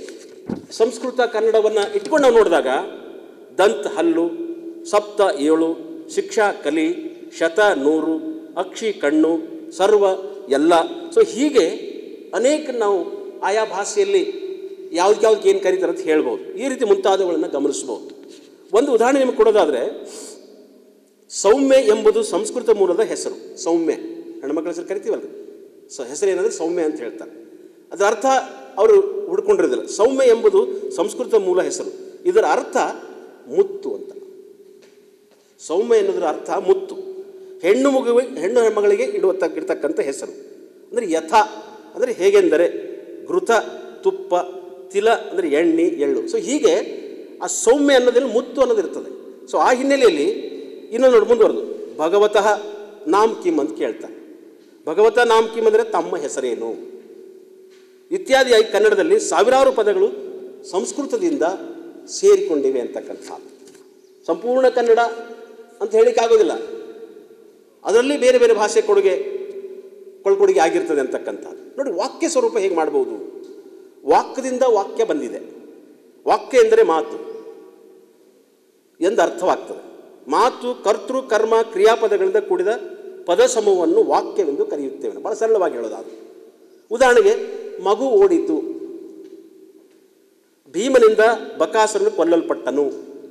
ಸಂಸ್ಕೃತ ಕನ್ನಡವನ್ನು ಇಟ್ಕೊಂಡು ನಾವು ನೋಡಿದಾಗ ದಂತ ಹಲ್ಲು ಸಪ್ತ ಏಳು ಶಿಕ್ಷಾ ಕಲಿ ಶತ ನೂರು ಅಕ್ಷಿ ಕಣ್ಣು ಸರ್ವ ಎಲ್ಲ ಸೊ ಹೀಗೆ ಅನೇಕ ನಾವು ಆಯಾ ಭಾಷೆಯಲ್ಲಿ ಯಾವ್ದು ಯಾವ್ದಕ್ಕೆ ಏನು ಕರೀತಾರೆ ಅಂತ ಹೇಳ್ಬೋದು ಈ ರೀತಿ ಮುಂತಾದವುಗಳನ್ನು ಗಮನಿಸ್ಬೋದು ಒಂದು ಉದಾಹರಣೆ ನಿಮಗೆ ಕೊಡೋದಾದರೆ ಸೌಮ್ಯ ಎಂಬುದು ಸಂಸ್ಕೃತ ಮೂಲದ ಹೆಸರು ಸೌಮ್ಯ ಹೆಣ್ಮಕ್ಳ ಹೆಸರು ಕರಿತೀವಲ್ಲ ಸೊ ಹೆಸರು ಏನಂದರೆ ಸೌಮ್ಯ ಅಂತ ಹೇಳ್ತಾರೆ ಅದರ ಅರ್ಥ ಅವರು ಹುಡ್ಕೊಂಡಿರೋದಿಲ್ಲ ಸೌಮ್ಯ ಎಂಬುದು ಸಂಸ್ಕೃತ ಮೂಲ ಹೆಸರು ಇದರ ಅರ್ಥ ಮುತ್ತು ಅಂತ ಸೌಮ್ಯ ಎನ್ನುವುದರ ಅರ್ಥ ಮುತ್ತು ಹೆಣ್ಣು ಮಗುವೆ ಹೆಣ್ಣು ಮಗಳಿಗೆ ಇಡುವ ಇಡ್ತಕ್ಕಂಥ ಹೆಸರು ಅಂದರೆ ಯಥ ಅಂದರೆ ಹೇಗೆಂದರೆ ಘೃತ ತುಪ್ಪ ತಿಲ ಅಂದರೆ ಎಣ್ಣೆ ಎಳ್ಳು ಸೊ ಹೀಗೆ ಆ ಸೌಮ್ಯ ಅನ್ನೋದ್ರಲ್ಲಿ ಮುತ್ತು ಅನ್ನೋದು ಇರ್ತದೆ ಸೊ ಆ ಹಿನ್ನೆಲೆಯಲ್ಲಿ ಇನ್ನೊಂದು ನೋಡಿ ಮುಂದುವರೆದು ಭಗವತಃ ನಾಮ್ ಕಿಮ್ ಅಂತ ಕೇಳ್ತಾರೆ ಭಗವತ ನಾಮ್ ಕಿಮ್ ಅಂದರೆ ತಮ್ಮ ಹೆಸರೇನು ಇತ್ಯಾದಿಯಾಗಿ ಕನ್ನಡದಲ್ಲಿ ಸಾವಿರಾರು ಪದಗಳು ಸಂಸ್ಕೃತದಿಂದ ಸೇರಿಕೊಂಡಿವೆ ಅಂತಕ್ಕಂಥ ಸಂಪೂರ್ಣ ಕನ್ನಡ ಅಂತ ಹೇಳಿಕ್ಕಾಗೋದಿಲ್ಲ ಅದರಲ್ಲಿ ಬೇರೆ ಬೇರೆ ಭಾಷೆ ಕೊಡುಗೆ ಕೊಳ್ಕೊಡುಗೆ ಆಗಿರ್ತದೆ ಅಂತಕ್ಕಂಥದ್ದು ನೋಡಿ ವಾಕ್ಯ ಸ್ವರೂಪ ಹೇಗೆ ಮಾಡ್ಬೋದು ವಾಕ್ಯದಿಂದ ವಾಕ್ಯ ಬಂದಿದೆ ವಾಕ್ಯ ಎಂದರೆ ಮಾತು ಎಂದು ಅರ್ಥವಾಗ್ತದೆ ಮಾತು ಕರ್ತೃ ಕರ್ಮ ಕ್ರಿಯಾಪದಗಳಿಂದ ಕೂಡಿದ ಪದ ಸಮೂಹವನ್ನು ವಾಕ್ಯವೆಂದು ಕರೆಯುತ್ತೇವೆ ಭಾಳ ಸರಳವಾಗಿ ಹೇಳೋದಾದ್ರೆ ಉದಾಹರಣೆಗೆ ಮಗು ಓಡಿತು ಭೀಮನಿಂದ ಬಕಾಸರನು ಕೊಲ್ಲಲ್ಪಟ್ಟನು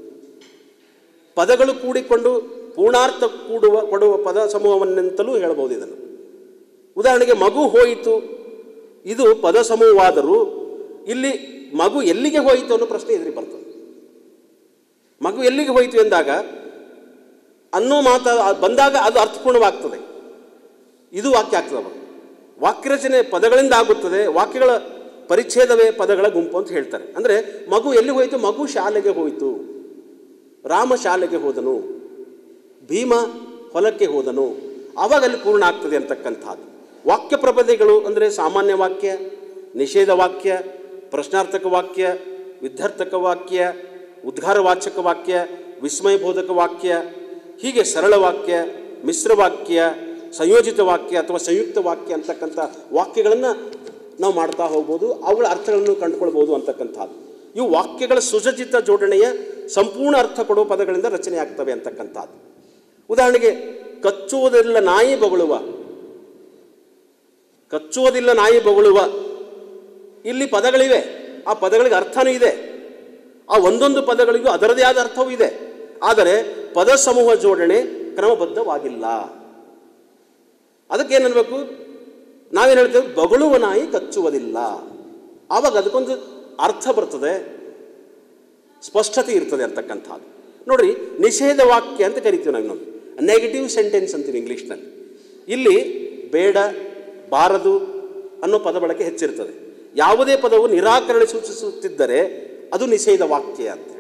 ಪದಗಳು ಕೂಡಿಕೊಂಡು ಪೂರ್ಣಾರ್ಥ ಕೂಡುವ ಕೊಡುವ ಪದ ಸಮೂಹವನ್ನೆಂತಲೂ ಹೇಳಬಹುದು ಇದನ್ನು ಉದಾಹರಣೆಗೆ ಮಗು ಹೋಯಿತು ಇದು ಪದ ಸಮೂಹವಾದರೂ ಇಲ್ಲಿ ಮಗು ಎಲ್ಲಿಗೆ ಹೋಯಿತು ಅನ್ನೋ ಪ್ರಶ್ನೆ ಎದುರಿ ಬರ್ತದೆ ಮಗು ಎಲ್ಲಿಗೆ ಹೋಯಿತು ಎಂದಾಗ ಅನ್ನೋ ಮಾತು ಬಂದಾಗ ಅದು ಅರ್ಥಪೂರ್ಣವಾಗ್ತದೆ ಇದು ವಾಕ್ಯ ಆಗ್ತದೆ ಅವಾಗ ವಾಕ್ಯರಚನೆ ಪದಗಳಿಂದ ಆಗುತ್ತದೆ ವಾಕ್ಯಗಳ ಪರಿಚ್ಛೇದವೇ ಪದಗಳ ಗುಂಪು ಅಂತ ಹೇಳ್ತಾರೆ ಅಂದರೆ ಮಗು ಎಲ್ಲಿ ಹೋಯಿತು ಮಗು ಶಾಲೆಗೆ ಹೋಯಿತು ರಾಮ ಶಾಲೆಗೆ ಹೋದನು ಭೀಮ ಹೊಲಕ್ಕೆ ಹೋದನು ಆವಾಗ ಅಲ್ಲಿ ಪೂರ್ಣ ಆಗ್ತದೆ ಅಂತಕ್ಕಂಥದ್ದು ವಾಕ್ಯ ಪ್ರಪದೆಗಳು ಅಂದರೆ ಸಾಮಾನ್ಯ ವಾಕ್ಯ ನಿಷೇಧ ವಾಕ್ಯ ಪ್ರಶ್ನಾರ್ಥಕ ವಾಕ್ಯ ವಿದ್ಯಾರ್ಥಕ ವಾಕ್ಯ ಉದ್ಗಾರವಾಚಕ ವಾಕ್ಯ ವಿಸ್ಮಯಬೋಧಕ ವಾಕ್ಯ ಹೀಗೆ ಸರಳ ವಾಕ್ಯ ಮಿಶ್ರ ವಾಕ್ಯ ಸಂಯೋಜಿತ ವಾಕ್ಯ ಅಥವಾ ಸಂಯುಕ್ತ ವಾಕ್ಯ ಅಂತಕ್ಕಂಥ ವಾಕ್ಯಗಳನ್ನು ನಾವು ಮಾಡ್ತಾ ಹೋಗ್ಬೋದು ಅವುಗಳ ಅರ್ಥಗಳನ್ನು ಕಂಡುಕೊಳ್ಬೋದು ಅಂತಕ್ಕಂಥದ್ದು ಇವು ವಾಕ್ಯಗಳ ಸುಸಜ್ಜಿತ ಜೋಡಣೆಯ ಸಂಪೂರ್ಣ ಅರ್ಥ ಕೊಡುವ ಪದಗಳಿಂದ ರಚನೆ ಆಗ್ತವೆ ಅಂತಕ್ಕಂಥದ್ದು ಉದಾಹರಣೆಗೆ ಕಚ್ಚುವುದಿಲ್ಲ ನಾಯಿ ಬೊಗಳುವ ಕಚ್ಚುವುದಿಲ್ಲ ನಾಯಿ ಬೊಗಳುವ ಇಲ್ಲಿ ಪದಗಳಿವೆ ಆ ಪದಗಳಿಗೆ ಅರ್ಥನೂ ಇದೆ ಆ ಒಂದೊಂದು ಪದಗಳಿಗೂ ಅದರದೇ ಆದ ಅರ್ಥವೂ ಇದೆ ಆದರೆ ಪದ ಸಮೂಹ ಜೋಡಣೆ ಕ್ರಮಬದ್ಧವಾಗಿಲ್ಲ ಅದಕ್ಕೆ ಏನನ್ಬೇಕು ನಾವೇನು ಹೇಳ್ತೇವೆ ಬೊಗಳುವ ನಾಯಿ ಕಚ್ಚುವುದಿಲ್ಲ ಆವಾಗ ಅದಕ್ಕೊಂದು ಅರ್ಥ ಬರ್ತದೆ ಸ್ಪಷ್ಟತೆ ಇರ್ತದೆ ಅಂತಕ್ಕಂಥದ್ದು ನೋಡ್ರಿ ನಿಷೇಧ ವಾಕ್ಯ ಅಂತ ಕರಿತೀವಿ ನಾವು ಇನ್ನೊಂದು ನೆಗೆಟಿವ್ ಸೆಂಟೆನ್ಸ್ ಅಂತೀವಿ ಇಂಗ್ಲೀಷ್ನಲ್ಲಿ ಇಲ್ಲಿ ಬೇಡ ಬಾರದು ಅನ್ನೋ ಪದ ಬಳಕೆ ಹೆಚ್ಚಿರ್ತದೆ ಯಾವುದೇ ಪದವು ನಿರಾಕರಣೆ ಸೂಚಿಸುತ್ತಿದ್ದರೆ ಅದು ನಿಷೇಧ ವಾಕ್ಯ ಅಂತೇಳಿ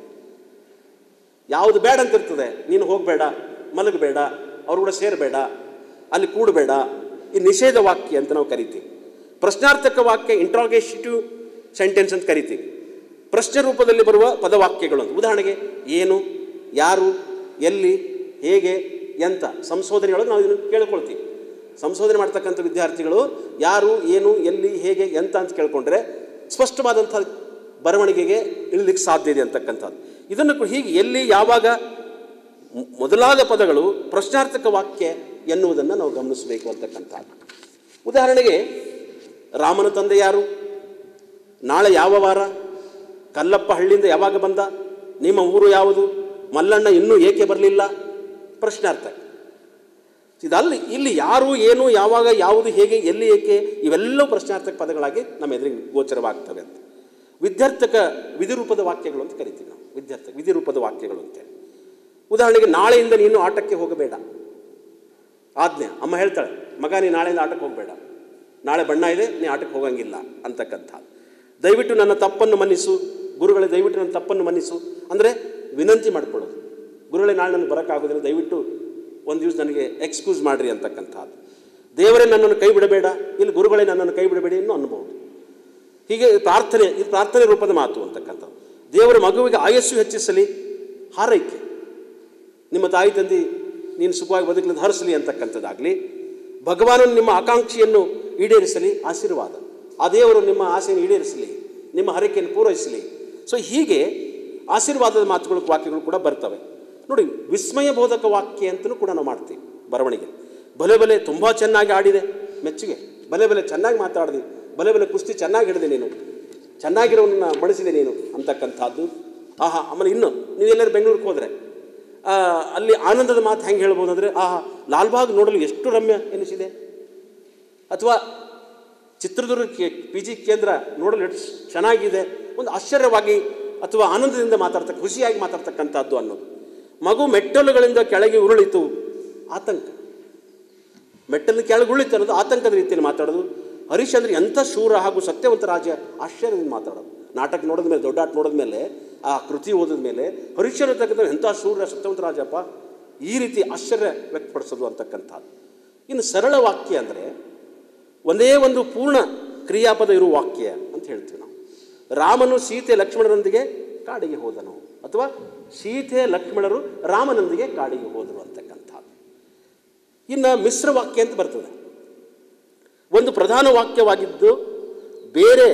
ಯಾವುದು ಬೇಡ ಅಂತ ಇರ್ತದೆ ನೀನು ಹೋಗಬೇಡ ಮಲಗಬೇಡ ಅವ್ರ ಕೂಡ ಸೇರಬೇಡ ಅಲ್ಲಿ ಕೂಡಬೇಡ ಈ ನಿಷೇಧ ವಾಕ್ಯ ಅಂತ ನಾವು ಕರಿತೀವಿ ಪ್ರಶ್ನಾರ್ಥಕ ವಾಕ್ಯ ಇಂಟ್ರಾಗೇಷಿಟಿವ್ ಸೆಂಟೆನ್ಸ್ ಅಂತ ಕರಿತೀವಿ ಪ್ರಶ್ನೆ ರೂಪದಲ್ಲಿ ಬರುವ ಪದವಾಕ್ಯಗಳು ಅಂತ ಉದಾಹರಣೆಗೆ ಏನು ಯಾರು ಎಲ್ಲಿ ಹೇಗೆ ಎಂತ ಸಂಶೋಧನೆಗಳು ನಾವು ಇದನ್ನು ಕೇಳ್ಕೊಳ್ತೀವಿ ಸಂಶೋಧನೆ ಮಾಡ್ತಕ್ಕಂಥ ವಿದ್ಯಾರ್ಥಿಗಳು ಯಾರು ಏನು ಎಲ್ಲಿ ಹೇಗೆ ಎಂತ ಅಂತ ಕೇಳ್ಕೊಂಡ್ರೆ ಸ್ಪಷ್ಟವಾದಂಥ ಬರವಣಿಗೆಗೆ ಇಳಲಿಕ್ಕೆ ಸಾಧ್ಯ ಇದೆ ಅಂತಕ್ಕಂಥದ್ದು ಇದನ್ನು ಕೂಡ ಹೀಗೆ ಎಲ್ಲಿ ಯಾವಾಗ ಮೊ- ಮೊದಲಾದ ಪದಗಳು ಪ್ರಶ್ನಾರ್ಥಕ ವಾಕ್ಯ ಎನ್ನುವುದನ್ನು ನಾವು ಗಮನಿಸಬೇಕು ಅಂತಕ್ಕಂಥದ್ದು ಉದಾಹರಣೆಗೆ ರಾಮನ ತಂದೆ ಯಾರು ನಾಳೆ ಯಾವ ವಾರ ಕಲ್ಲಪ್ಪ ಹಳ್ಳಿಯಿಂದ ಯಾವಾಗ ಬಂದ ನಿಮ್ಮ ಊರು ಯಾವುದು ಮಲ್ಲಣ್ಣ ಇನ್ನೂ ಏಕೆ ಬರಲಿಲ್ಲ ಪ್ರಶ್ನಾರ್ಥಕ ಇದಲ್ಲ ಇಲ್ಲಿ ಯಾರು ಏನು ಯಾವಾಗ ಯಾವುದು ಹೇಗೆ ಎಲ್ಲಿ ಏಕೆ ಇವೆಲ್ಲವೂ ಪ್ರಶ್ನಾರ್ಥಕ ಪದಗಳಾಗಿ ನಮ್ಮ ಎದುರಿಗೆ ಗೋಚರವಾಗ್ತವೆ ಅಂತ ವಿದ್ಯಾರ್ಥಕ ವಿಧಿರೂಪದ ವಾಕ್ಯಗಳು ಅಂತ ಕರಿತೀವಿ ನಾವು ವಿದ್ಯಾರ್ಥಕ ವಿಧಿರೂಪದ ವಾಕ್ಯಗಳು ಅಂತೇಳಿ ಉದಾಹರಣೆಗೆ ನಾಳೆಯಿಂದ ನೀನು ಆಟಕ್ಕೆ ಹೋಗಬೇಡ ಆಜ್ಞೆ ಅಮ್ಮ ಹೇಳ್ತಾಳೆ ಮಗ ನೀನು ನಾಳೆಯಿಂದ ಆಟಕ್ಕೆ ಹೋಗಬೇಡ ನಾಳೆ ಬಣ್ಣ ಇದೆ ನೀ ಆಟಕ್ಕೆ ಹೋಗಂಗಿಲ್ಲ ಅಂತಕ್ಕಂಥ ದಯವಿಟ್ಟು ನನ್ನ ತಪ್ಪನ್ನು ಮನ್ನಿಸು ಗುರುಗಳೇ ದಯವಿಟ್ಟು ನನ್ನ ತಪ್ಪನ್ನು ಮನ್ನಿಸು ಅಂದರೆ ವಿನಂತಿ ಮಾಡ್ಕೊಳ್ಳೋದು ಗುರುಗಳೇ ನಾಳೆ ನನಗೆ ಬರೋಕ್ಕಾಗೋದಿಲ್ಲ ದಯವಿಟ್ಟು ಒಂದು ದಿವಸ ನನಗೆ ಎಕ್ಸ್ಕ್ಯೂಸ್ ಮಾಡಿರಿ ಅಂತಕ್ಕಂಥದ್ದು ದೇವರೇ ನನ್ನನ್ನು ಕೈ ಬಿಡಬೇಡ ಇಲ್ಲಿ ಗುರುಗಳೇ ನನ್ನನ್ನು ಕೈ ಬಿಡಬೇಡಿ ಇನ್ನೂ ಅನ್ಬೋದು ಹೀಗೆ ಪ್ರಾರ್ಥನೆ ಇದು ಪ್ರಾರ್ಥನೆ ರೂಪದ ಮಾತು ಅಂತಕ್ಕಂಥದ್ದು ದೇವರ ಮಗುವಿಗೆ ಆಯಸ್ಸು ಹೆಚ್ಚಿಸಲಿ ಹಾರೈಕೆ ನಿಮ್ಮ ತಾಯಿ ತಂದೆ ನೀನು ಸುಖವಾಗಿ ಬದುಕಲಿದ್ದು ಹರಿಸಲಿ ಅಂತಕ್ಕಂಥದ್ದಾಗಲಿ ಭಗವಾನನು ನಿಮ್ಮ ಆಕಾಂಕ್ಷೆಯನ್ನು ಈಡೇರಿಸಲಿ ಆಶೀರ್ವಾದ ಆ ದೇವರು ನಿಮ್ಮ ಆಸೆಯನ್ನು ಈಡೇರಿಸಲಿ ನಿಮ್ಮ ಹರಕೆಯನ್ನು ಪೂರೈಸಲಿ ಸೊ ಹೀಗೆ ಆಶೀರ್ವಾದದ ಮಾತುಗಳು ವಾಕ್ಯಗಳು ಕೂಡ ಬರ್ತವೆ ನೋಡಿ ವಿಸ್ಮಯ ಬೋಧಕ ವಾಕ್ಯ ಅಂತಲೂ ಕೂಡ ನಾವು ಮಾಡ್ತೀವಿ ಬರವಣಿಗೆ ಬಲೆ ಬಲೆ ತುಂಬ ಚೆನ್ನಾಗಿ ಆಡಿದೆ ಮೆಚ್ಚುಗೆ ಬಲೆ ಬಲೆ ಚೆನ್ನಾಗಿ ಮಾತಾಡಿದೆ ಬಲೆ ಬಲೆ ಕುಸ್ತಿ ಚೆನ್ನಾಗಿ ಹಿಡಿದೆ ನೀನು ಚೆನ್ನಾಗಿರೋನನ್ನ ಮಣಿಸಿದೆ ನೀನು ಅಂತಕ್ಕಂಥದ್ದು ಆಹಾ ಆಮೇಲೆ ಇನ್ನು ನೀವೆಲ್ಲರೂ ಬೆಂಗಳೂರಿಗೆ ಹೋದರೆ ಆ, ಅಲ್ಲಿ ಆನಂದದ ಮಾತು ಹೆಂಗೆ ಹೇಳ್ಬೋದು ಅಂದರೆ ಆಹಾ ಲಾಲ್ಬಾಗ್ ನೋಡಲು ಎಷ್ಟು ರಮ್ಯ ಎನಿಸಿದೆ ಅಥವಾ ಚಿತ್ರದುರ್ಗ ಪಿ ಜಿ ಕೇಂದ್ರ ನೋಡಲು ಎಷ್ಟು ಚೆನ್ನಾಗಿದೆ ಒಂದು ಆಶ್ಚರ್ಯವಾಗಿ ಅಥವಾ ಆನಂದದಿಂದ ಮಾತಾಡ್ತಕ್ಕ ಖುಷಿಯಾಗಿ ಮಾತಾಡ್ತಕ್ಕಂಥದ್ದು ಅನ್ನೋದು ಮಗು ಮೆಟ್ಟಲುಗಳಿಂದ ಕೆಳಗೆ ಉರುಳಿತು ಆತಂಕ ಮೆಟ್ಟಲು ಕೆಳಗೆ ಉರುಳಿತು ಅನ್ನೋದು ಆತಂಕದ ರೀತಿಯಲ್ಲಿ ಮಾತಾಡೋದು ಹರಿಶ್ಚಂದ್ರ ಎಂಥ ಶೂರ ಹಾಗೂ ಸತ್ಯವಂತ ರಾಜ ಆಶ್ಚರ್ಯದಿಂದ ಮಾತಾಡೋದು ನಾಟಕ ನೋಡಿದ ಮೇಲೆ ದೊಡ್ಡಾಟ ನೋಡಿದ ಮೇಲೆ ಆ ಕೃತಿ ಓದಿದ ಮೇಲೆ ಹರಿಶ್ಚಂದ್ರ ತಕ್ಕಂಥ ಎಂಥ ಶೂರ ಸತ್ಯವಂತ ರಾಜಪ್ಪ ಈ ರೀತಿ ಆಶ್ಚರ್ಯ ವ್ಯಕ್ತಪಡಿಸೋದು ಅಂತಕ್ಕಂಥದ್ದು ಇನ್ನು ಸರಳ ವಾಕ್ಯ ಅಂದರೆ ಒಂದೇ ಒಂದು ಪೂರ್ಣ ಕ್ರಿಯಾಪದ ಇರುವ ವಾಕ್ಯ ಅಂತ ಹೇಳ್ತೀವಿ ನಾವು ರಾಮನು ಸೀತೆ ಲಕ್ಷ್ಮಣರೊಂದಿಗೆ ಕಾಡಿಗೆ ಹೋದನು ಅಥವಾ ಸೀತೆ ಲಕ್ಷ್ಮಣರು ರಾಮನೊಂದಿಗೆ ಕಾಡಿಗೆ ಹೋದರು ಅಂತಕ್ಕಂಥದ್ದು ಇನ್ನು ಮಿಶ್ರ ವಾಕ್ಯ ಅಂತ ಬರ್ತದೆ ಒಂದು ಪ್ರಧಾನ ವಾಕ್ಯವಾಗಿದ್ದು ಬೇರೆ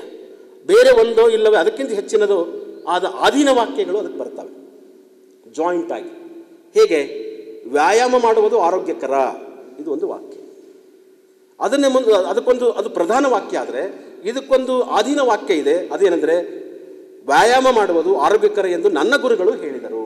ಬೇರೆ ಒಂದೋ ಇಲ್ಲವೇ ಅದಕ್ಕಿಂತ ಹೆಚ್ಚಿನದೋ ಆದ ಆಧೀನ ವಾಕ್ಯಗಳು ಅದಕ್ಕೆ ಬರ್ತವೆ ಜಾಯಿಂಟ್ ಆಗಿ ಹೇಗೆ ವ್ಯಾಯಾಮ ಮಾಡುವುದು ಆರೋಗ್ಯಕರ ಇದು ಒಂದು ವಾಕ್ಯ ಅದನ್ನೇ ಮುಂದೆ ಅದಕ್ಕೊಂದು ಅದು ಪ್ರಧಾನ ವಾಕ್ಯ ಆದರೆ ಇದಕ್ಕೊಂದು ಆಧೀನ ವಾಕ್ಯ ಇದೆ ಅದೇನೆಂದರೆ ವ್ಯಾಯಾಮ ಮಾಡುವುದು ಆರೋಗ್ಯಕರ ಎಂದು ನನ್ನ ಗುರುಗಳು ಹೇಳಿದರು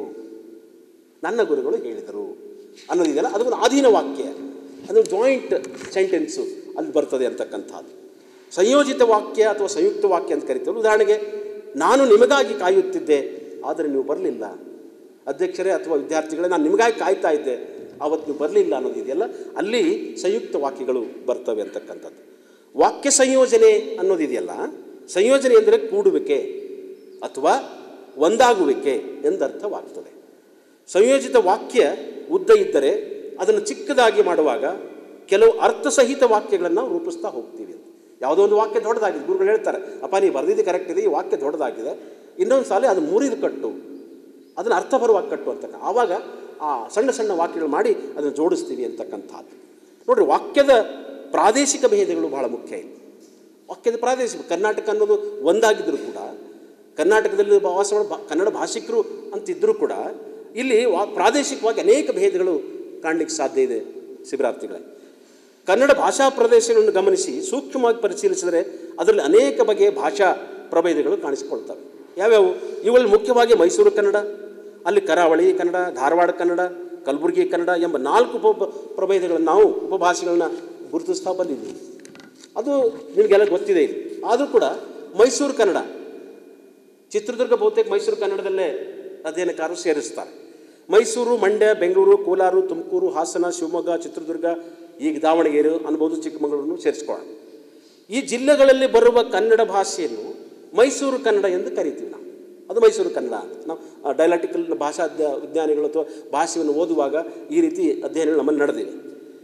ನನ್ನ ಗುರುಗಳು ಹೇಳಿದರು ಅನ್ನೋದಿದೆಯಲ್ಲ ಅದೊಂದು ಆಧೀನ ವಾಕ್ಯ ಅದು ಜಾಯಿಂಟ್ ಸೆಂಟೆನ್ಸು ಅಲ್ಲಿ ಬರ್ತದೆ ಅಂತಕ್ಕಂಥದ್ದು ಸಂಯೋಜಿತ ವಾಕ್ಯ ಅಥವಾ ಸಂಯುಕ್ತ ವಾಕ್ಯ ಅಂತ ಕರಿತೀವಿ ಉದಾಹರಣೆಗೆ ನಾನು ನಿಮಗಾಗಿ ಕಾಯುತ್ತಿದ್ದೆ ಆದರೆ ನೀವು ಬರಲಿಲ್ಲ ಅಧ್ಯಕ್ಷರೇ ಅಥವಾ ವಿದ್ಯಾರ್ಥಿಗಳೇ ನಾನು ನಿಮಗಾಗಿ ಕಾಯ್ತಾ ಇದ್ದೆ ಆವತ್ತು ನೀವು ಬರಲಿಲ್ಲ ಅನ್ನೋದಿದೆಯಲ್ಲ ಅಲ್ಲಿ ಸಂಯುಕ್ತ ವಾಕ್ಯಗಳು ಬರ್ತವೆ ಅಂತಕ್ಕಂಥದ್ದು ವಾಕ್ಯ ಸಂಯೋಜನೆ ಅನ್ನೋದಿದೆಯಲ್ಲ ಸಂಯೋಜನೆ ಎಂದರೆ ಕೂಡುವಿಕೆ ಅಥವಾ ಒಂದಾಗುವಿಕೆ ಎಂದರ್ಥವಾಗ್ತದೆ ಸಂಯೋಜಿತ ವಾಕ್ಯ ಉದ್ದ ಇದ್ದರೆ ಅದನ್ನು ಚಿಕ್ಕದಾಗಿ ಮಾಡುವಾಗ ಕೆಲವು ಅರ್ಥಸಹಿತ ವಾಕ್ಯಗಳನ್ನು ರೂಪಿಸ್ತಾ ಹೋಗ್ತೀವಿ ಅಂತ ಯಾವುದೋ ಒಂದು ವಾಕ್ಯ ದೊಡ್ಡದಾಗಿದೆ ಗುರುಗಳು ಹೇಳ್ತಾರೆ ಅಪ್ಪ ನೀವು ಬರೆದಿದ್ದು ಕರೆಕ್ಟ್ ಇದೆ ಈ ವಾಕ್ಯ ದೊಡ್ಡದಾಗಿದೆ ಇನ್ನೊಂದು ಸಾಲಿ ಅದು ಮುರಿದು ಕಟ್ಟು ಅದನ್ನು ಅರ್ಥಪರವಾಗಿ ಕಟ್ಟು ಅಂತಕ್ಕ ಆವಾಗ ಆ ಸಣ್ಣ ಸಣ್ಣ ವಾಕ್ಯಗಳು ಮಾಡಿ ಅದನ್ನು ಜೋಡಿಸ್ತೀವಿ ಅಂತಕ್ಕಂಥದ್ದು ನೋಡ್ರಿ ವಾಕ್ಯದ ಪ್ರಾದೇಶಿಕ ಭೇದಗಳು ಬಹಳ ಮುಖ್ಯ ಇಲ್ಲಿ ವಾಕ್ಯದ ಪ್ರಾದೇಶಿಕ ಕರ್ನಾಟಕ ಅನ್ನೋದು ಒಂದಾಗಿದ್ದರೂ ಕೂಡ ಕರ್ನಾಟಕದಲ್ಲಿ ವಾಸ ಮಾಡೋ ಭಾ- ಕನ್ನಡ ಭಾಷಿಕರು ಅಂತಿದ್ದರೂ ಕೂಡ ಇಲ್ಲಿ ವಾ ಪ್ರಾದೇಶಿಕವಾಗಿ ಅನೇಕ ಭೇದಗಳು ಕಾಣಲಿಕ್ಕೆ ಸಾಧ್ಯ ಇದೆ ಶಿಬಿರಾರ್ಥಿಗಳೇ ಕನ್ನಡ ಭಾಷಾ ಪ್ರದೇಶಗಳನ್ನು ಗಮನಿಸಿ ಸೂಕ್ಷ್ಮವಾಗಿ ಪರಿಶೀಲಿಸಿದರೆ ಅದರಲ್ಲಿ ಅನೇಕ ಬಗೆಯ ಭಾಷಾ ಪ್ರಭೇದಗಳು ಕಾಣಿಸಿಕೊಳ್ತವೆ ಯಾವ್ಯಾವು ಇವುಗಳಲ್ಲಿ ಮುಖ್ಯವಾಗಿ ಮೈಸೂರು ಕನ್ನಡ ಅಲ್ಲಿ ಕರಾವಳಿ ಕನ್ನಡ ಧಾರವಾಡ ಕನ್ನಡ ಕಲಬುರಗಿ ಕನ್ನಡ ಎಂಬ ನಾಲ್ಕು ಉಪ ಪ್ರಭೇದಗಳನ್ನು ನಾವು ಉಪಭಾಷೆಗಳನ್ನ ಗುರುತಿಸ್ತಾ ಬಂದಿದ್ದೀವಿ ಅದು ನಿಮಗೆಲ್ಲ ಗೊತ್ತಿದೆ ಇಲ್ಲಿ ಆದರೂ ಕೂಡ ಮೈಸೂರು ಕನ್ನಡ ಚಿತ್ರದುರ್ಗ ಬಹುತೇಕ ಮೈಸೂರು ಕನ್ನಡದಲ್ಲೇ ಅಧ್ಯಯನಕಾರರು ಸೇರಿಸ್ತಾರೆ ಮೈಸೂರು ಮಂಡ್ಯ ಬೆಂಗಳೂರು ಕೋಲಾರ ತುಮಕೂರು ಹಾಸನ ಶಿವಮೊಗ್ಗ ಚಿತ್ರದುರ್ಗ ಈಗ ದಾವಣಗೆರೆ ಅನ್ಬೋದು ಚಿಕ್ಕಮಗಳೂರನ್ನು ಸೇರಿಸ್ಕೊಳ್ಳೋಣ ಈ ಜಿಲ್ಲೆಗಳಲ್ಲಿ ಬರುವ ಕನ್ನಡ ಭಾಷೆಯನ್ನು ಮೈಸೂರು ಕನ್ನಡ ಎಂದು ಕರಿತೀವಿ ನಾವು ಅದು ಮೈಸೂರು ಕನ್ನಡ ಅಂತ ನಾವು ಡೈಲಾಟಿಕಲ್ ಭಾಷಾ ಅಧ್ಯ- ವಿಜ್ಞಾನಿಗಳು ಅಥವಾ ಭಾಷೆಯನ್ನು ಓದುವಾಗ ಈ ರೀತಿ ಅಧ್ಯಯನಗಳು ನಮ್ಮಲ್ಲಿ ನಡೆದಿವೆ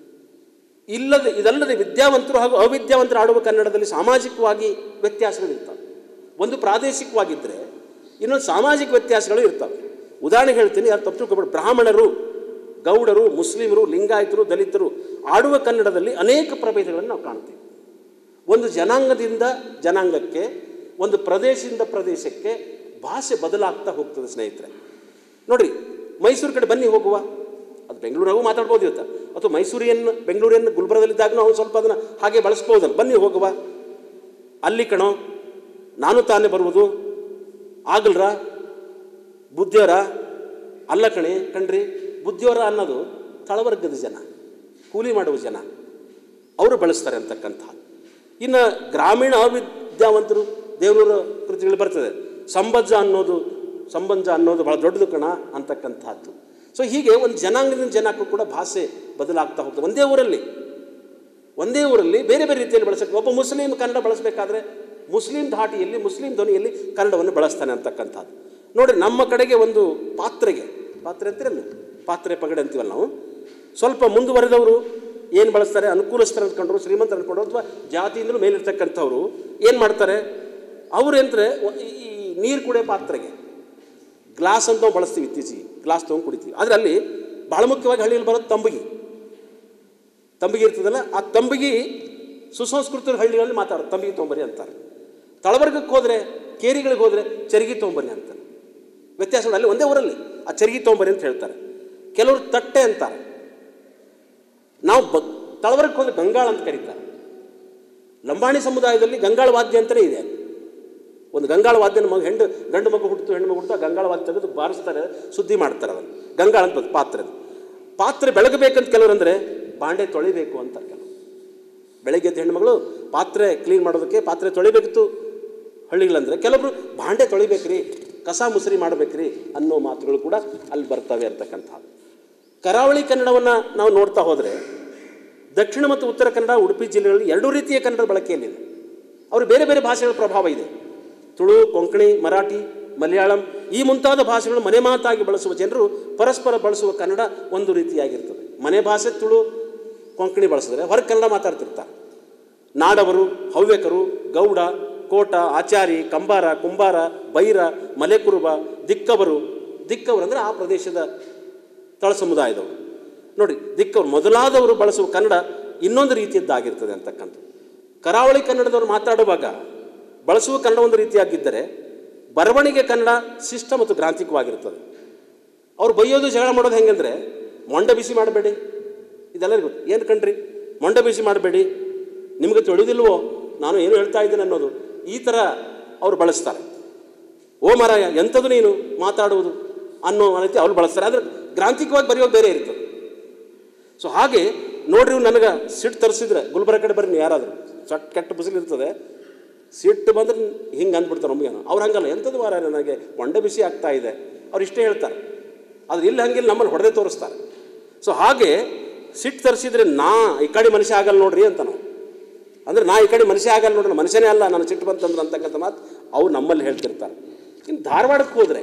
ಇಲ್ಲದೆ ಇದಲ್ಲದೆ ವಿದ್ಯಾವಂತರು ಹಾಗೂ ಅವಿದ್ಯಾವಂತರು ಆಡುವ ಕನ್ನಡದಲ್ಲಿ ಸಾಮಾಜಿಕವಾಗಿ ವ್ಯತ್ಯಾಸಗಳಿರ್ತವೆ ಒಂದು ಪ್ರಾದೇಶಿಕವಾಗಿದ್ದರೆ ಇನ್ನೊಂದು ಸಾಮಾಜಿಕ ವ್ಯತ್ಯಾಸಗಳು ಇರ್ತವೆ ಉದಾಹರಣೆ ಹೇಳ್ತೀನಿ ಯಾರು ತಪ್ಪು ತಿಳ್ಕೊಬೇಡಿ ಬ್ರಾಹ್ಮಣರು ಗೌಡರು ಮುಸ್ಲಿಮರು ಲಿಂಗಾಯತರು ದಲಿತರು ಆಡುವ ಕನ್ನಡದಲ್ಲಿ ಅನೇಕ ಪ್ರಭೇದಗಳನ್ನು ನಾವು ಕಾಣ್ತೀವಿ ಒಂದು ಜನಾಂಗದಿಂದ ಜನಾಂಗಕ್ಕೆ ಒಂದು ಪ್ರದೇಶದಿಂದ ಪ್ರದೇಶಕ್ಕೆ ಭಾಷೆ ಬದಲಾಗ್ತಾ ಹೋಗ್ತದೆ ಸ್ನೇಹಿತರೆ ನೋಡ್ರಿ ಮೈಸೂರು ಕಡೆ ಬನ್ನಿ ಹೋಗುವ ಅದು ಬೆಂಗಳೂರಾಗೂ ಮಾತಾಡ್ಬೋದು ಇವತ್ತು ಅಥವಾ ಮೈಸೂರಿಯನ್ನು ಬೆಂಗಳೂರಿಯನ್ನು ಗುಲ್ಬರ್ಗದಲ್ಲಿದ್ದಾಗ ನಾವು ಸ್ವಲ್ಪ ಅದನ್ನು ಹಾಗೆ ಬಳಸ್ಬೋದನ್ನು ಬನ್ನಿ ಹೋಗುವ ಅಲ್ಲಿ ಕಣೋ ನಾನು ತಾನೇ ಬರುವುದು ಆಗಲ್ರ ಬುದ್ಧಿಯವರ ಅಲ್ಲ ಕಣೆ ಕಣ್ರಿ ಬುದ್ಧಿಯವರ ಅನ್ನೋದು ತಳವರ್ಗದ ಜನ ಕೂಲಿ ಮಾಡುವ ಜನ ಅವರು ಬಳಸ್ತಾರೆ ಅಂತಕ್ಕಂಥ ಇನ್ನು ಗ್ರಾಮೀಣ ಅವಿದ್ಯಾವಂತರು ದೇವರೂರ ಕೃತಿಗಳು ಬರ್ತದೆ ಸಂಬಂಧ ಅನ್ನೋದು ಸಂಬಂಧ ಅನ್ನೋದು ಬಹಳ ದೊಡ್ಡದು ಕಣ ಅಂತಕ್ಕಂಥದ್ದು ಸೊ ಹೀಗೆ ಒಂದು ಜನಾಂಗದಿಂದ ಜನಕ್ಕೂ ಕೂಡ ಭಾಷೆ ಬದಲಾಗ್ತಾ ಹೋಗ್ತದೆ ಒಂದೇ ಊರಲ್ಲಿ ಒಂದೇ ಊರಲ್ಲಿ ಬೇರೆ ಬೇರೆ ರೀತಿಯಲ್ಲಿ ಬಳಸಕ್ಕೆ ಒಬ್ಬ ಮುಸ್ಲಿಂ ಕನ್ನಡ ಬಳಸಬೇಕಾದ್ರೆ ಮುಸ್ಲಿಂ ಧಾಟಿಯಲ್ಲಿ ಮುಸ್ಲಿಂ ಧ್ವನಿಯಲ್ಲಿ ಕನ್ನಡವನ್ನು ಬಳಸ್ತಾನೆ ಅಂತಕ್ಕಂಥದ್ದು ನೋಡಿ ನಮ್ಮ ಕಡೆಗೆ ಒಂದು ಪಾತ್ರೆಗೆ ಪಾತ್ರೆ ಅಂತೀರಲ್ಲ ಪಾತ್ರೆ ಪಗಡೆ ಅಂತೀವಲ್ಲ ನಾವು ಸ್ವಲ್ಪ ಮುಂದುವರೆದವರು ಏನು ಬಳಸ್ತಾರೆ ಅನುಕೂಲಸ್ಥರು ಅಂದ್ಕೊಂಡ್ರು ಶ್ರೀಮಂತರು ಅಂದ್ಕೊಂಡ್ರು ಅಥವಾ ಜಾತಿಯಿಂದಲೂ ಮೇಲಿರ್ತಕ್ಕಂಥವ್ರು ಏನು ಮಾಡ್ತಾರೆ ಅವ್ರು ಅಂದರೆ ಈ ನೀರು ಕುಡಿಯೋ ಪಾತ್ರೆಗೆ ಗ್ಲಾಸ್ ಅಂತ ನಾವು ಬಳಸ್ತೀವಿ ಇತ್ತೀಚೆಗೆ ಗ್ಲಾಸ್ ತೊಗೊಂಡು ಕುಡಿತೀವಿ ಆದರೆ ಅಲ್ಲಿ ಭಾಳ ಮುಖ್ಯವಾಗಿ ಹಳ್ಳಿಯಲ್ಲಿ ಬರೋದು ತಂಬಿಗೆ ತಂಬಿಗೆ ಇರ್ತದಲ್ಲ ಆ ತಂಬಿಗೆ ಸುಸಂಸ್ಕೃತ ಹಳ್ಳಿಗಳಲ್ಲಿ ಮಾತಾಡೋದು ತಂಬಿಗೆ ತೊಂಬರಿ ಅಂತಾರೆ ತಳವರ್ಗಕ್ಕೆ ಹೋದರೆ ಕೇರಿಗಳಿಗೆ ಹೋದರೆ ಚರಿಗಿ ತೊಂಬರಿ ಅಂತಾರೆ ವ್ಯತ್ಯಾಸಗಳು ಅಲ್ಲಿ ಒಂದೇ ಊರಲ್ಲಿ ಆ ಚರಿಗಿ ತೊಂಬರಿ ಅಂತ ಹೇಳ್ತಾರೆ ಕೆಲವರು ತಟ್ಟೆ ಅಂತಾರೆ ನಾವು ಬ ತಳವರ್ಗಕ್ಕೆ ಹೋದರೆ ಗಂಗಾಳ ಅಂತ ಕರೀತಾರೆ ಲಂಬಾಣಿ ಸಮುದಾಯದಲ್ಲಿ ಗಂಗಾಳ ವಾದ್ಯ ಅಂತಲೇ ಇದೆ ಒಂದು ಗಂಗಾಳ ವಾದ್ಯನ ಮಗು ಹೆಂಡು ಗಂಡು ಮಗು ಹುಟ್ಟಿತು ಹೆಣ್ಣು ಮಗು ಹುಟ್ಟಿತು ಆ ಗಂಗಾಳ ವಾದ್ಯ ತೆಗೆದು ಬಾರಿಸ್ತಾರೆ ಸುದ್ದಿ ಮಾಡ್ತಾರೆ ಅದನ್ನು ಗಂಗಾಳ ಅಂತ ಬಂತು ಪಾತ್ರೆ ಪಾತ್ರೆ ಬೆಳಗಬೇಕಂತ ಕೆಲವರು ಅಂದರೆ ಬಾಂಡೆ ತೊಳಿಬೇಕು ಅಂತ ಕೆಲವು ಬೆಳಗ್ಗೆ ಎದ್ದು ಹೆಣ್ಮಗಳು ಪಾತ್ರೆ ಕ್ಲೀನ್ ಮಾಡೋದಕ್ಕೆ ಪಾತ್ರೆ ತೊಳಿಬೇಕಿತ್ತು ಹಳ್ಳಿಗಳಂದರೆ ಕೆಲವರು ಬಾಂಡೆ ತೊಳಿಬೇಕ್ರಿ ಕಸ ಮುಸರಿ ಮಾಡಬೇಕ್ರಿ ಅನ್ನೋ ಮಾತುಗಳು ಕೂಡ ಅಲ್ಲಿ ಬರ್ತವೆ ಅಂತಕ್ಕಂಥದ್ದು ಕರಾವಳಿ ಕನ್ನಡವನ್ನು ನಾವು ನೋಡ್ತಾ ಹೋದರೆ ದಕ್ಷಿಣ ಮತ್ತು ಉತ್ತರ ಕನ್ನಡ ಉಡುಪಿ ಜಿಲ್ಲೆಗಳಲ್ಲಿ ಎರಡೂ ರೀತಿಯ ಕನ್ನಡ ಬಳಕೆಯಲ್ಲಿದೆ ಅವರು ಬೇರೆ ಬೇರೆ ಭಾಷೆಗಳ ಪ್ರಭಾವ ಇದೆ ತುಳು ಕೊಂಕಣಿ ಮರಾಠಿ ಮಲಯಾಳಂ ಈ ಮುಂತಾದ ಭಾಷೆಗಳು ಮನೆ ಮಾತಾಗಿ ಬಳಸುವ ಜನರು ಪರಸ್ಪರ ಬಳಸುವ ಕನ್ನಡ ಒಂದು ರೀತಿಯಾಗಿರ್ತದೆ ಮನೆ ಭಾಷೆ ತುಳು ಕೊಂಕಣಿ ಬಳಸಿದ್ರೆ ಹೊರ ಕನ್ನಡ ಮಾತಾಡ್ತಿರ್ತಾರೆ ನಾಡವರು ಹವ್ಯಕರು ಗೌಡ ಕೋಟ ಆಚಾರಿ ಕಂಬಾರ ಕುಂಬಾರ ಬೈರ ಮಲೆಕುರುಬ ದಿಕ್ಕವರು ದಿಕ್ಕವರು ಅಂದರೆ ಆ ಪ್ರದೇಶದ ತಳ ಸಮುದಾಯದವರು ನೋಡಿ ದಿಕ್ಕವರು ಮೊದಲಾದವರು ಬಳಸುವ ಕನ್ನಡ ಇನ್ನೊಂದು ರೀತಿಯದ್ದಾಗಿರ್ತದೆ ಅಂತಕ್ಕಂಥದ್ದು ಕರಾವಳಿ ಕನ್ನಡದವರು ಮಾತಾಡುವಾಗ ಬಳಸುವ ಕನ್ನಡ ಒಂದು ರೀತಿಯಾಗಿದ್ದರೆ ಬರವಣಿಗೆ ಕನ್ನಡ ಶಿಷ್ಟ ಮತ್ತು ಗ್ರಾಂಥಿಕವಾಗಿರ್ತದೆ ಅವ್ರು ಬೈಯೋದು ಜಗಳ ಮಾಡೋದು ಹೆಂಗಂದ್ರೆ ಮೊಂಡ ಬಿಸಿ ಮಾಡಬೇಡಿ ಇದೆಲ್ಲರಿಗೂ ಗೊತ್ತು ಏನು ಕಣ್ರಿ ಮೊಂಡ ಬಿಸಿ ಮಾಡಬೇಡಿ ನಿಮಗೆ ತಿಳಿದಿಲ್ವೋ ನಾನು ಏನು ಹೇಳ್ತಾ ಇದ್ದೇನೆ ಅನ್ನೋದು ಈ ಥರ ಅವರು ಬಳಸ್ತಾರೆ ಓ ಮಾರಾಯ ಎಂಥದ್ದು ನೀನು ಮಾತಾಡುವುದು ಅನ್ನೋ ರೀತಿ ಅವ್ರು ಬಳಸ್ತಾರೆ ಆದರೆ ಗ್ರಾಂಥಿಕವಾಗಿ ಬರೆಯೋದು ಬೇರೆ ಇರ್ತದೆ ಸೊ ಹಾಗೆ ನೋಡ್ರಿ ಇವ್ರು ನನಗೆ ಸಿಟ್ಟು ತರಿಸಿದ್ರೆ ಗುಲ್ಬರ್ಗ ಕಡೆ ಬರ್ರಿ ನೀವು ಯಾರಾದರೂ ಸಟ್ ಕೆಟ್ಟ ಬಿಸಿಲು ಇರ್ತದೆ ಸಿಟ್ಟು ಬಂದ್ರೆ ಹಿಂಗೆ ಅಂದ್ಬಿಡ್ತಾರೆ ನಮಗೆ ಅವ್ರು ಹಂಗಲ್ಲ ಎಂಥದ್ದು ಮಾರ ನನಗೆ ಮೊಂಡೆ ಬಿಸಿ ಆಗ್ತಾ ಇದೆ ಅವ್ರು ಇಷ್ಟೇ ಹೇಳ್ತಾರೆ ಆದ್ರೆ ಇಲ್ಲಿ ಹಂಗಿಲ್ಲ ನಮ್ಮಲ್ಲಿ ಹೊಡೆದೇ ತೋರಿಸ್ತಾರೆ ಸೊ ಹಾಗೆ ಸಿಟ್ಟು ತರಿಸಿದ್ರೆ ನಾ ಈ ಕಡೆ ಮನುಷ್ಯ ಆಗಲ್ಲ ನೋಡ್ರಿ ಅಂತ ನಾವು ಅಂದರೆ ನಾ ಈ ಕಡೆ ಮನುಷ್ಯ ಆಗಲ್ಲ ನೋಡ್ರಿ ನಾನು ಮನುಷ್ಯನೇ ಅಲ್ಲ ನಾನು ಸಿಟ್ಟು ಬಂತಂದ್ರೆ ಅಂತಕ್ಕಂಥ ಮಾತು ಅವ್ರು ನಮ್ಮಲ್ಲಿ ಹೇಳ್ತಿರ್ತಾರೆ ಇನ್ನು ಧಾರವಾಡಕ್ಕೆ ಹೋದರೆ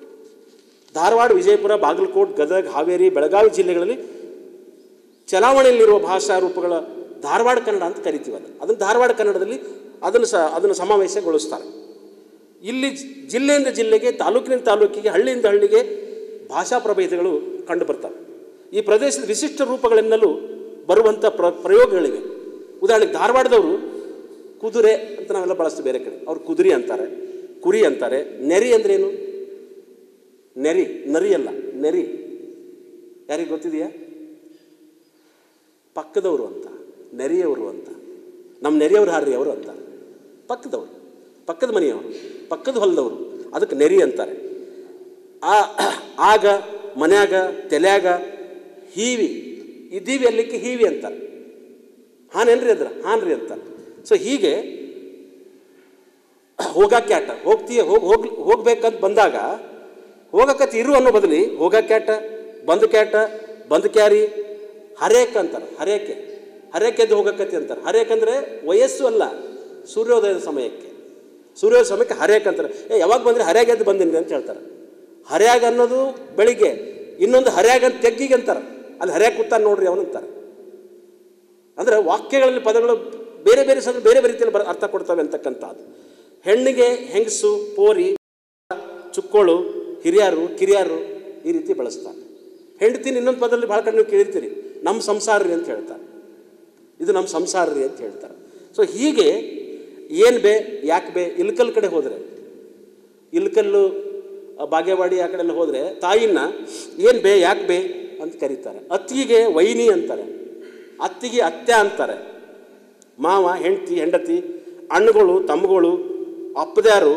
ಧಾರವಾಡ ವಿಜಯಪುರ ಬಾಗಲಕೋಟ್ ಗದಗ ಹಾವೇರಿ ಬೆಳಗಾವಿ ಜಿಲ್ಲೆಗಳಲ್ಲಿ ಚಲಾವಣೆಯಲ್ಲಿರುವ ಭಾಷಾ ರೂಪಗಳ ಧಾರವಾಡ ಕನ್ನಡ ಅಂತ ಕರಿತೀವಿ ಅದನ್ನು ಅದನ್ನು ಧಾರವಾಡ ಕನ್ನಡದಲ್ಲಿ ಅದನ್ನು ಸ ಅದನ್ನು ಸಮಾವೇಶಗೊಳಿಸ್ತಾರೆ ಇಲ್ಲಿ ಜ್- ಜಿಲ್ಲೆಯಿಂದ ಜಿಲ್ಲೆಗೆ ತಾಲೂಕಿನಿಂದ ತಾಲೂಕಿಗೆ ಹಳ್ಳಿಯಿಂದ ಹಳ್ಳಿಗೆ ಭಾಷಾ ಪ್ರಭೇದಗಳು ಕಂಡು ಬರ್ತವೆ ಈ ಪ್ರದೇಶದ ವಿಶಿಷ್ಟ ರೂಪಗಳೆನ್ನಲು ಬರುವಂಥ ಪ್ರ ಪ್ರಯೋಗಗಳಿವೆ ಉದಾಹರಣೆಗೆ ಧಾರವಾಡದವರು ಕುದುರೆ ಅಂತ ನಾವೆಲ್ಲ ಬಳಸ್ತೀವಿ ಬೇರೆ ಕಡೆ ಅವ್ರು ಕುದುರೆ ಅಂತಾರೆ ಕುರಿ ಅಂತಾರೆ ನೆರಿ ಅಂದ್ರೇನು ನೆರಿ ನರಿ ಅಲ್ಲ ನೆರಿ ಯಾರಿಗೆ ಗೊತ್ತಿದೆಯಾ ಪಕ್ಕದವರು ಅಂತ ನೆರೆಯವರು ಅಂತ ನಮ್ಮ ನೆರೆಯವರು ಹಾರ್ರಿ ಅವರು ಅಂತಾರೆ ಪಕ್ಕದವರು ಪಕ್ಕದ ಮನೆಯವರು ಪಕ್ಕದ ಹೊಲದವರು ಅದಕ್ಕೆ ನೆರಿ ಅಂತಾರೆ ಆ ಆಗ ಮನ್ಯಾಗ ತೆಲ್ಯಾಗ ಹೀವಿ ಇದ್ದೀವಿ ಅಲ್ಲಿಕ್ಕೆ ಹೀವಿ ಅಂತಾರೆ ಹಾನೇನ್ರಿ ಅದ್ರ ಹಾನ್ರಿ ಅಂತಾರೆ ಸೊ ಹೀಗೆ ಹೋಗಕ್ಕೆ ಆಟ ಹೋಗ್ತೀಯ ಹೋಗಿ ಹೋಗ್ ಹೋಗ್ಬೇಕಂತ ಬಂದಾಗ ಹೋಗಕತ್ತಿ ಇರು ಅನ್ನೋ ಬದಲಿ ಹೋಗಕ್ಕೆ ಆಟ ಬಂದು ಕ್ಯಾಟ ಬಂದು ಕ್ಯಾರಿ ಹರೇಕ್ ಅಂತಾರೆ ಹರೇಕೆ ಹರೇಕೆದ್ದು ಹೋಗಕತ್ತಿ ಅಂತಾರೆ ಹರೇಕ್ ಅಂದರೆ ವಯಸ್ಸು ಅಲ್ಲ ಸೂರ್ಯೋದಯದ ಸಮಯಕ್ಕೆ ಸೂರ್ಯೋದಯ ಸಮಯಕ್ಕೆ ಹರೇಕ್ ಅಂತಾರೆ ಏ ಯಾವಾಗ ಬಂದರೆ ಹರ್ಯಾಗೆದ್ದು ಬಂದಿನಿ ಅಂತ ಹೇಳ್ತಾರೆ ಹರ್ಯಾಗ ಅನ್ನೋದು ಬೆಳಿಗ್ಗೆ ಇನ್ನೊಂದು ಹರ್ಯಾಗ ಅಂತ ತೆಗ್ಗಿಗೆ ಅಂತಾರೆ ಅಲ್ಲಿ ಹರ್ಯಾಗ ಕೂತಾನ ನೋಡ್ರಿ ಅವನಂತಾರೆ ಅಂದರೆ ವಾಕ್ಯಗಳಲ್ಲಿ ಪದಗಳು ಬೇರೆ ಬೇರೆ ಸಲ ಬೇರೆ ಬೇರೆ ರೀತಿಯಲ್ಲಿ ಬರ ಅರ್ಥ ಕೊಡ್ತವೆ ಅಂತಕ್ಕಂಥದ್ದು ಹೆಣ್ಣಿಗೆ ಹೆಂಗಸು ಪೋರಿ ಚುಕ್ಕೋಳು ಹಿರಿಯರು ಕಿರಿಯರು ಈ ರೀತಿ ಬಳಸ್ತಾರೆ ಹೆಂಡತಿನ ಇನ್ನೊಂದು ಪದದಲ್ಲಿ ಭಾಳ ಕಡೆ ನೀವು ಕೇಳಿರ್ತೀರಿ ನಮ್ಮ ಸಂಸಾರ ರೀ ಅಂತ ಹೇಳ್ತಾರೆ ಇದು ನಮ್ಮ ಸಂಸಾರ ರೀ ಅಂತ ಹೇಳ್ತಾರೆ ಸೊ ಹೀಗೆ ಏನು ಬೇ ಯಾಕೆ ಬೇ ಇಲ್ಕಲ್ ಕಡೆ ಹೋದರೆ ಇಲ್ಕಲ್ಲು ಆ, ಬಾಗೇವಾಡಿ ಆ ಕಡೆ ಎಲ್ಲ ಹೋದರೆ ತಾಯಿನ ಏನು ಬೇ ಯಾಕೆ ಬೇ ಅಂತ ಕರೀತಾರೆ ಅತ್ತಿಗೆ ವೈನಿ ಅಂತಾರೆ ಅತ್ತಿಗೆ ಅತ್ಯ ಅಂತಾರೆ ಮಾವ ಹೆಂಡತಿ ಹೆಂಡತಿ ಅಣ್ಣಗಳು ತಮ್ಮಗಳು ಅಪ್ಪದ್ಯಾರು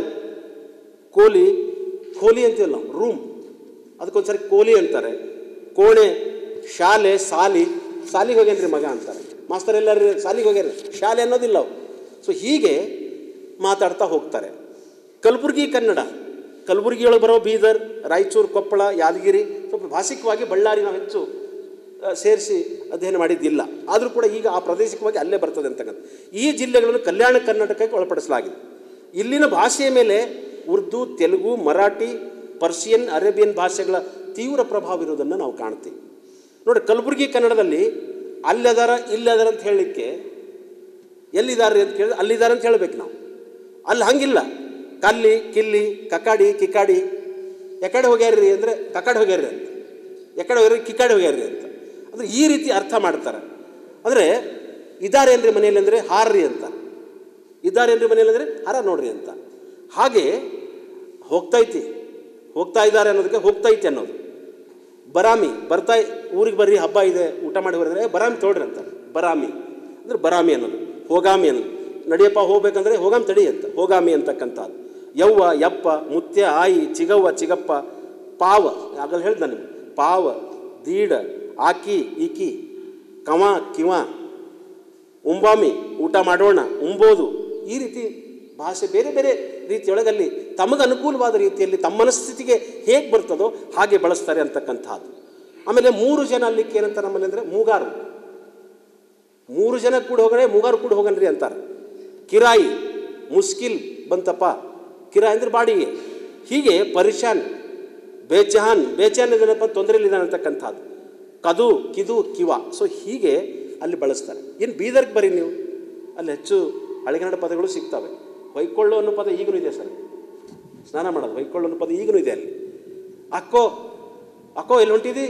ಕೋಲಿ ಕೋಲಿ ಅಂತೀವಲ್ಲ ನಾವು ರೂಮ್ ಅದಕ್ಕೊಂದ್ಸರಿ ಕೋಲಿ ಅಂತಾರೆ ಕೋಣೆ ಶಾಲೆ ಸಾಲಿ ಸಾಲಿಗೆ ಹೋಗ್ಯಾನ್ರಿ ಮಗ ಅಂತಾರೆ ಮಾಸ್ತರ್ ಎಲ್ಲರೂ ಸಾಲಿಗೆ ಹೋಗ್ಯಾರ ಶಾಲೆ ಅನ್ನೋದಿಲ್ಲ ಅವು ಸೊ ಹೀಗೆ ಮಾತಾಡ್ತಾ ಹೋಗ್ತಾರೆ ಕಲಬುರಗಿ ಕನ್ನಡ ಕಲಬುರಗಿಯೊಳಗೆ ಬರೋ ಬೀದರ್ ರಾಯಚೂರು ಕೊಪ್ಪಳ ಯಾದಗಿರಿ ಸ್ವಲ್ಪ ಭಾಷಿಕವಾಗಿ ಬಳ್ಳಾರಿ ನಾವು ಹೆಚ್ಚು ಸೇರಿಸಿ ಅಧ್ಯಯನ ಮಾಡಿದ್ದಿಲ್ಲ ಆದರೂ ಕೂಡ ಈಗ ಆ ಪ್ರಾದೇಶಿಕವಾಗಿ ಅಲ್ಲೇ ಬರ್ತದೆ ಅಂತಕ್ಕಂಥ ಈ ಜಿಲ್ಲೆಗಳನ್ನು ಕಲ್ಯಾಣ ಕರ್ನಾಟಕಕ್ಕೆ ಒಳಪಡಿಸಲಾಗಿದೆ ಇಲ್ಲಿನ ಭಾಷೆಯ ಮೇಲೆ ಉರ್ದು ತೆಲುಗು ಮರಾಠಿ ಪರ್ಷಿಯನ್ ಅರೇಬಿಯನ್ ಭಾಷೆಗಳ ತೀವ್ರ ಪ್ರಭಾವ ಇರೋದನ್ನು ನಾವು ಕಾಣ್ತೀವಿ ನೋಡಿ ಕಲಬುರಗಿ ಕನ್ನಡದಲ್ಲಿ ಅಲ್ಲದಾರ ಇಲ್ಲದಾರ ಅಂತ ಹೇಳಲಿಕ್ಕೆ ಎಲ್ಲಿದ್ದಾರೆ ಅಂತ ಕೇಳಿದ್ರೆ ಅಲ್ಲಿದ್ದಾರೆ ಅಂತ ಹೇಳ್ಬೇಕು ನಾವು ಅಲ್ಲಿ ಹಂಗಿಲ್ಲ ಕಲ್ಲಿ ಕಿಲ್ಲಿ ಕಕಾಡಿ ಕಿಕಾಡಿ ಎಕಡೆ ಹೋಗ್ಯಾರ್ರಿ ಅಂದರೆ ಕಕಾಡಿ ಹೋಗ್ಯಾರ್ರಿ ಅಂತ ಎಕಡೆ ಹೋಗ್ಯಾರಿ ಕಿಕಾಡಿ ಹೋಗ್ಯಾರ್ರಿ ಅಂತ ಅಂದರೆ ಈ ರೀತಿ ಅರ್ಥ ಮಾಡ್ತಾರೆ ಅಂದರೆ ಇದ್ದಾರೆ ಏನ್ರಿ ಮನೆಯಲ್ಲಿ ಅಂದರೆ ಹಾರ್ರಿ ಅಂತ ಇದ್ದಾರೆ ಏನ್ರಿ ಮನೆಯಲ್ಲಿ ಅಂದರೆ ಹಾರ ನೋಡ್ರಿ ಅಂತ ಹಾಗೆ ಹೋಗ್ತೈತಿ ಹೋಗ್ತಾ ಇದ್ದಾರೆ ಅನ್ನೋದಕ್ಕೆ ಹೋಗ್ತೈತಿ ಅನ್ನೋದು ಬರಾಮಿ ಬರ್ತಾ ಊರಿಗೆ ಬರ್ರಿ ಹಬ್ಬ ಇದೆ ಊಟ ಮಾಡಿ ಬರೆದ್ರೆ ಬರಾಮಿ ತೋಡ್ರಿ ಅಂತ ಬರಾಮಿ ಅಂದ್ರೆ ಬರಾಮಿ ಅನ್ನೋದು ಹೋಗಾಮಿ ಅನ್ನೋದು ನಡಿಯಪ್ಪ ಹೋಗ್ಬೇಕಂದ್ರೆ ಹೋಗಾಮಿ ತಡಿ ಅಂತ ಹೋಗಾಮಿ ಅಂತಕ್ಕಂಥದ್ದು ಯವ್ವ ಯಪ್ಪ ಮುತ್ಯ ಆಯಿ ಚಿಗವ್ವ ಚಿಗಪ್ಪ ಪಾವ ಆಗಲ್ಲಿ ಹೇಳ್ದೆ ನಾನು ನಿಮ್ಗೆ. ಪಾವ ದೀಡ ಆಕಿ ಈಕಿ ಕವ ಕಿವ ಉಂಬಾಮಿ ಊಟ ಮಾಡೋಣ ಉಂಬೋದು ಈ ರೀತಿ ಭಾಷೆ ಬೇರೆ ಬೇರೆ ರೀತಿಯೊಳಗಲ್ಲಿ ತಮಗೆ ಅನುಕೂಲವಾದ ರೀತಿಯಲ್ಲಿ ತಮ್ಮ ಮನಸ್ಥಿತಿಗೆ ಹೇಗೆ ಬರ್ತದೋ ಹಾಗೆ ಬಳಸ್ತಾರೆ ಅಂತಕ್ಕಂಥದ್ದು ಆಮೇಲೆ ಮೂರು ಜನ ಅಲ್ಲಿಕ್ಕೆ ಏನಂತ ನಮ್ಮಲ್ಲಿ ಅಂದರೆ ಮೂಗಾರು ಮೂರು ಜನ ಕೂಡ ಹೋಗಣೆ ಮೂಗಾರು ಕೂಡ ಹೋಗನ್ರಿ ಅಂತಾರೆ ಕಿರಾಯಿ ಮುಸ್ಕಿಲ್ ಬಂತಪ್ಪ ಕಿರಾಯಿ ಅಂದ್ರೆ ಬಾಡಿಗೆ ಹೀಗೆ ಪರಿಶಾನ್ ಬೇಜಹಾನ್ ಬೇಜಾನ್ ಇದನ್ನಪ್ಪ ತೊಂದರೆಯಲ್ಲಿದ್ದಾನೆ ಅಂತಕ್ಕಂಥದ್ದು ಕದು ಕಿದು ಕಿವ ಸೊ ಹೀಗೆ ಅಲ್ಲಿ ಬಳಸ್ತಾರೆ ಇನ್ನು ಬೀದರ್ಗೆ ಬರೀ ನೀವು ಅಲ್ಲಿ ಹೆಚ್ಚು ಹಳೆಗನ್ನಡ ಪದಗಳು ಸಿಗ್ತವೆ ಹೊಯ್ಕೊಳ್ಳು ಅನ್ನೋ ಪದ ಈಗಲೂ ಇದೆ ಸರ್ ಸ್ನಾನ ಮಾಡೋದು ಹೊಯ್ಕೊಳ್ಳು ಅನ್ನೋ ಪದ ಈಗಲೂ ಇದೆ ಅಲ್ಲಿ ಅಕ್ಕೋ ಅಕ್ಕೋ ಎಲ್ಲಿ ಹೊಂಟಿದಿ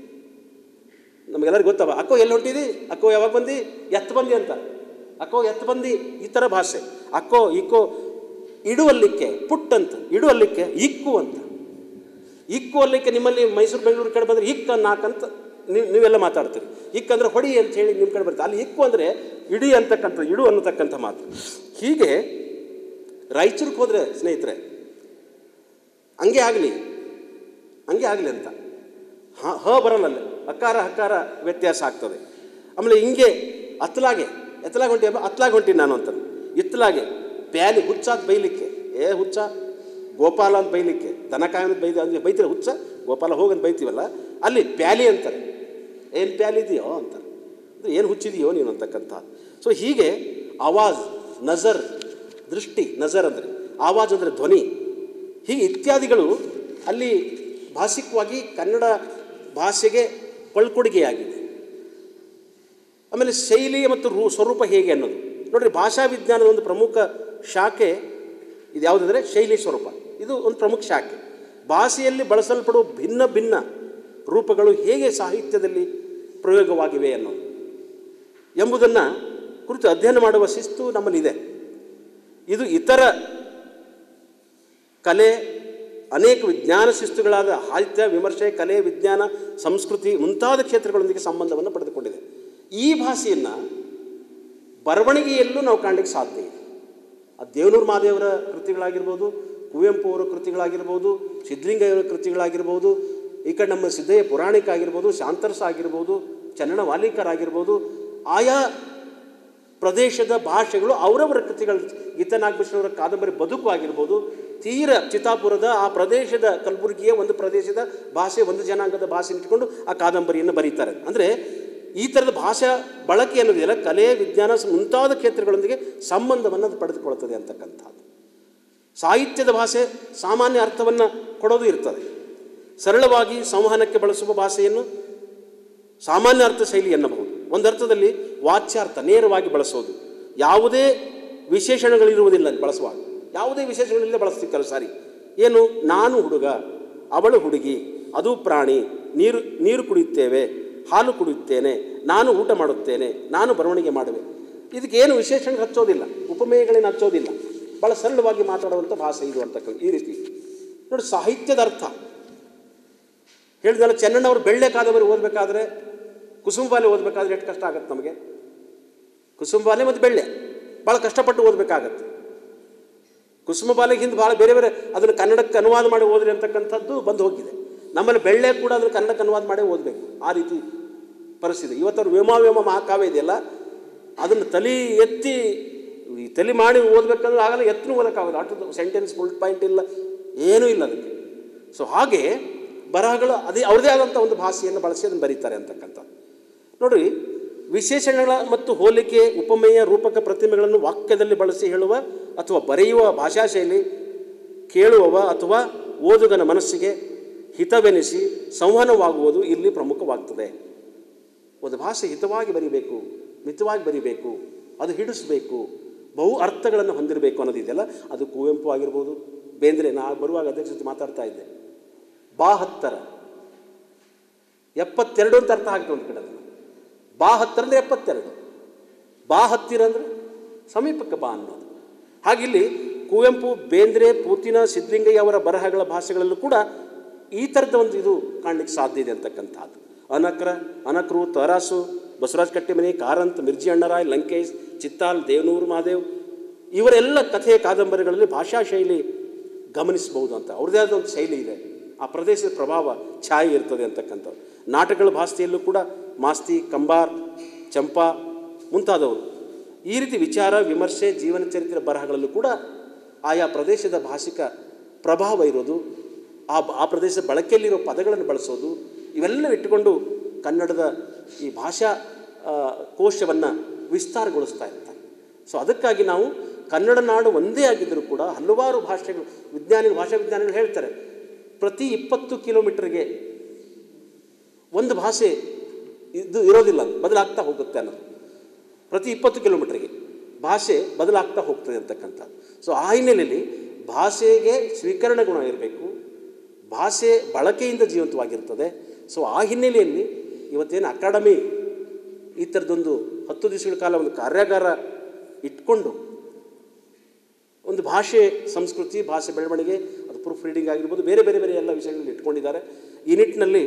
ನಮಗೆಲ್ಲರಿಗೂ ಗೊತ್ತವ ಅಕ್ಕೋ ಎಲ್ಲಿ ಹೊಂಟಿದಿ ಅಕ್ಕೋ ಯಾವಾಗ ಬಂದಿ ಎತ್ತು ಬಂದಿ ಅಂತ ಅಕ್ಕೋ ಎತ್ತು ಬಂದಿ ಈ ಥರ ಭಾಷೆ ಅಕ್ಕೋ ಇಕ್ಕೋ ಇಡುವಲ್ಲಿಕ್ಕೆ ಪುಟ್ ಅಂತ ಇಡುವಲ್ಲಿಕ್ಕೆ ಇಕ್ಕು ಅಂತ ಇಕ್ಕು ಅಲ್ಲಿಕ್ಕೆ ನಿಮ್ಮಲ್ಲಿ ಮೈಸೂರು ಬೆಂಗಳೂರು ಕಡೆ ಬಂದರೆ ಇಕ್ಕ ನಾಕಂತ ನೀವು ನೀವೆಲ್ಲ ಮಾತಾಡ್ತೀರಿ ಇಕ್ ಅಂದ್ರೆ ಹೊಡಿ ಅಂತ ಹೇಳಿ ನಿಮ್ಮ ಕಡೆ ಬರುತ್ತೆ ಅಲ್ಲಿ ಇಕ್ಕು ಅಂದರೆ ಇಡಿ ಅಂತಕ್ಕಂಥ ಇಡು ಅನ್ನತಕ್ಕಂಥ ಮಾತು ಹೀಗೆ ರಾಯಚೂರಿಗೆ ಹೋದರೆ ಸ್ನೇಹಿತರೆ ಹಂಗೆ ಆಗಲಿ ಹಂಗೆ ಆಗಲಿ ಅಂತ ಹ ಹ ಬರಲ್ಲ ಅಲ್ಲಿ ಅಕಾರ ಹಕಾರ ವ್ಯತ್ಯಾಸ ಆಗ್ತದೆ ಆಮೇಲೆ ಹಿಂಗೆ ಅತ್ಲಾಗೆ ಎತ್ತಲಾಗ ಹೊಂಟಿ ಅತ್ಲಾಗ ಹೊಂಟೀನಿ ನಾನು ಅಂತ ಇತ್ತಲಾಗೆ ಪ್ಯಾಲಿ ಹುಚ್ಚಾದ ಬೈಲಿಕ್ಕೆ ಏ ಹುಚ್ಚ ಗೋಪಾಲ ಅಂತ ಬೈಲಿಕ್ಕೆ ದನ ಕಾಯನ ಬೈದ ಅಂದ್ರೆ ಬೈತೀರ ಹುಚ್ಚ ಗೋಪಾಲ ಹೋಗಂತ ಬೈತೀವಲ್ಲ ಅಲ್ಲಿ ಪ್ಯಾಲಿ ಅಂತಾರೆ ಏನು ಪ್ಯಾಲಿ ಇದೆಯೋ ಅಂತಾರೆ ಅಂದ್ರೆ ಏನು ಹುಚ್ಚಿದೆಯೋ ನೀನು ಅಂತಕ್ಕಂಥ ಸೊ ಹೀಗೆ ಆವಾಜ್ ನಜರ್ ದೃಷ್ಟಿ ನಜರ್ ಅಂದರೆ ಆವಾಜ್ ಅಂದರೆ ಧ್ವನಿ ಹೀಗೆ ಇತ್ಯಾದಿಗಳು ಅಲ್ಲಿ ಭಾಷಿಕವಾಗಿ ಕನ್ನಡ ಭಾಷೆಗೆ ಪಳ್ಕೊಡುಗೆಯಾಗಿದೆ ಆಮೇಲೆ ಶೈಲಿ ಮತ್ತು ರೂ ಸ್ವರೂಪ ಹೇಗೆ ಅನ್ನೋದು ನೋಡ್ರಿ ಭಾಷಾ ವಿಜ್ಞಾನದ ಒಂದು ಪ್ರಮುಖ ಶಾಖೆ ಇದು ಯಾವುದಂದರೆ ಶೈಲಿ ಸ್ವರೂಪ ಇದು ಒಂದು ಪ್ರಮುಖ ಶಾಖೆ ಭಾಷೆಯಲ್ಲಿ ಬಳಸಲ್ಪಡುವ ಭಿನ್ನ ಭಿನ್ನ ರೂಪಗಳು ಹೇಗೆ ಸಾಹಿತ್ಯದಲ್ಲಿ ಪ್ರಯೋಗವಾಗಿವೆ ಅನ್ನೋದು ಎಂಬುದನ್ನು ಕುರಿತು ಅಧ್ಯಯನ ಮಾಡುವ ಶಿಸ್ತು ನಮ್ಮಲ್ಲಿದೆ ಇದು ಇತರ ಕಲೆ ಅನೇಕ ವಿಜ್ಞಾನ ಶಿಸ್ತುಗಳಾದ ಸಾಹಿತ್ಯ ವಿಮರ್ಶೆ ಕಲೆ ವಿಜ್ಞಾನ ಸಂಸ್ಕೃತಿ ಮುಂತಾದ ಕ್ಷೇತ್ರಗಳೊಂದಿಗೆ ಸಂಬಂಧವನ್ನು ಪಡೆದುಕೊಂಡಿದೆ ಈ ಭಾಷೆಯನ್ನು ಬರವಣಿಗೆಯಲ್ಲೂ ನಾವು ಕಾಣಲಿಕ್ಕೆ ಸಾಧ್ಯ ಇದೆ ಆ ದೇವನೂರು ಮಹಾದೇವರ ಕೃತಿಗಳಾಗಿರ್ಬೋದು ಕುವೆಂಪು ಅವರ ಕೃತಿಗಳಾಗಿರ್ಬೋದು ಸಿದ್ಧಲಿಂಗಯ್ಯವರ ಕೃತಿಗಳಾಗಿರ್ಬೋದು ಈ ಕಡೆ ನಮ್ಮ ಸಿದ್ದಯ್ಯ ಪುರಾಣಿಕ ಆಗಿರ್ಬೋದು ಶಾಂತರಸ ಆಗಿರ್ಬೋದು ಚನ್ನಣ ವಾಲಿಕರಾಗಿರ್ಬೋದು ಆಯಾ ಪ್ರದೇಶದ ಭಾಷೆಗಳು ಅವರವರ ಕೃತಿಗಳು ಗೀತನಾಗಭೂಷಣವರ ಕಾದಂಬರಿ ಬದುಕು ಆಗಿರ್ಬೋದು ತೀರ ಚಿತ್ತಾಪುರದ ಆ ಪ್ರದೇಶದ ಕಲಬುರಗಿಯ ಒಂದು ಪ್ರದೇಶದ ಭಾಷೆ ಒಂದು ಜನಾಂಗದ ಭಾಷೆ ಇಟ್ಕೊಂಡು ಆ ಕಾದಂಬರಿಯನ್ನು ಬರೀತಾರೆ ಅಂದರೆ ಈ ಥರದ ಭಾಷಾ ಬಳಕೆ ಅನ್ನೋದಿಲ್ಲ ಕಲೆ ವಿಜ್ಞಾನ ಸ- ಮುಂತಾದ ಕ್ಷೇತ್ರಗಳೊಂದಿಗೆ ಸಂಬಂಧವನ್ನು ಅದು ಪಡೆದುಕೊಳ್ತದೆ ಅಂತಕ್ಕಂಥದ್ದು ಸಾಹಿತ್ಯದ ಭಾಷೆ ಸಾಮಾನ್ಯ ಅರ್ಥವನ್ನು ಕೊಡೋದು ಇರ್ತದೆ ಸರಳವಾಗಿ ಸಂವಹನಕ್ಕೆ ಬಳಸುವ ಭಾಷೆಯನ್ನು ಸಾಮಾನ್ಯ ಅರ್ಥ ಶೈಲಿ ಎನ್ನಬಹುದು ಒಂದು ಅರ್ಥದಲ್ಲಿ ವಾಚ್ಯಾರ್ಥ ನೇರವಾಗಿ ಬಳಸೋದು ಯಾವುದೇ ವಿಶೇಷಣಗಳಿರುವುದಿಲ್ಲ ಅಲ್ಲಿ ಬಳಸುವಾಗ ಯಾವುದೇ ವಿಶೇಷಗಳಿಲ್ಲದೆ ಬಳಸ್ತೀವಿ ಕೆಲವು ಸಾರಿ ಏನು ನಾನು ಹುಡುಗ ಅವಳು ಹುಡುಗಿ ಅದು ಪ್ರಾಣಿ ನೀರು ನೀರು ಕುಡಿಯುತ್ತೇವೆ ಹಾಲು ಕುಡಿಯುತ್ತೇನೆ ನಾನು ಊಟ ಮಾಡುತ್ತೇನೆ ನಾನು ಬರವಣಿಗೆ ಮಾಡುವೆ ಇದಕ್ಕೆ ಏನು ವಿಶೇಷಣ ಹಚ್ಚೋದಿಲ್ಲ ಉಪಮೇಯಗಳೇನು ಹಚ್ಚೋದಿಲ್ಲ ಭಾಳ ಸರಳವಾಗಿ ಮಾತಾಡುವಂಥ ಭಾಷೆ ಇದು ಅಂತಕ್ಕಂಥ ಈ ರೀತಿ ನೋಡಿ ಸಾಹಿತ್ಯದ ಅರ್ಥ ಹೇಳಿದಲ್ಲ ಚೆನ್ನಣ್ಣವರು ಬೆಳ್ಳೆ ಕಾದಂಬರಿ ಓದಬೇಕಾದ್ರೆ ಕುಸುಂಬಾಲೆ ಓದಬೇಕಾದ್ರೆ ಎಷ್ಟು ಕಷ್ಟ ಆಗುತ್ತೆ ನಮಗೆ ಕುಸುಂಬಾಲೆ ಮತ್ತು ಬೆಳ್ಳೆ ಭಾಳ ಕಷ್ಟಪಟ್ಟು ಓದಬೇಕಾಗತ್ತೆ ಕುಸುಮಬಾಲೆಗೆ ಹಿಂದೆ ಭಾಳ ಬೇರೆ ಬೇರೆ ಅದನ್ನು ಕನ್ನಡಕ್ಕೆ ಅನುವಾದ ಮಾಡಿ ಓದ್ರಿ ಅಂತಕ್ಕಂಥದ್ದು ಬಂದು ಹೋಗಿದೆ ನಮ್ಮಲ್ಲಿ ಬೆಳ್ಳೆ ಕೂಡ ಅದನ್ನು ಕನ್ನಡಕ್ಕೆ ಅನುವಾದ ಮಾಡಿ ಓದಬೇಕು ಆ ರೀತಿ ಪರಿಸ್ಥಿತಿ ಇವತ್ತವ್ರು ವ್ಯೋಮ ವ್ಯೋಮ ಮಹಾಕಾವ್ಯ ಇದೆಯಲ್ಲ ಅದನ್ನು ತಲೆ ಎತ್ತಿ ಈ ತಲೆ ಮಾಡಿ ಓದಬೇಕಂದ್ರೆ ಆಗಲ್ಲ ಎತ್ತೂ ಓದೋಕ್ಕಾಗೋದು ಅಷ್ಟು ಸೆಂಟೆನ್ಸ್ ಫುಲ್ ಪಾಯಿಂಟ್ ಇಲ್ಲ ಏನೂ ಇಲ್ಲ ಅದಕ್ಕೆ ಸೊ ಹಾಗೆ ಬರಹಗಳು ಅದೇ ಅವ್ರದ್ದೇ ಆದಂಥ ಒಂದು ಭಾಷೆಯನ್ನು ಬಳಸಿ ಅದನ್ನು ಬರೀತಾರೆ ಅಂತಕ್ಕಂಥದ್ದು ನೋಡ್ರಿ ವಿಶೇಷಣಗಳ ಮತ್ತು ಹೋಲಿಕೆ ಉಪಮೇಯ ರೂಪಕ ಪ್ರತಿಮೆಗಳನ್ನು ವಾಕ್ಯದಲ್ಲಿ ಬಳಸಿ ಹೇಳುವ ಅಥವಾ ಬರೆಯುವ ಭಾಷಾ ಶೈಲಿ ಕೇಳುವವ ಅಥವಾ ಓದುಗನ ಮನಸ್ಸಿಗೆ ಹಿತವೆನಿಸಿ ಸಂವಹನವಾಗುವುದು ಇಲ್ಲಿ ಪ್ರಮುಖವಾಗ್ತದೆ ಒಂದು ಭಾಷೆ ಹಿತವಾಗಿ ಬರಿಬೇಕು ಮಿತವಾಗಿ ಬರಿಬೇಕು ಅದು ಹಿಡಿಸ್ಬೇಕು ಬಹು ಅರ್ಥಗಳನ್ನು ಹೊಂದಿರಬೇಕು ಅನ್ನೋದಿದೆಯಲ್ಲ ಅದು ಕುವೆಂಪು ಆಗಿರ್ಬೋದು ಬೇಂದ್ರೆ ನಾ ಬರುವಾಗ ಅಧ್ಯಕ್ಷ ಜೊತೆ ಮಾತಾಡ್ತಾ ಇದ್ದೆ ಬಾ ಹತ್ತರ ಎಪ್ಪತ್ತೆರಡು ಅಂತ ಅರ್ಥ ಆಗುತ್ತೆ ಒಂದು ಕಡೆ ಅದನ್ನು ಬಾ ಹತ್ತರ ಅಂದರೆ ಎಪ್ಪತ್ತೆರಡು ಬಾ ಹತ್ತಿರ ಅಂದರೆ ಸಮೀಪಕ್ಕೆ ಬಾ ಅನ್ನೋದು ಹಾಗಿಲ್ಲಿ ಕುವೆಂಪು ಬೇಂದ್ರೆ ಪೂತಿನ ಸಿದ್ಧಲಿಂಗಯ್ಯ ಅವರ ಬರಹಗಳ ಭಾಷೆಗಳಲ್ಲೂ ಕೂಡ ಈ ಥರದ ಒಂದು ಇದು ಕಾಣಲಿಕ್ಕೆ ಸಾಧ್ಯ ಇದೆ ಅಂತಕ್ಕಂಥದ್ದು ಅನಕ್ರ ಅನಕ್ರು ತರಾಸು ಬಸವರಾಜ್ ಕಟ್ಟಿಮನಿ ಕಾರಂತ್ ಮಿರ್ಜಿ ಅಣ್ಣರಾಯ್ ಲಂಕೇಶ್ ಚಿತ್ತಾಲ್ ದೇವನೂರು ಮಹಾದೇವ್ ಇವರೆಲ್ಲ ಕಥೆ ಕಾದಂಬರಿಗಳಲ್ಲಿ ಭಾಷಾ ಶೈಲಿ ಗಮನಿಸಬಹುದು ಅಂತ ಅವ್ರದ್ದೇ ಆದ ಒಂದು ಶೈಲಿ ಇದೆ ಆ ಪ್ರದೇಶದ ಪ್ರಭಾವ ಛಾಯೆ ಇರ್ತದೆ ಅಂತಕ್ಕಂಥದ್ದು ನಾಟಕಗಳ ಭಾಷೆಯಲ್ಲೂ ಕೂಡ ಮಾಸ್ತಿ ಕಂಬಾರ್ ಚಂಪಾ ಮುಂತಾದವರು ಈ ರೀತಿ ವಿಚಾರ ವಿಮರ್ಶೆ ಜೀವನ ಚರಿತ್ರೆ ಬರಹಗಳಲ್ಲೂ ಕೂಡ ಆಯಾ ಪ್ರದೇಶದ ಭಾಷಿಕ ಪ್ರಭಾವ ಇರೋದು ಆ ಆ ಪ್ರದೇಶದ ಬಳಕೆಯಲ್ಲಿರೋ ಪದಗಳನ್ನು ಬಳಸೋದು ಇವೆಲ್ಲ ಇಟ್ಟುಕೊಂಡು ಕನ್ನಡದ ಈ ಭಾಷಾ ಆ, ಕೋಶವನ್ನು ವಿಸ್ತಾರಗೊಳಿಸ್ತಾ ಇರ್ತಾರೆ ಸೊ ಅದಕ್ಕಾಗಿ ನಾವು ಕನ್ನಡ ನಾಡು ಒಂದೇ ಆಗಿದ್ದರೂ ಕೂಡ ಹಲವಾರು ಭಾಷೆಗಳು ವಿಜ್ಞಾನಿಗಳು ಭಾಷಾ ವಿಜ್ಞಾನಿಗಳು ಹೇಳ್ತಾರೆ ಪ್ರತಿ ಇಪ್ಪತ್ತು ಕಿಲೋಮೀಟರ್ಗೆ ಒಂದು ಭಾಷೆ ಇದು ಇರೋದಿಲ್ಲ ಬದಲಾಗ್ತಾ ಹೋಗುತ್ತೆ ಅನ್ನೋದು ಪ್ರತಿ ಇಪ್ಪತ್ತು ಕಿಲೋಮೀಟರ್ಗೆ ಭಾಷೆ ಬದಲಾಗ್ತಾ ಹೋಗ್ತದೆ ಅಂತಕ್ಕಂಥದ್ದು ಸೊ ಆ ಹಿನ್ನೆಲೆಯಲ್ಲಿ ಭಾಷೆಗೆ ಸ್ವೀಕರಣ ಗುಣ ಇರಬೇಕು ಭಾಷೆ ಬಳಕೆಯಿಂದ ಜೀವಂತವಾಗಿರ್ತದೆ ಸೊ ಆ ಹಿನ್ನೆಲೆಯಲ್ಲಿ ಇವತ್ತೇನು ಅಕಾಡೆಮಿ ಈ ಥರದೊಂದು ಹತ್ತು ದಿವಸಗಳ ಕಾಲ ಒಂದು ಕಾರ್ಯಾಗಾರ ಇಟ್ಕೊಂಡು ಒಂದು ಭಾಷೆ ಸಂಸ್ಕೃತಿ ಭಾಷೆ ಬೆಳವಣಿಗೆ ಅದು ಪ್ರೂಫ್ ರೀಡಿಂಗ್ ಆಗಿರ್ಬೋದು ಬೇರೆ ಬೇರೆ ಬೇರೆ ಎಲ್ಲ ವಿಷಯಗಳಲ್ಲಿ ಇಟ್ಕೊಂಡಿದ್ದಾರೆ ಈ ನಿಟ್ಟಿನಲ್ಲಿ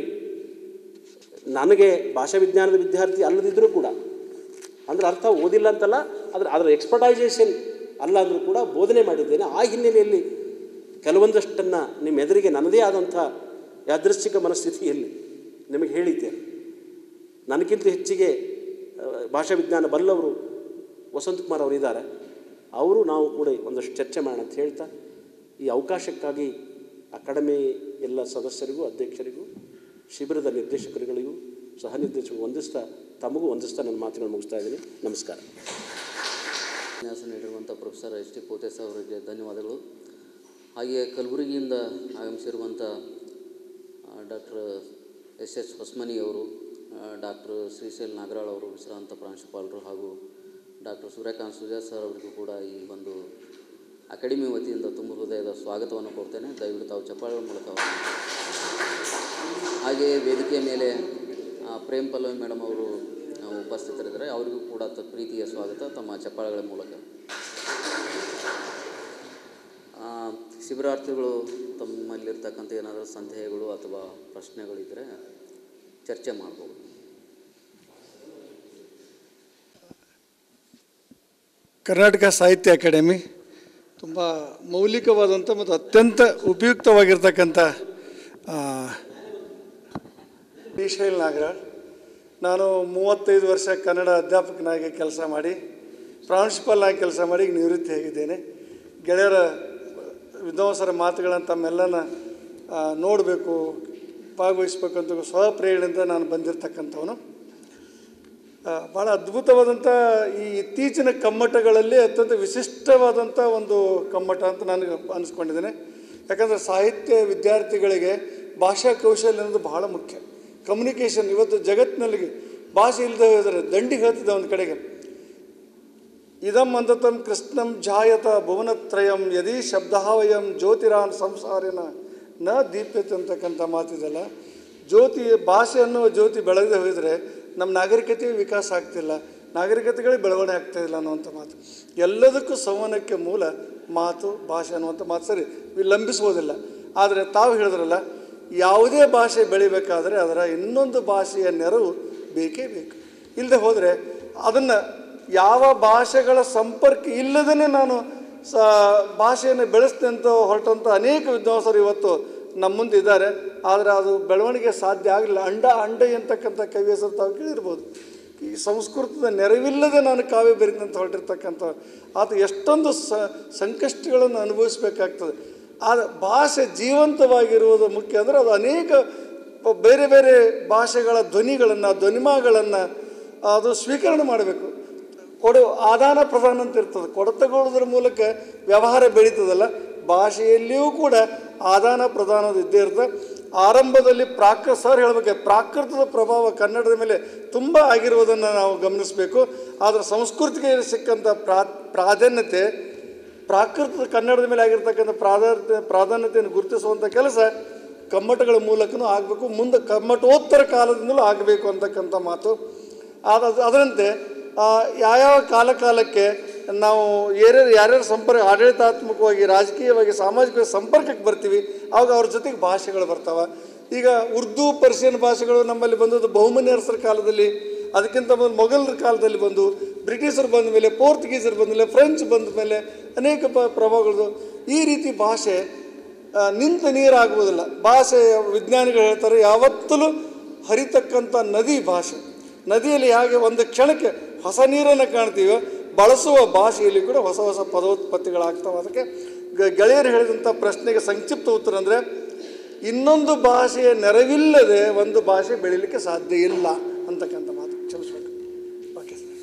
ನನಗೆ ಭಾಷಾ ವಿಜ್ಞಾನದ ವಿದ್ಯಾರ್ಥಿ ಅಲ್ಲದಿದ್ದರೂ ಕೂಡ ಅಂದ್ರೆ ಅರ್ಥ ಓದಿಲ್ಲ ಅಂತಲ್ಲ ಅದರ ಅದರ ಎಕ್ಸ್ಪರ್ಟೈಸೇಷನ್ ಅಲ್ಲ ಅಂದರೂ ಕೂಡ ಬೋಧನೆ ಮಾಡಿದ್ದೇನೆ ಆ ಹಿನ್ನೆಲೆಯಲ್ಲಿ ಕೆಲವೊಂದಷ್ಟನ್ನು ನಿಮ್ಮ ಎದುರಿಗೆ ನನ್ನದೇ ಆದಂಥ ಯಾದೃಶ್ಚಿಕ ಮನಸ್ಥಿತಿಯಲ್ಲಿ ನಿಮಗೆ ಹೇಳಿದ್ದೇನೆ ನನಗಿಂತ ಹೆಚ್ಚಿಗೆ ಆ, ಭಾಷಾ ವಿಜ್ಞಾನ ಬಲ್ಲವರು ವಸಂತ್ ಕುಮಾರ್ ಅವರು ಇದ್ದಾರೆ ಅವರು ನಾವು ಕೂಡ ಒಂದಷ್ಟು ಚರ್ಚೆ ಮಾಡೋಣ ಅಂತ ಹೇಳ್ತಾ ಈ ಅವಕಾಶಕ್ಕಾಗಿ ಅಕಾಡೆಮಿ ಎಲ್ಲ ಸದಸ್ಯರಿಗೂ ಅಧ್ಯಕ್ಷರಿಗೂ ಶಿಬಿರದ ನಿರ್ದೇಶಕರುಗಳಿಗೂ ಸಹ ನಿರ್ದೇಶಕರು ವಂದಿಸ್ತಾ ತಮಗೂ ವಂದಿಸ್ತಾ ನನ್ನ ಮಾತುಗಳನ್ನು ಮುಗಿಸ್ತಾ ಇದ್ದೀನಿ ನಮಸ್ಕಾರ ಉಪನ್ಯಾಸ ನೀಡಿರುವಂಥ ಪ್ರೊಫೆಸರ್ ಎಚ್ ಟಿ ಪೋತೇಸ್ ಅವರಿಗೆ ಧನ್ಯವಾದಗಳು ಹಾಗೆಯೇ ಕಲಬುರಗಿಯಿಂದ ಆಗಮಿಸಿರುವಂಥ ಡಾಕ್ಟರ್ ಎಸ್ ಎಸ್ ಹೊಸ್ಮನಿ ಅವರು ಡಾಕ್ಟರ್ ಶ್ರೀಶೈಲ್ ನಾಗರಾಳ್ ಅವರು ವಿಶ್ರಾಂತ ಪ್ರಾಂಶುಪಾಲರು ಹಾಗೂ ಡಾಕ್ಟರ್ ಸೂರ್ಯಕಾಂತ್ ಸುಜಾ ಸರ್ ಅವರಿಗೂ ಕೂಡ ಈ ಒಂದು ಅಕಾಡೆಮಿ ವತಿಯಿಂದ ತುಂಬ ಹೃದಯದ ಸ್ವಾಗತವನ್ನು ಕೊಡ್ತೇನೆ ದಯವಿಟ್ಟು ತಾವು ಚಪ್ಪಾಳೆ ಮೂಲಕ ಅವರನ್ನು ಹಾಗೆಯೇ ವೇದಿಕೆಯ ಮೇಲೆ ಆ, ಪ್ರೇಮ್ ಪಲ್ಲವಿ ಮೇಡಮ್ ಅವರು ಆ, ಉಪಸ್ಥಿತರಿದ್ದಾರೆ ಅವರಿಗೂ ಕೂಡ ತ- ಪ್ರೀತಿಯ ಸ್ವಾಗತ ತಮ್ಮ ಚಪ್ಪಾಳೆಗಳ ಮೂಲಕ ಆ, ಶಿಬಿರಾರ್ಥಿಗಳು ತಮ್ಮಲ್ಲಿರ್ತಕ್ಕಂಥ ಏನಾದರೂ ಸಂದೇಹಗಳು ಅಥವಾ ಪ್ರಶ್ನೆಗಳಿದ್ದರೆ ಚರ್ಚೆ ಮಾಡ್ಬೋದು ಕರ್ನಾಟಕ ಸಾಹಿತ್ಯ ಅಕಾಡೆಮಿ ತುಂಬ ಮೌಲಿಕವಾದಂಥ ಮತ್ತು ಅತ್ಯಂತ ಉಪಯುಕ್ತವಾಗಿರ್ತಕ್ಕಂಥ ಆ, ಡಿ ಶೈಲ್ ನಾಗರಾಜ್ ನಾನು ಮೂವತ್ತೈದು ವರ್ಷ ಕನ್ನಡ ಅಧ್ಯಾಪಕನಾಗಿ ಕೆಲಸ ಮಾಡಿ ಪ್ರಾಂಶುಪಾಲ್ ಆಗಿ ಕೆಲಸ ಮಾಡಿ ಈಗ ನಿವೃತ್ತಿ ಆಗಿದ್ದೇನೆ ಗೆಳೆಯರ ವಿದ್ವಾಂಸರ ಮಾತುಗಳನ್ನು ತಮ್ಮೆಲ್ಲನ ಆ, ನೋಡಬೇಕು ಭಾಗವಹಿಸ್ಬೇಕು ಅಂತ ಸ್ವಪ್ರೇರಣೆಯಿಂದ ನಾನು ಬಂದಿರತಕ್ಕಂಥವನು ಆ, ಭಾಳ ಅದ್ಭುತವಾದಂಥ ಈ ಇತ್ತೀಚಿನ ಕಮ್ಮಟಗಳಲ್ಲಿ ಅತ್ಯಂತ ವಿಶಿಷ್ಟವಾದಂಥ ಒಂದು ಕಮ್ಮಟ ಅಂತ ನನಗೆ ಅನಿಸ್ಕೊಂಡಿದ್ದೇನೆ ಯಾಕಂದರೆ ಸಾಹಿತ್ಯ ವಿದ್ಯಾರ್ಥಿಗಳಿಗೆ ಭಾಷಾ ಕೌಶಲ್ಯ ಅನ್ನೋದು ಬಹಳ ಮುಖ್ಯ ಕಮ್ಯುನಿಕೇಷನ್ ಇವತ್ತು ಜಗತ್ತಿನಲ್ಲಿ ಭಾಷೆ ಇಲ್ಲದೆ ಹೋದರೆ ದಂಡಿ ಹೇಳ್ತಿದ್ದೆ ಒಂದು ಕಡೆಗೆ ಇದಂ ಅಂತತಂ ಕೃಷ್ಣಂ ಜಾಯತ ಭುವನತ್ರಯಂ ಯದಿ ಶಬ್ದಾವಯಂ ಜ್ಯೋತಿರಾನ್ ಸಂಸಾರಿನ ನ ದೀಪ್ಯತೆ ಅಂತಕ್ಕಂಥ ಮಾತಿದೆಲ್ಲ ಜ್ಯೋತಿ ಭಾಷೆ ಅನ್ನುವ ಜ್ಯೋತಿ ಬೆಳಗದೆ ಹೋದರೆ ನಮ್ಮ ನಾಗರಿಕತೆ ವಿಕಾಸ ಆಗ್ತಿಲ್ಲ ನಾಗರಿಕತೆಗಳೇ ಬೆಳವಣಿಗೆ ಆಗ್ತಾ ಇಲ್ಲ ಅನ್ನುವಂಥ ಮಾತು ಎಲ್ಲದಕ್ಕೂ ಸಂವಹನಕ್ಕೆ ಮೂಲ ಮಾತು ಭಾಷೆ ಅನ್ನುವಂಥ ಮಾತು ಸರಿ ವಿಲಂಬಿಸುವುದಿಲ್ಲ ಆದರೆ ತಾವು ಹೇಳಿದ್ರಲ್ಲ ಯಾವುದೇ ಭಾಷೆ ಬೆಳಿಬೇಕಾದ್ರೆ ಅದರ ಇನ್ನೊಂದು ಭಾಷೆಯ ನೆರವು ಬೇಕೇ ಬೇಕು ಇಲ್ಲದೆ ಹೋದರೆ ಅದನ್ನು ಯಾವ ಭಾಷೆಗಳ ಸಂಪರ್ಕ ಇಲ್ಲದೇ ನಾನು ಸ ಭಾಷೆಯನ್ನು ಬೆಳೆಸ್ತೇನೆ ಅಂತ ಹೊರಟಂಥ ಅನೇಕ ವಿದ್ವಾಂಸರು ಇವತ್ತು ನಮ್ಮ ಮುಂದೆ ಇದ್ದಾರೆ ಆದರೆ ಅದು ಬೆಳವಣಿಗೆ ಸಾಧ್ಯ ಆಗಲಿಲ್ಲ ಅಂಡ ಅಂಡ ಎಂತಕ್ಕಂಥ ಕವಿ ಹೆಸರು ತಾವು ಕೇಳಿರ್ಬೋದು ಈ ಸಂಸ್ಕೃತದ ನೆರವಿಲ್ಲದೆ ನಾನು ಕಾವ್ಯ ಬರೀತಂತ ಹೊರಟಿರ್ತಕ್ಕಂಥ ಆತ ಎಷ್ಟೊಂದು ಸ ಸಂಕಷ್ಟಗಳನ್ನು ಅನುಭವಿಸಬೇಕಾಗ್ತದೆ ಆದ ಭಾಷೆ ಜೀವಂತವಾಗಿರುವುದು ಮುಖ್ಯ ಅಂದರೆ ಅದು ಅನೇಕ ಪ- ಬೇರೆ ಬೇರೆ ಭಾಷೆಗಳ ಧ್ವನಿಗಳನ್ನು ಧ್ವನಿಮಾಗಳನ್ನು ಅದು ಸ್ವೀಕರಣೆ ಮಾಡಬೇಕು ಕೊಡು ಆದಾನ ಪ್ರದಾನ ಅಂತ ಇರ್ತದೆ ಕೊಡತಗೊಳ್ಳೋದ್ರ ಮೂಲಕ ವ್ಯವಹಾರ ಬೆಳೀತದಲ್ಲ ಭಾಷೆಯಲ್ಲಿಯೂ ಕೂಡ ಆದಾನ ಪ್ರದಾನದ ಇದ್ದೇ ಇರ್ತದೆ ಆರಂಭದಲ್ಲಿ ಪ್ರಾಕೃ ಸರ್ ಹೇಳಬೇಕು ಪ್ರಾಕೃತದ ಪ್ರಭಾವ ಕನ್ನಡದ ಮೇಲೆ ತುಂಬ ಆಗಿರುವುದನ್ನು ನಾವು ಗಮನಿಸಬೇಕು ಆದರೆ ಸಂಸ್ಕೃತಿಗೆ ಸಿಕ್ಕಂಥ ಪ್ರಾ ಪ್ರಾಧಾನ್ಯತೆ ಪ್ರಾಕೃತದ ಕನ್ನಡದ ಮೇಲೆ ಆಗಿರ್ತಕ್ಕಂಥ ಪ್ರಾಧಾನ್ಯತೆ ಪ್ರಾಧಾನ್ಯತೆಯನ್ನು ಗುರುತಿಸುವಂಥ ಕೆಲಸ ಕಮ್ಮಟಗಳ ಮೂಲಕನೂ ಆಗಬೇಕು ಮುಂದೆ ಕಮ್ಮಟೋತ್ತರ ಕಾಲದಿಂದಲೂ ಆಗಬೇಕು ಅಂತಕ್ಕಂಥ ಮಾತು ಆದ ಅದರಂತೆ ಆ, ಯಾವ್ಯಾವ ಕಾಲ ಕಾಲಕ್ಕೆ ನಾವು ಯಾರ್ಯಾರು ಯಾರ್ಯಾರು ಸಂಪರ್ಕ ಆಡಳಿತಾತ್ಮಕವಾಗಿ ರಾಜಕೀಯವಾಗಿ ಸಾಮಾಜಿಕವಾಗಿ ಸಂಪರ್ಕಕ್ಕೆ ಬರ್ತೀವಿ ಆವಾಗ ಅವ್ರ ಜೊತೆಗೆ ಭಾಷೆಗಳು ಬರ್ತಾವೆ ಈಗ ಉರ್ದು ಪರ್ಷಿಯನ್ ಭಾಷೆಗಳು ನಮ್ಮಲ್ಲಿ ಬಂದದ್ದು ಬಹುಮನಿ ಅರಸರ ಕಾಲದಲ್ಲಿ ಅದಕ್ಕಿಂತ ಮೊದಲು ಮೊಘಲರ ಕಾಲದಲ್ಲಿ ಬಂದು ಬ್ರಿಟಿಷರು ಬಂದ ಮೇಲೆ ಪೋರ್ಚುಗೀಸರು ಬಂದ ಮೇಲೆ ಫ್ರೆಂಚ್ ಬಂದ ಮೇಲೆ ಅನೇಕ ಪ ಪ್ರಭಾವಗಳು ಈ ರೀತಿ ಭಾಷೆ ಆ, ನಿಂತ ನೀರಾಗುವುದಿಲ್ಲ ಭಾಷೆ ವಿಜ್ಞಾನಿಗಳು ಹೇಳ್ತಾರೆ ಯಾವತ್ತಲೂ ಹರಿತಕ್ಕಂಥ ನದಿ ಭಾಷೆ ನದಿಯಲ್ಲಿ ಹೇಗೆ ಒಂದು ಕ್ಷಣಕ್ಕೆ ಹೊಸ ನೀರನ್ನು ಕಾಣ್ತೀವೋ ಬಳಸುವ ಭಾಷೆಯಲ್ಲಿ ಕೂಡ ಹೊಸ ಹೊಸ ಪದೋತ್ಪತ್ತಿಗಳಾಗ್ತವೆ ಅದಕ್ಕೆ ಗ- ಗೆಳೆಯರು ಹೇಳಿದಂಥ ಪ್ರಶ್ನೆಗೆ ಸಂಕ್ಷಿಪ್ತ ಉತ್ತರ ಅಂದರೆ ಇನ್ನೊಂದು ಭಾಷೆಯ ನೆರವಿಲ್ಲದೆ ಒಂದು ಭಾಷೆ ಬೆಳೀಲಿಕ್ಕೆ ಸಾಧ್ಯ ಇಲ್ಲ ಅಂತಕ್ಕಂಥ ಮಾತು ಕ್ಷಮಿಸ್ಬೇಕು ಓಕೆ ಸರ್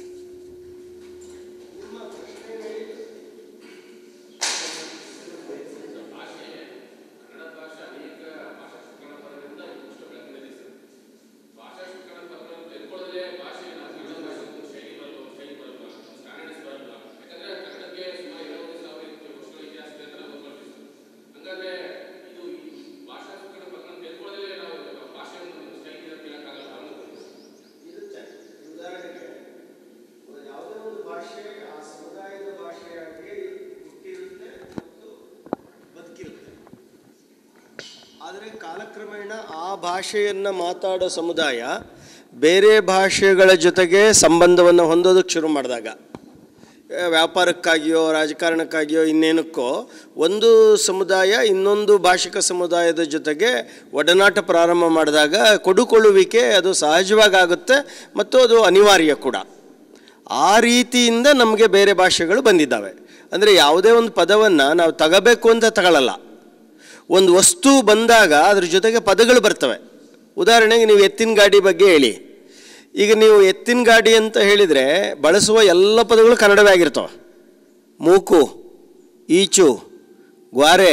ಉದಾಹರಣೆಗೆ ಯಾವುದೇ ಒಂದು ಭಾಷೆ ಆ ಸಮುದಾಯದ ಭಾಷೆಯಾಗಿ ಹುಟ್ಟಿರುತ್ತೆ ಮತ್ತು ಬದುಕಿರುತ್ತೆ ಆದರೆ ಕಾಲಕ್ರಮೇಣ ಆ ಭಾಷೆಯನ್ನು ಮಾತಾಡೋ ಸಮುದಾಯ ಬೇರೆ ಭಾಷೆಗಳ ಜೊತೆಗೆ ಸಂಬಂಧವನ್ನು ಹೊಂದೋದಕ್ಕೆ ಶುರು ಮಾಡಿದಾಗ ಆ, ವ್ಯಾಪಾರಕ್ಕಾಗಿಯೋ ರಾಜಕಾರಣಕ್ಕಾಗಿಯೋ ಇನ್ನೇನಕ್ಕೋ ಒಂದು ಸಮುದಾಯ ಇನ್ನೊಂದು ಭಾಷಿಕ ಸಮುದಾಯದ ಜೊತೆಗೆ ಒಡನಾಟ ಪ್ರಾರಂಭ ಮಾಡಿದಾಗ ಕೊಡುಕೊಳ್ಳುವಿಕೆ ಅದು ಸಹಜವಾಗಿ ಆಗುತ್ತೆ ಮತ್ತು ಅದು ಅನಿವಾರ್ಯ ಕೂಡ ಆ ರೀತಿಯಿಂದ ನಮಗೆ ಬೇರೆ ಭಾಷೆಗಳು ಬಂದಿದ್ದಾವೆ ಅಂದರೆ ಯಾವುದೇ ಒಂದು ಪದವನ್ನು ನಾವು ತಗೋಬೇಕು ಅಂತ ತಗೊಳ್ಳಲ್ಲ ಒಂದು ವಸ್ತು ಬಂದಾಗ ಅದ್ರ ಜೊತೆಗೆ ಪದಗಳು ಬರ್ತವೆ ಉದಾಹರಣೆಗೆ ನೀವು ಎತ್ತಿನ ಗಾಡಿ ಬಗ್ಗೆ ಹೇಳಿ ಈಗ ನೀವು ಎತ್ತಿನ ಗಾಡಿ ಅಂತ ಹೇಳಿದರೆ ಬಳಸುವ ಎಲ್ಲ ಪದಗಳು ಕನ್ನಡವೇ ಆಗಿರ್ತವೆ ಮೂಕು ಈಚು ಗ್ವಾರೆ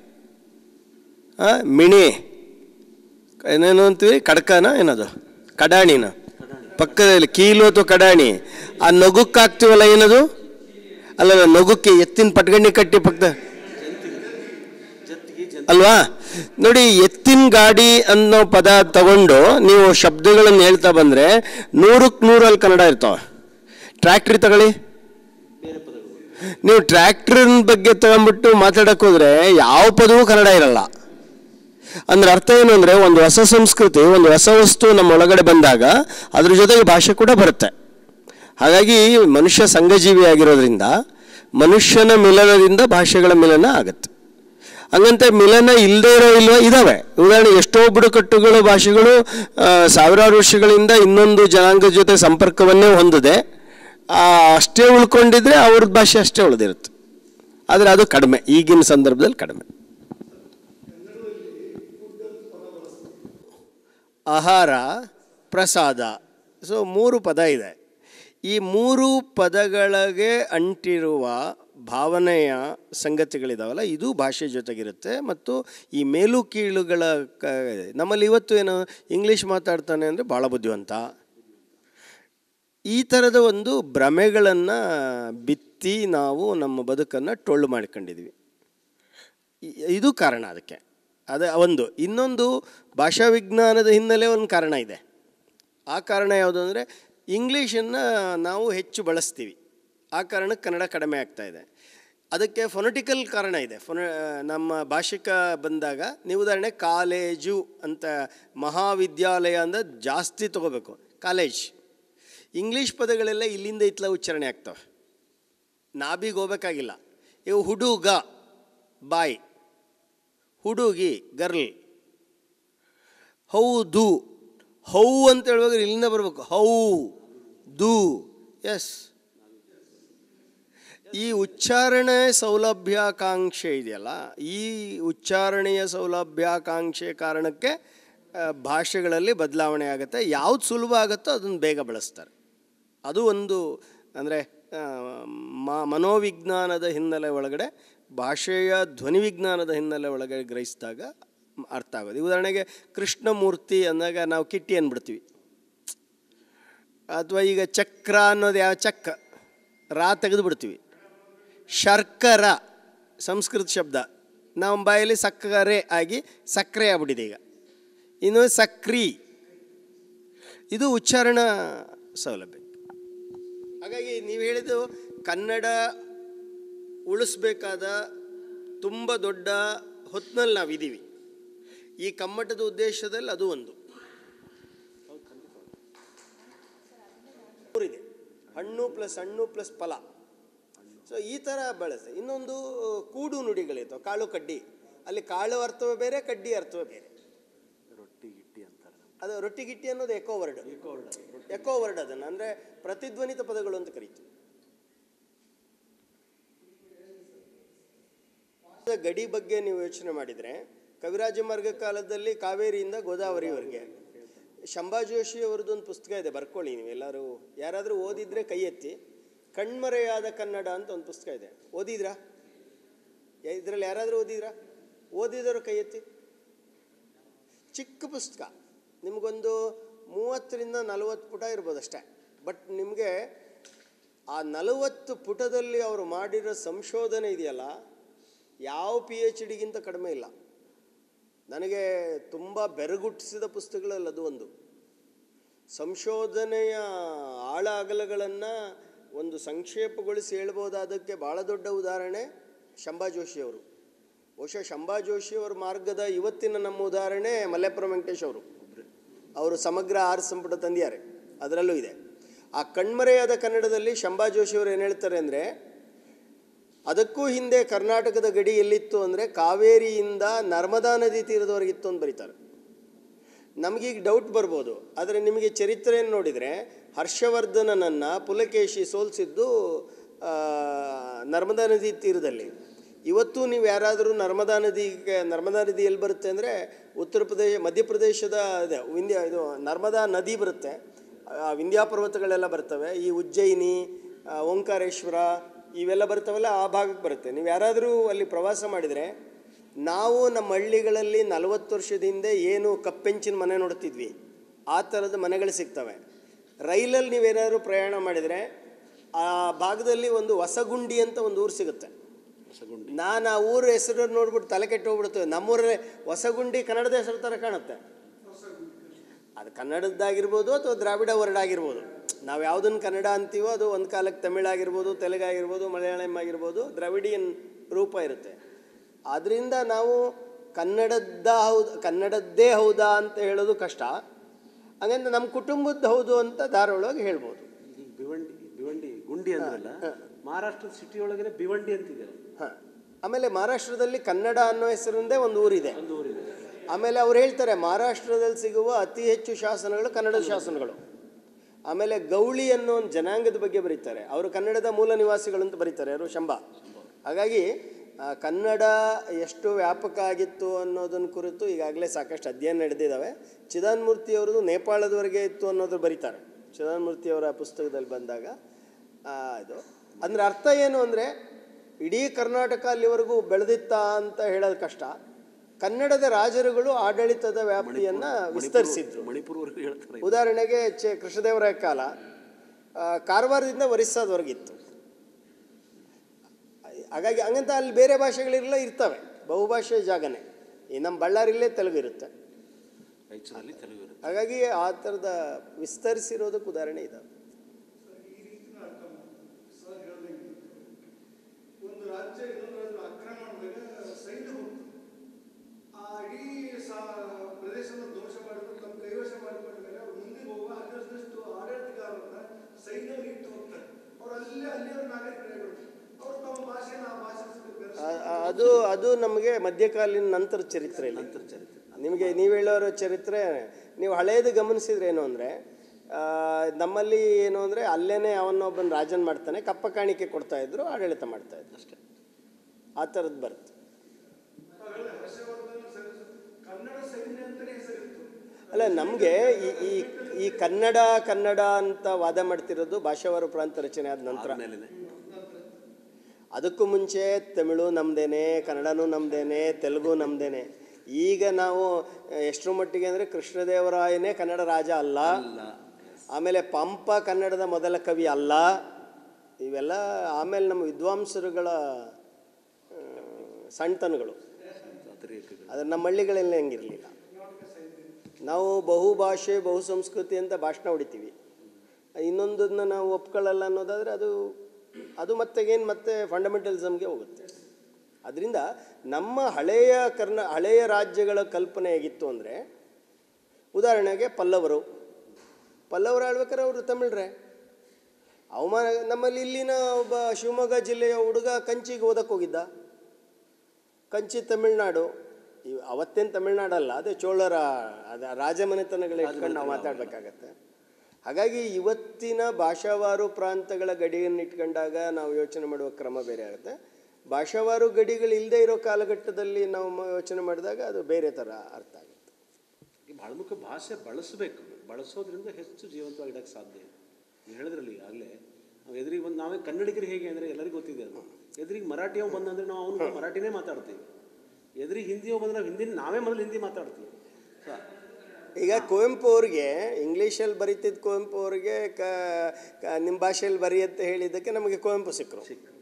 ಆ, ಮಿಣಿ ಏನೇನು ಅಂತೀವಿ ಕಡ್ಕನ ಏನದು ಕಡಾಣಿನ ಪಕ್ಕದಲ್ಲಿ ಕೀಲು ಅಥವಾ ಕಡಾಣಿ ಆ ನಗುಕ್ಕೆ ಹಾಕ್ತೀವಲ್ಲ ಏನದು ಅಲ್ಲ ನಗುಕ್ಕೆ ಎತ್ತಿನ ಪಟ್ಗಣ್ಣಿ ಕಟ್ಟಿ ಪಕ್ಕದ ಅಲ್ವಾ ನೋಡಿ ಎತ್ತಿನ ಗಾಡಿ ಅನ್ನೋ ಪದ ತಗೊಂಡು ನೀವು ಶಬ್ದಗಳನ್ನು ಹೇಳ್ತಾ ಬಂದರೆ ನೂರಕ್ಕೆ ನೂರಲ್ಲಿ ಕನ್ನಡ ಇರ್ತಾವೆ ಟ್ರ್ಯಾಕ್ಟ್ರಿ ತಗೊಳ್ಳಿ ನೀವು ಟ್ರ್ಯಾಕ್ಟ್ರಿನ ಬಗ್ಗೆ ತಗೊಂಡ್ಬಿಟ್ಟು ಮಾತಾಡಕ್ಕೆ ಹೋದರೆ ಯಾವ ಪದವೂ ಕನ್ನಡ ಇರಲ್ಲ ಅಂದ್ರೆ ಅರ್ಥ ಏನು ಅಂದರೆ ಒಂದು ಹೊಸ ಸಂಸ್ಕೃತಿ ಒಂದು ಹೊಸ ವಸ್ತು ನಮ್ಮ ಒಳಗಡೆ ಬಂದಾಗ ಅದ್ರ ಜೊತೆಗೆ ಭಾಷೆ ಕೂಡ ಬರುತ್ತೆ ಹಾಗಾಗಿ ಮನುಷ್ಯ ಸಂಘಜೀವಿ ಆಗಿರೋದ್ರಿಂದ ಮನುಷ್ಯನ ಮಿಲನದಿಂದ ಭಾಷೆಗಳ ಮಿಲನ ಆಗುತ್ತೆ ಹಂಗಂತ ಮಿಲನ ಇಲ್ಲದೆ ಇರೋ ಇಲ್ವ ಇದ್ದಾವೆ ಉದಾಹರಣೆ ಎಷ್ಟೋ ಬುಡಕಟ್ಟುಗಳು ಭಾಷೆಗಳು ಆ, ಸಾವಿರಾರು ವರ್ಷಗಳಿಂದ ಇನ್ನೊಂದು ಜನಾಂಗದ ಜೊತೆ ಸಂಪರ್ಕವನ್ನೇ ಹೊಂದಿದೆ ಆ, ಅಷ್ಟೇ ಉಳ್ಕೊಂಡಿದ್ರೆ ಅವ್ರದ್ದು ಭಾಷೆ ಅಷ್ಟೇ ಉಳಿದಿರುತ್ತೆ ಆದರೆ ಅದು ಕಡಿಮೆ ಈಗಿನ ಸಂದರ್ಭದಲ್ಲಿ ಕಡಿಮೆ ಆಹಾರ ಪ್ರಸಾದ ಸೊ ಮೂರು ಪದ ಇದೆ ಈ ಮೂರು ಪದಗಳಿಗೆ ಅಂಟಿರುವ ಭಾವನೆಯ ಸಂಗತಿಗಳಿದಾವಲ್ಲ ಇದು ಭಾಷೆ ಜೊತೆಗಿರುತ್ತೆ ಮತ್ತು ಈ ಮೇಲು ಕೀಳುಗಳ ಕ ನಮ್ಮಲ್ಲಿ ಇವತ್ತು ಏನು ಇಂಗ್ಲೀಷ್ ಮಾತಾಡ್ತಾನೆ ಅಂದರೆ ಭಾಳ ಬುದ್ಧಿವಂತ ಈ ಥರದ ಒಂದು ಭ್ರಮೆಗಳನ್ನು ಬಿತ್ತಿ ನಾವು ನಮ್ಮ ಬದುಕನ್ನು ಟೊಳ್ಳು ಮಾಡ್ಕೊಂಡಿದ್ವಿ ಇ- ಇದು ಕಾರಣ ಅದಕ್ಕೆ ಅದ ಒಂದು ಇನ್ನೊಂದು ಭಾಷಾ ವಿಜ್ಞಾನದ ಹಿನ್ನೆಲೆ ಒಂದು ಕಾರಣ ಇದೆ ಆ ಕಾರಣ ಯಾವುದು ಅಂದರೆ ಇಂಗ್ಲೀಷನ್ನು ನಾವು ಹೆಚ್ಚು ಬಳಸ್ತೀವಿ ಆ ಕಾರಣಕ್ಕೆ ಕನ್ನಡ ಕಡಿಮೆ ಆಗ್ತಾ ಇದೆ ಅದಕ್ಕೆ ಫೊನೆಟಿಕಲ್ ಕಾರಣ ಇದೆ ಫೊನ ನಮ್ಮ ಭಾಷಿಕ ಬಂದಾಗ ನೀವು ಉದಾಹರಣೆ ಕಾಲೇಜು ಅಂತ ಮಹಾವಿದ್ಯಾಲಯ ಅಂದ್ರೆ ಜಾಸ್ತಿ ತಗೋಬೇಕು ಕಾಲೇಜ್ ಇಂಗ್ಲೀಷ್ ಪದಗಳೆಲ್ಲ ಇಲ್ಲಿಂದ ಇತ್ಲ ಉಚ್ಚಾರಣೆ ಆಗ್ತವೆ ನಾಬಿಗೆ ಹೋಗ್ಬೇಕಾಗಿಲ್ಲ ಇವು ಹುಡುಗ ಬಾಯ್ ಹುಡುಗಿ ಗರ್ಲ್ ಹೌದು ಹೌ ಅಂತ ಹೇಳುವಾಗ ಇಲ್ಲಿಂದ ಬರಬೇಕು ಹೌ ದು ಎಸ್ ಈ ಉಚ್ಚಾರಣೆ ಸೌಲಭ್ಯಾಕಾಂಕ್ಷೆ ಇದೆಯಲ್ಲ ಈ ಉಚ್ಚಾರಣೆಯ ಸೌಲಭ್ಯಾಕಾಂಕ್ಷೆ ಕಾರಣಕ್ಕೆ ಆ, ಭಾಷೆಗಳಲ್ಲಿ ಬದಲಾವಣೆ ಆಗುತ್ತೆ ಯಾವ್ದು ಸುಲಭ ಆಗುತ್ತೋ ಅದನ್ನು ಬೇಗ ಬಳಸ್ತಾರೆ ಅದು ಒಂದು ಅಂದರೆ ಮನೋವಿಜ್ಞಾನದ ಹಿನ್ನೆಲೆ ಒಳಗಡೆ ಭಾಷೆಯ ಧ್ವನಿ ವಿಜ್ಞಾನದ ಹಿನ್ನೆಲೆ ಒಳಗಡೆ ಗ್ರಹಿಸಿದಾಗ ಮ್- ಅರ್ಥ ಆಗೋದು ಈ ಉದಾಹರಣೆಗೆ ಕೃಷ್ಣಮೂರ್ತಿ ಅಂದಾಗ ನಾವು ಕಿಟ್ಟಿ ಅಂದ್ಬಿಡ್ತೀವಿ ಅಥವಾ ಈಗ ಚಕ್ರ ಅನ್ನೋದು ಯಾವ ಚಕ್ಕ ರಾ ತೆಗೆದು ಬಿಡ್ತೀವಿ ಶರ್ಕರ ಸಂಸ್ಕೃತ ಶಬ್ದ ನಮ್ಮ ಬಾಯಲ್ಲಿ ಸಕ್ಕರೆ ಆಗಿ ಸಕ್ಕರೆ ಆಗ್ಬಿಟ್ಟಿದೆ ಈಗ ಇನ್ನು ಸಕ್ರಿ ಇದು ಉಚ್ಚಾರಣ ಸೌಲಭ್ಯ ಹಾಗಾಗಿ ನೀವು ಹೇಳಿದ್ದು ಕನ್ನಡ ಉಳಿಸ್ಬೇಕಾದ ತುಂಬ ದೊಡ್ಡ ಹೊತ್ತಿನಲ್ಲಿ ನಾವಿದ್ದೀವಿ ಈ ಕಮ್ಮಟದ ಉದ್ದೇಶದಲ್ಲಿ ಅದು ಒಂದು ಮೂರಿದೆ ಹಣ್ಣು ಪ್ಲಸ್ ಹಣ್ಣು ಪ್ಲಸ್ ಫಲ ಸೊ ಈ ಥರ ಬಳಸಿ ಇನ್ನೊಂದು ಕೂಡು ನುಡಿಗಳಿರ್ತವೆ ಕಾಳು ಕಡ್ಡಿ ಅಲ್ಲಿ ಕಾಳು ಅರ್ಥವೇ ಬೇರೆ ಕಡ್ಡಿ ಅರ್ಥವೇ ಬೇರೆ ಅದು ರೊಟ್ಟಿ ಗಿಟ್ಟಿ ಅನ್ನೋದು ಎಕೋ ವರ್ಡ್ ಎಕೋ ವರ್ಡ್ ಅದನ್ನು ಅಂದರೆ ಪ್ರತಿಧ್ವನಿತ ಪದಗಳು ಅಂತ ಕರಿತೀವಿ ಗಡಿ ಬಗ್ಗೆ ನೀವು ಯೋಚನೆ ಮಾಡಿದರೆ ಕವಿರಾಜ ಮಾರ್ಗ ಕಾಲದಲ್ಲಿ ಕಾವೇರಿಯಿಂದ ಗೋದಾವರಿವರೆಗೆ ಶಂಭಾ ಜೋಶಿ ಅವರದ್ದು ಒಂದು ಪುಸ್ತಕ ಇದೆ ಬರ್ಕೊಳ್ಳಿ ನೀವು ಎಲ್ಲರೂ ಯಾರಾದರೂ ಓದಿದ್ರೆ ಕೈ ಎತ್ತಿ ಕಣ್ಮರೆಯಾದ ಕನ್ನಡ ಅಂತ ಒಂದು ಪುಸ್ತಕ ಇದೆ ಓದಿದ್ರಾ ಇದರಲ್ಲಿ ಯಾರಾದರೂ ಓದಿದ್ರಾ ಓದಿದವರು ಕೈ ಎತ್ತಿ ಚಿಕ್ಕ ಪುಸ್ತಕ ನಿಮಗೊಂದು ಮೂವತ್ತರಿಂದ ನಲವತ್ತು ಪುಟ ಇರ್ಬೋದು ಅಷ್ಟೇ ಬಟ್ ನಿಮಗೆ ಆ ನಲವತ್ತು ಪುಟದಲ್ಲಿ ಅವರು ಮಾಡಿರೋ ಸಂಶೋಧನೆ ಇದೆಯಲ್ಲ ಯಾವ ಪಿ ಎಚ್ ಡಿಗಿಂತ ಕಡಿಮೆ ಇಲ್ಲ ನನಗೆ ತುಂಬ ಬೆರಗುಟ್ಟಿಸಿದ ಪುಸ್ತಕಗಳಲ್ಲಿ ಅದು ಒಂದು ಸಂಶೋಧನೆಯ ಆಳ ಅಗಲಗಳನ್ನು ಒಂದು ಸಂಕ್ಷೇಪಗೊಳಿಸಿ ಹೇಳ್ಬೋದಾದಕ್ಕೆ ಭಾಳ ದೊಡ್ಡ ಉದಾಹರಣೆ ಶಂಭಾ ಜೋಶಿಯವರು ಬಹುಶಃ ಶಂಭಾ ಜೋಶಿಯವರ ಮಾರ್ಗದ ಇವತ್ತಿನ ನಮ್ಮ ಉದಾಹರಣೆ ಮಲ್ಲೆಪುರ ವೆಂಕಟೇಶ್ ಅವರು ಅವರು ಸಮಗ್ರ ಆರು ಸಂಪುಟ ತಂದಿದ್ದಾರೆ ಅದರಲ್ಲೂ ಇದೆ ಆ ಕಣ್ಮರೆಯಾದ ಕನ್ನಡದಲ್ಲಿ ಶಂಭಾ ಜೋಶಿಯವರು ಏನು ಹೇಳ್ತಾರೆ ಅಂದರೆ ಅದಕ್ಕೂ ಹಿಂದೆ ಕರ್ನಾಟಕದ ಗಡಿ ಎಲ್ಲಿತ್ತು ಅಂದರೆ ಕಾವೇರಿಯಿಂದ ನರ್ಮದಾ ನದಿ ತೀರದವರೆಗಿತ್ತು ಅಂತ ಬರೀತಾರೆ ನಮಗೀಗ ಡೌಟ್ ಬರ್ಬೋದು ಆದರೆ ನಿಮಗೆ ಚರಿತ್ರೆಯನ್ನು ನೋಡಿದರೆ ಹರ್ಷವರ್ಧನನನ್ನು ಪುಲಕೇಶಿ ಸೋಲಿಸಿದ್ದು ಆ, ನರ್ಮದಾ ನದಿ ತೀರದಲ್ಲಿ ಇವತ್ತು ನೀವು ಯಾರಾದರೂ ನರ್ಮದಾ ನದಿಗೆ ನರ್ಮದಾ ನದಿ ಎಲ್ಲಿ ಬರುತ್ತೆ ಅಂದರೆ ಉತ್ತರ ಪ್ರದೇಶ ಮಧ್ಯಪ್ರದೇಶದ ಇದೆ ವಿಂಧ್ಯ ಇದು ನರ್ಮದಾ ನದಿ ಬರುತ್ತೆ ಆ ವಿಂಧ್ಯ ಪರ್ವತಗಳೆಲ್ಲ ಬರ್ತವೆ ಈ ಉಜ್ಜಯಿನಿ ಆ, ಓಂಕಾರೇಶ್ವರ ಇವೆಲ್ಲ ಬರ್ತಾವಲ್ಲ ಆ ಭಾಗಕ್ಕೆ ಬರುತ್ತೆ ನೀವು ಯಾರಾದರೂ ಅಲ್ಲಿ ಪ್ರವಾಸ ಮಾಡಿದರೆ ನಾವು ನಮ್ಮ ಹಳ್ಳಿಗಳಲ್ಲಿ ನಲವತ್ತು ವರ್ಷದ ಹಿಂದೆ ಏನು ಕಪ್ಪೆಂಚಿನ ಮನೆ ನೋಡ್ತಿದ್ವಿ ಆ ಥರದ ಮನೆಗಳು ಸಿಗ್ತವೆ ರೈಲಲ್ಲಿ ನೀವೇನಾದರೂ ಪ್ರಯಾಣ ಮಾಡಿದರೆ ಆ ಭಾಗದಲ್ಲಿ ಒಂದು ಹೊಸಗುಂಡಿ ಅಂತ ಒಂದು ಊರು ಸಿಗುತ್ತೆ ನಾನು ಆ ಊರ ಹೆಸರು ನೋಡ್ಬಿಟ್ಟು ತಲೆ ಕೆಟ್ಟು ಹೋಗ್ಬಿಡ್ತೇವೆ ನಮ್ಮೂರಲ್ಲೇ ಹೊಸಗುಂಡಿ ಕನ್ನಡದ ಹೆಸರು ಥರ ಕಾಣುತ್ತೆ ಅದು ಕನ್ನಡದ್ದಾಗಿರ್ಬೋದು ಅಥವಾ ದ್ರಾವಿಡ ವರ್ಡ್ ಆಗಿರ್ಬೋದು ನಾವು ಯಾವುದನ್ನು ಕನ್ನಡ ಅಂತೀವೋ ಅದು ಒಂದು ಕಾಲಕ್ಕೆ ತಮಿಳ್ ಆಗಿರ್ಬೋದು ತೆಲುಗು ಆಗಿರ್ಬೋದು ಮಲಯಾಳಂ ಆಗಿರ್ಬೋದು ದ್ರಾವಿಡಿಯನ್ ರೂಪ ಇರುತ್ತೆ ಆದ್ದರಿಂದ ನಾವು ಕನ್ನಡದ್ದ ಹೌದು ಕನ್ನಡದ್ದೇ ಹೌದಾ ಅಂತ ಹೇಳೋದು ಕಷ್ಟ ಹಂಗಂದ್ರೆ ನಮ್ಮ ಕುಟುಂಬದ್ದು ಹೌದು ಅಂತ ಧಾರವಾಳಗೆ ಹೇಳ್ಬೋದು ಈ ಭಿವಂಡಿ ಭಿವಂಡಿ ಗುಂಡಿ ಅಂದ್ರಲ್ಲ ಮಹಾರಾಷ್ಟ್ರದ ಸಿಟಿ ಒಳಗಡೆ ಭಿವಂಡಿ ಅಂತಿದೆ ಹಾಂ ಆಮೇಲೆ ಮಹಾರಾಷ್ಟ್ರದಲ್ಲಿ ಕನ್ನಡ ಅನ್ನೋ ಹೆಸರಿಂದೇ ಒಂದು ಊರಿದೆ ಒಂದು ಊರಿದೆ ಆಮೇಲೆ ಅವ್ರು ಹೇಳ್ತಾರೆ ಮಹಾರಾಷ್ಟ್ರದಲ್ಲಿ ಸಿಗುವ ಅತಿ ಹೆಚ್ಚು ಶಾಸನಗಳು ಕನ್ನಡದ ಶಾಸನಗಳು ಆಮೇಲೆ ಗೌಳಿ ಅನ್ನೋ ಒಂದು ಜನಾಂಗದ ಬಗ್ಗೆ ಬರೀತಾರೆ ಅವರು ಕನ್ನಡದ ಮೂಲ ನಿವಾಸಿಗಳು ಅಂತ ಬರೀತಾರೆ ಅವರು ಶಂಭ ಹಾಗಾಗಿ ಆ, ಕನ್ನಡ ಎಷ್ಟು ವ್ಯಾಪಕ ಆಗಿತ್ತು ಅನ್ನೋದನ್ನ ಕುರಿತು ಈಗಾಗಲೇ ಸಾಕಷ್ಟು ಅಧ್ಯಯನ ನಡೆದಿದ್ದಾವೆ ಚಿದಾನ್ಮೂರ್ತಿ ಅವ್ರದ್ದು ನೇಪಾಳದವರೆಗೆ ಇತ್ತು ಅನ್ನೋದು ಬರೀತಾರೆ ಚಿದಾನ್ಮೂರ್ತಿ ಅವರ ಪುಸ್ತಕದಲ್ಲಿ ಬಂದಾಗ ಆ, ಇದು ಅಂದರೆ ಅರ್ಥ ಏನು ಅಂದರೆ ಇಡೀ ಕರ್ನಾಟಕ ಅಲ್ಲಿವರೆಗೂ ಬೆಳೆದಿತ್ತಾ ಅಂತ ಹೇಳೋದು ಕಷ್ಟ ಕನ್ನಡದ ರಾಜರುಗಳು ಆಡಳಿತದ ವ್ಯಾಪ್ತಿಯನ್ನು ವಿಸ್ತರಿಸಿದ್ರು ಮಣಿಪುರವರೆಗೂ ಹೇಳ್ತಾರೆ ಉದಾಹರಣೆಗೆ ಚೆ ಕೃಷ್ಣದೇವರಾಯ ಕಾಲ ಆ, ಕಾರವಾರದಿಂದ ಒರಿಸ್ಸಾದವರೆಗಿತ್ತು ಹಾಗಾಗಿ ಹಂಗಂತ ಅಲ್ಲಿ ಬೇರೆ ಭಾಷೆಗಳೆಲ್ಲ ಇರ್ತವೆ ಬಹುಭಾಷೆಯ ಜಾಗನೇ ಈ ನಮ್ಮ ಬಳ್ಳಾರಿಲೇ ತೆಲುಗು ಇರುತ್ತೆ ರಾಯಚೂರಲ್ಲಿ ತೆಲುಗು ಇರುತ್ತೆ ಹಾಗಾಗಿ ಆ ಥರದ ವಿಸ್ತರಿಸಿರೋದಕ್ಕೆ ಉದಾಹರಣೆ ಇದಾವೆ ಸರ್ ಹೇಳ್ದಂಗೆ ಒಂದು ರಾಜ್ಯ ಇನ್ನೊಂದು ರಾಜ್ಯ ಆಕ್ರಮಣ ಮಾಡಿದಾಗ ಸೈನ್ಯ ಹೋಗ್ತದೆ ಆ ಇಡೀ ಸಾ ಪ್ರದೇಶವನ್ನು ಧ್ವಂಸ ಮಾಡಿದ್ರು ತಮ್ಮ ಕೈವಶ ಮಾಡಿಕೊಂಡ ಮೇಲೆ ಅವ್ರು ಮುಂದೆ ಹೋಗುವ ಅದರಷ್ಟು ಆಡಳಿತಗಾರರನ್ನ ಸೈನ್ಯ ಇಟ್ಟು ಹೋಗ್ತಾರೆ ಅವ್ರು ಅಲ್ಲೇ ಅಲ್ಲಿಯವ್ರ ನಾಗರಿಕರು ಅವ್ರು ತಮ್ಮ ಭಾಷೆನ ಆ ಭಾಷೆ ಬೆರೆಸಿ ಆ- ಆ- ಅದು ಅದು ನಮಗೆ ಮಧ್ಯಕಾಲೀನ ನಂತರ ಚರಿತ್ರೆ ಇಲ್ಲ ನಂತರ ಚರಿತ್ರೆ ನಿಮಗೆ ನೀವು ಹೇಳೋರ ಚರಿತ್ರೆ ನೀವು ಹಳೇದು ಗಮನಿಸಿದ್ರೆ ಏನು ಅಂದರೆ ನಮ್ಮಲ್ಲಿ ಏನು ಅಂದರೆ ಅಲ್ಲೇನೆ ಅವನೊಬ್ಬನ ರಾಜನ್ ಮಾಡ್ತಾನೆ ಕಪ್ಪ ಕಾಣಿಕೆ ಕೊಡ್ತಾ ಇದ್ರು ಆಡಳಿತ ಮಾಡ್ತಾ ಇದ್ರು ಅಷ್ಟೇ ಆ ಥರದ್ದು ಬರುತ್ತೆ ಹರ್ಷವರ್ಧನ ಸೈನ್ಯ ಕನ್ನಡ ಸೈನ್ಯ ಅಂತಲೇ ಹೆಸರಿತ್ತು ಅಲ್ಲ ನಮಗೆ ಈ ಈ ಈ ಕನ್ನಡ ಕನ್ನಡ ಅಂತ ವಾದ ಮಾಡ್ತಿರೋದು ಭಾಷಾವಾರು ಪ್ರಾಂತ ರಚನೆ ಆದ ನಂತರ ಆಮೇಲೆ ಅದಕ್ಕೂ ಮುಂಚೆ ತಮಿಳು ನಮ್ದೇನೆ ಕನ್ನಡನೂ ನಮ್ದೇನೆ ತೆಲುಗು ನಮ್ದೇನೆ ಈಗ ನಾವು ಎಷ್ಟರ ಮಟ್ಟಿಗೆ ಅಂದರೆ ಕೃಷ್ಣದೇವರಾಯನೇ ಕನ್ನಡ ರಾಜ ಅಲ್ಲ ಆಮೇಲೆ ಪಂಪ ಕನ್ನಡದ ಮೊದಲ ಕವಿ ಅಲ್ಲ ಇವೆಲ್ಲ ಆಮೇಲೆ ನಮ್ಮ ವಿದ್ವಾಂಸರುಗಳ ಆ, ಸಣ್ಣತನಗಳು ಅತಿರೇಕಗಳು ಆದರೆ ನಮ್ಮ ಹಳ್ಳಿಗಳಲ್ಲಿ ಹೆಂಗಿರಲಿಲ್ಲ ನಾವು ಬಹುಭಾಷೆ ಬಹು ಸಂಸ್ಕೃತಿ ಅಂತ ಭಾಷಣ ಹೊಡಿತೀವಿ ಇನ್ನೊಂದನ್ನು ನಾವು ಒಪ್ಕೊಳ್ಳಲ್ಲ ಅನ್ನೋದಾದರೆ ಅದು ಅದು ಮತ್ತೆ ಏನು ಮತ್ತೆ ಫಂಡಮೆಂಟಲಿಸಮ್ಗೆ ಹೋಗುತ್ತೆ ಅದರಿಂದ ನಮ್ಮ ಹಳೆಯ ಕರ್ನ ಹಳೆಯ ರಾಜ್ಯಗಳ ಕಲ್ಪನೆ ಹೇಗಿತ್ತು ಅಂದರೆ ಉದಾಹರಣೆಗೆ ಪಲ್ಲವರು ಪಲ್ಲವರು ಆಳ್ಬೇಕಾದ್ರೆ ಅವರು ತಮಿಳ್ರೆ ಅವಮಾನ ನಮ್ಮಲ್ಲಿ ಇಲ್ಲಿನ ಒಬ್ಬ ಶಿವಮೊಗ್ಗ ಜಿಲ್ಲೆಯ ಹುಡುಗ ಕಂಚಿಗೆ ಓದಕ್ಕೆ ಹೋಗಿದ್ದ ಕಂಚಿ ತಮಿಳ್ನಾಡು ಇವ್ ಅವತ್ತೇನು ತಮಿಳ್ನಾಡಲ್ಲ ಅದೇ ಚೋಳರ ಅದ ರಾಜಮನೆತನಗಳ ಇಟ್ಕೊಂಡು ನಾವು ಮಾತಾಡಬೇಕಾಗತ್ತೆ ಹಾಗಾಗಿ ಇವತ್ತಿನ ಭಾಷಾವಾರು ಪ್ರಾಂತಗಳ ಗಡಿಯನ್ನು ಇಟ್ಕೊಂಡಾಗ ನಾವು ಯೋಚನೆ ಮಾಡುವ ಕ್ರಮ ಬೇರೆ ಆಗುತ್ತೆ ಭಾಷಾವಾರು ಗಡಿಗಳು ಇಲ್ಲದೆ ಇರೋ ಕಾಲಘಟ್ಟದಲ್ಲಿ ನಾವು ಮ- ಯೋಚನೆ ಮಾಡಿದಾಗ ಅದು ಬೇರೆ ಥರ ಅರ್ಥ ಆಗುತ್ತೆ ಈ ಭಾಳ ಮುಖ್ಯ ಭಾಷೆ ಬಳಸಬೇಕು ಬಳಸೋದ್ರಿಂದ ಹೆಚ್ಚು ಜೀವಂತವಾಗಿ ಇಡಕ್ಕೆ ಸಾಧ್ಯ ಇದೆ ನೀವು ಹೇಳಿದ್ರಲ್ಲಿ ಆಗಲೇ ನಾವು ಎದುರಿಗೆ ಬಂದು ನಾವೇ ಕನ್ನಡಿಗರು ಹೇಗೆ ಅಂದರೆ ಎಲ್ಲರಿಗೂ ಗೊತ್ತಿದೆ ಅದು ಎದುರಿಗೆ ಮರಾಠಿಯವ್ ಬಂದಂದ್ರೆ ನಾವು ಅವನು ಮರಾಠಿನೇ ಮಾತಾಡ್ತೀವಿ ಎದುರಿಗೆ ಹಿಂದಿಯವ್ ಬಂದ್ರೆ ನಾವು ಹಿಂದಿ ನಾವೇ ಮೊದಲು ಹಿಂದಿ ಮಾತಾಡ್ತೀವಿ ಸೊ ಈಗ ಕುವೆಂಪು ಅವ್ರಿಗೆ ಇಂಗ್ಲೀಷಲ್ಲಿ ಬರೀತಿದ್ದ ಕುವೆಂಪು ಅವ್ರಿಗೆ ಕ ಕ- ನಿಮ್ಮ ಭಾಷೆಯಲ್ಲಿ ಬರಿ ಅಂತ ಹೇಳಿದ್ದಕ್ಕೆ ನಮಗೆ ಕುವೆಂಪು ಸಿಕ್ಕರು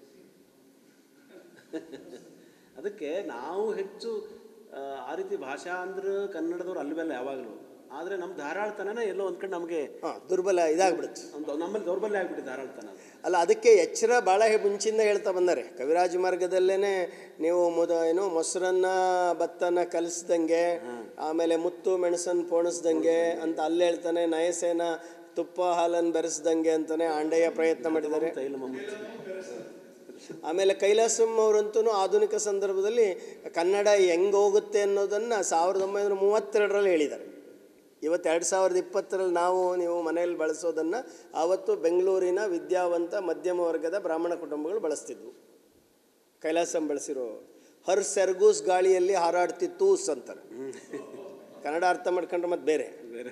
ಅದಕ್ಕೆ ನಾವು ಹೆಚ್ಚು ಆ, ಆ ರೀತಿ ಭಾಷಾ ಅಂದ್ರೆ ಕನ್ನಡದವ್ರು ಅಲ್ವಲ್ಲ ಯಾವಾಗಲೂ ಆದರೆ ನಮ್ಮ ಧಾರಾಳತನನೇ ಎಲ್ಲೋ ಒಂದು ಕಡೆ ನಮಗೆ ಹಾಂ ದುರ್ಬಲ ಇದಾಗ್ಬಿಡುತ್ತೆ ಒಂದು ನಮ್ಮಲ್ಲಿ ದೌರ್ಬಲ್ಯ ಆಗ್ಬಿಟ್ಟಿದೆ ಧಾರಾಳತನ ಅದು. ಅಲ್ಲ ಅದಕ್ಕೆ ಎಚ್ಚರ ಭಾಳ ಮುಂಚಿಂದ ಹೇಳ್ತಾ ಬಂದಾರೆ ಕವಿರಾಜ ಮಾರ್ಗದಲ್ಲೇ ನೀವು ಮುದ ಏನು ಮೊಸರನ್ನ ಭತ್ತನ ಕಲಿಸ್ದಂಗೆ ಆಮೇಲೆ ಮುತ್ತು ಮೆಣಸನ್ನು ಪೋಣಿಸ್ದಂಗೆ ಅಂತ ಅಲ್ಲಿ ಹೇಳ್ತಾನೆ ನಯಸೇನ ತುಪ್ಪ ಹಾಲನ್ನು ಬೆರೆಸ್ದಂಗೆ ಅಂತಾನೆ ಆಂಡೆಯ ಪ್ರಯತ್ನ ಮಾಡಿದ್ದಾರೆ ತೈಲ ಮಮ್ಮೂಟಿ ಆಮೇಲೆ ಕೈಲಾಸಂ ಅವರಂತೂ ಆಧುನಿಕ ಸಂದರ್ಭದಲ್ಲಿ ಕನ್ನಡ ಹೆಂಗೆ ಹೋಗುತ್ತೆ ಅನ್ನೋದನ್ನು ಸಾವಿರದ ಒಂಬೈನೂರ ಮೂವತ್ತೆರಡರಲ್ಲಿ ಹೇಳಿದ್ದಾರೆ ಇವತ್ತು ಎರಡು ಸಾವಿರದ ಇಪ್ಪತ್ತರಲ್ಲಿ ನಾವು ನೀವು ಮನೆಯಲ್ಲಿ ಬಳಸೋದನ್ನು ಆವತ್ತು ಬೆಂಗಳೂರಿನ ವಿದ್ಯಾವಂತ ಮಧ್ಯಮ ವರ್ಗದ ಬ್ರಾಹ್ಮಣ ಕುಟುಂಬಗಳು ಬಳಸ್ತಿದ್ವು ಕೈಲಾಸಂ ಬಳಸಿರೋ ಹರ್ ಸೆರ್ಗೂಸ್ ಗಾಳಿಯಲ್ಲಿ ಹಾರಾಡ್ತಿತ್ತೂಸ್ ಅಂತಾರೆ ಕನ್ನಡ ಅರ್ಥ ಮಾಡ್ಕೊಂಡ್ರೆ ಮತ್ತೆ ಬೇರೆ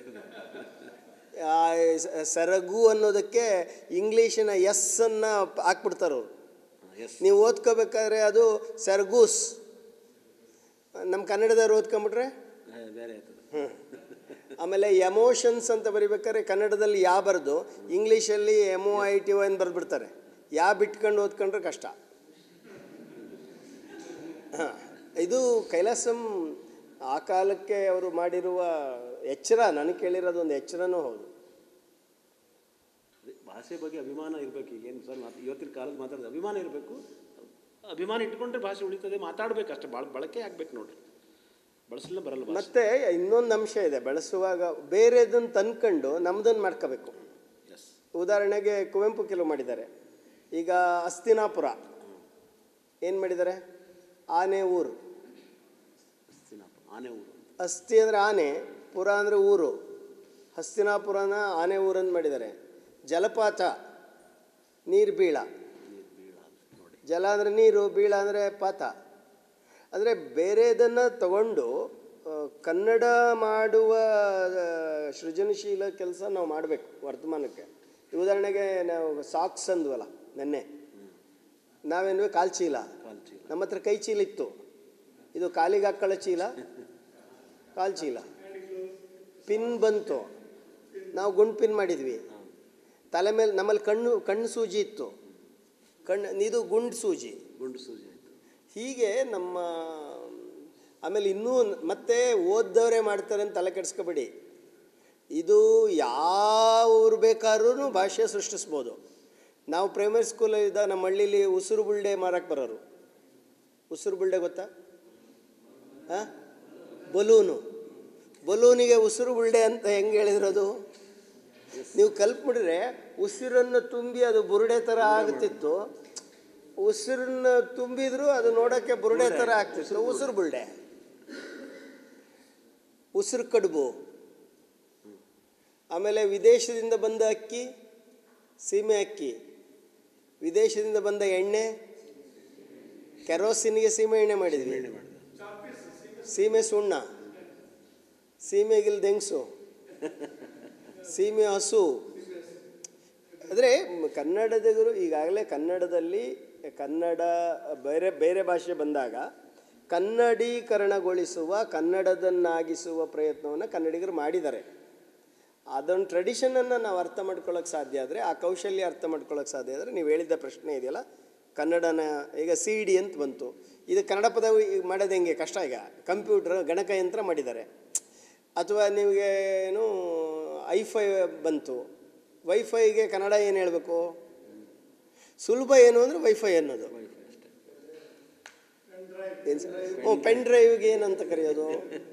ಆ ಸ- ಸೆರಗು ಅನ್ನೋದಕ್ಕೆ ಇಂಗ್ಲೀಷಿನ ಎಸ್ ಅನ್ನ ಹಾಕ್ಬಿಡ್ತಾರೆ ಅವರು ನೀವು ಓದ್ಕೋಬೇಕಾದ್ರೆ ಅದು ಸೆರ್ಗೂಸ್ ನಮ್ಮ ಕನ್ನಡದವ್ರು ಓದ್ಕೊಂಬಿಟ್ರೆ ಬೇರೆ ಆಯ್ತದೆ ಆಮೇಲೆ ಎಮೋಷನ್ಸ್ ಅಂತ ಬರಿಬೇಕಾದ್ರೆ ಕನ್ನಡದಲ್ಲಿ ಯಾ ಬರೆದು ಇಂಗ್ಲೀಷಲ್ಲಿ M O I T O ಅಂತ ಬರೆದ್ಬಿಡ್ತಾರೆ ಯಾ ಬಿಟ್ಕೊಂಡು ಓದ್ಕೊಂಡ್ರೆ ಕಷ್ಟ ಹಾಂ ಇದು ಕೈಲಾಸಂ ಆ ಕಾಲಕ್ಕೆ ಅವರು ಮಾಡಿರುವ ಎಚ್ಚರ ನನಗೆ ಕೇಳಿರೋದು ಒಂದು ಎಚ್ಚರನೂ ಹೌದು ಅದೇ ಭಾಷೆ ಬಗ್ಗೆ ಅಭಿಮಾನ ಇರಬೇಕು ಈಗೇನು ಸರ್ ಮಾತು ಇವತ್ತಿನ ಕಾಲದ ಮಾತಾಡೋದು ಅಭಿಮಾನ ಇರಬೇಕು ಅಭಿಮಾನ ಇಟ್ಕೊಂಡ್ರೆ ಭಾಷೆ ಉಳಿತದೆ ಮಾತಾಡ್ಬೇಕು ಅಷ್ಟೇ ಭಾಳ ಬಳಕೆ ಆಗ್ಬೇಕು ನೋಡ್ರಿ ಬಳಸಲಿಲ್ಲ ಬರಲ್ಲ ಭಾಷೆ ಮತ್ತೆ ಇನ್ನೊಂದು ಅಂಶ ಇದೆ ಬೆಳೆಸುವಾಗ ಬೇರೆದನ್ನು ತಂದ್ಕೊಂಡು ನಮ್ದನ್ನು ಮಾಡ್ಕೋಬೇಕು ಎಸ್ ಉದಾಹರಣೆಗೆ ಕುವೆಂಪು ಕೆಲವು ಮಾಡಿದ್ದಾರೆ ಈಗ ಅಸ್ತಿನಾಪುರ ಏನು ಮಾಡಿದ್ದಾರೆ ಆನೆ ಊರು ಹಸ್ತಿನಾಪುರ ಆನೆ ಊರು ಅಸ್ಥಿ ಅಂದರೆ ಆನೆ ಪುರ ಅಂದರೆ ಊರು ಹಸ್ತಿನಾಪುರನ ಆನೆ ಊರಂತ ಮಾಡಿದ್ದಾರೆ ಜಲಪಾತ ನೀರು ಬೀಳ ಜಲ ಅಂದರೆ ನೀರು ಬೀಳ ಅಂದರೆ ಪಾತ ಅಂದರೆ ಬೇರೆದನ್ನು ತಗೊಂಡು ಆ, ಕನ್ನಡ ಮಾಡುವ ಆ, ಸೃಜನಶೀಲ ಕೆಲಸ ನಾವು ಮಾಡಬೇಕು ವರ್ತಮಾನಕ್ಕೆ ಉದಾಹರಣೆಗೆ ನಾವು ಸಾಕ್ಸ್ ಅಂದ್ವಲ್ಲ ನೆನ್ನೆ ನಾವೇನು ಕಾಲ್ ಚೀಲ ನಮ್ಮ ಹತ್ರ ಕೈ ಚೀಲ ಇತ್ತು ಇದು ಕಾಲಿಗೆ ಹಾಕೊಳ್ಳೋ ಚೀಲ ಕಾಲ್ ಚೀಲ ಪಿನ್ ಬಂತು ನಾವು ಗುಂಡು ಪಿನ್ ಮಾಡಿದ್ವಿ ತಲೆ ಮೇಲೆ ನಮ್ಮಲ್ಲಿ ಕಣ್ಣು ಕಣ್ಣು ಸೂಜಿ ಇತ್ತು ಕಣ್ಣು ಇದು ಗುಂಡು ಸೂಜಿ ಗುಂಡು ಸೂಜಿ ಆಯಿತು ಹೀಗೆ ನಮ್ಮ ಆಮೇಲೆ ಇನ್ನೂ ಮತ್ತೆ ಓದ್ದವರೇ ಮಾಡ್ತಾರೆ ಅಂತ ತಲೆ ಕೆಡಿಸ್ಕೋಬೇಡಿ ಇದು ಯಾವ ಊರು ಬೇಕಾದ್ರೂ ಭಾಷೆ ಸೃಷ್ಟಿಸ್ಬೋದು ನಾವು ಪ್ರೈಮರಿ ಸ್ಕೂಲಲ್ಲಿ ಇದ್ದ ನಮ್ಮ ಹಳ್ಳೀಲಿ ಉಸಿರು ಬುಳ್ಳೆ ಮಾರಕ್ಕೆ ಬರೋರು ಉಸಿರು ಬುಳ್ಳೆ ಗೊತ್ತಾ ಹಾಂ ಬಲೂನು ಬಲೂನಿಗೆ ಉಸಿರು ಬುಳ್ಳೆ ಅಂತ ಹೆಂಗೆ ಹೇಳಿದ್ರದು ನೀವು ಕಲ್ಪಿಬಿಟ್ರೆ ಉಸಿರನ್ನು ತುಂಬಿ ಅದು ಬುರುಡೆ ಥರ ಆಗುತ್ತಿತ್ತು ಉಸಿರನ್ನ ತುಂಬಿದ್ರು ಅದು ನೋಡೋಕ್ಕೆ ಬುರುಡೆ ಥರ ಆಗ್ತಿತ್ತು ಉಸಿರು ಬುಳ್ಳೆ ಉಸಿರು ಕಡುಬು ಆಮೇಲೆ ವಿದೇಶದಿಂದ ಬಂದ ಅಕ್ಕಿ ಸೀಮೆ ಅಕ್ಕಿ ವಿದೇಶದಿಂದ ಬಂದ ಎಣ್ಣೆ ಕೆರೋಸಿನ್ಗೆ ಸೀಮೆ ಎಣ್ಣೆ ಮಾಡಿದ್ವಿ ಸೀಮೆ ಸುಣ್ಣ ಸೀಮೆಗಿಲ್ ದೆಂಗ್ಸು ಸೀಮೆ ಹಸು ಅಂದರೆ ಕನ್ನಡದವರು ಈಗಾಗಲೇ ಕನ್ನಡದಲ್ಲಿ ಕನ್ನಡ ಬೇರೆ ಬೇರೆ ಭಾಷೆ ಬಂದಾಗ ಕನ್ನಡೀಕರಣಗೊಳಿಸುವ ಕನ್ನಡದನ್ನಾಗಿಸುವ ಪ್ರಯತ್ನವನ್ನು ಕನ್ನಡಿಗರು ಮಾಡಿದ್ದಾರೆ ಅದೊಂದು ಟ್ರೆಡಿಷನನ್ನು ನಾವು ಅರ್ಥ ಮಾಡ್ಕೊಳ್ಳೋಕೆ ಸಾಧ್ಯ ಆದರೆ ಆ ಕೌಶಲ್ಯ ಅರ್ಥ ಮಾಡ್ಕೊಳ್ಳೋಕೆ ಸಾಧ್ಯ ಆದರೆ ನೀವು ಹೇಳಿದ ಪ್ರಶ್ನೆ ಇದೆಯಲ್ಲ ಕನ್ನಡನ ಈಗ ಸಿ ಡಿ ಅಂತ ಬಂತು ಇದು ಕನ್ನಡ ಪದ ಈಗ ಮಾಡೋದು ಹೆಂಗೆ ಕಷ್ಟ ಈಗ ಕಂಪ್ಯೂಟರ್ ಗಣಕಯಂತ್ರ ಮಾಡಿದ್ದಾರೆ ಅಥವಾ ನಿಮಗೆ ಏನು ಐಫೈ ಬಂತು ವೈಫೈಗೆ ಕನ್ನಡ ಏನು ಹೇಳಬೇಕು ಸುಲಭ ಏನು ಅಂದರೆ ವೈಫೈ ಅನ್ನೋದು ಏನು ಸರ್? ಹ್ಞೂ ಪೆನ್ ಡ್ರೈವ್ಗೆ ಏನಂತ ಕರೆಯೋದು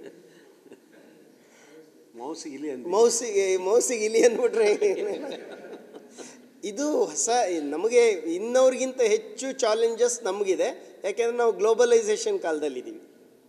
ಮೌಸ್ ಇಲಿ ಅಂತ ಮೌಸಿಗೆ ಮೌಸಿಗೆ ಇಲ್ಲಿ ಅಂದ್ಬಿಟ್ರೆ ಇದು ಹೊಸ ನಮಗೆ ಇನ್ನವ್ರಿಗಿಂತ ಹೆಚ್ಚು ಚಾಲೆಂಜಸ್ ನಮಗಿದೆ ಯಾಕೆಂದರೆ ನಾವು ಗ್ಲೋಬಲೈಸೇಷನ್ ಕಾಲದಲ್ಲಿದ್ದೀವಿ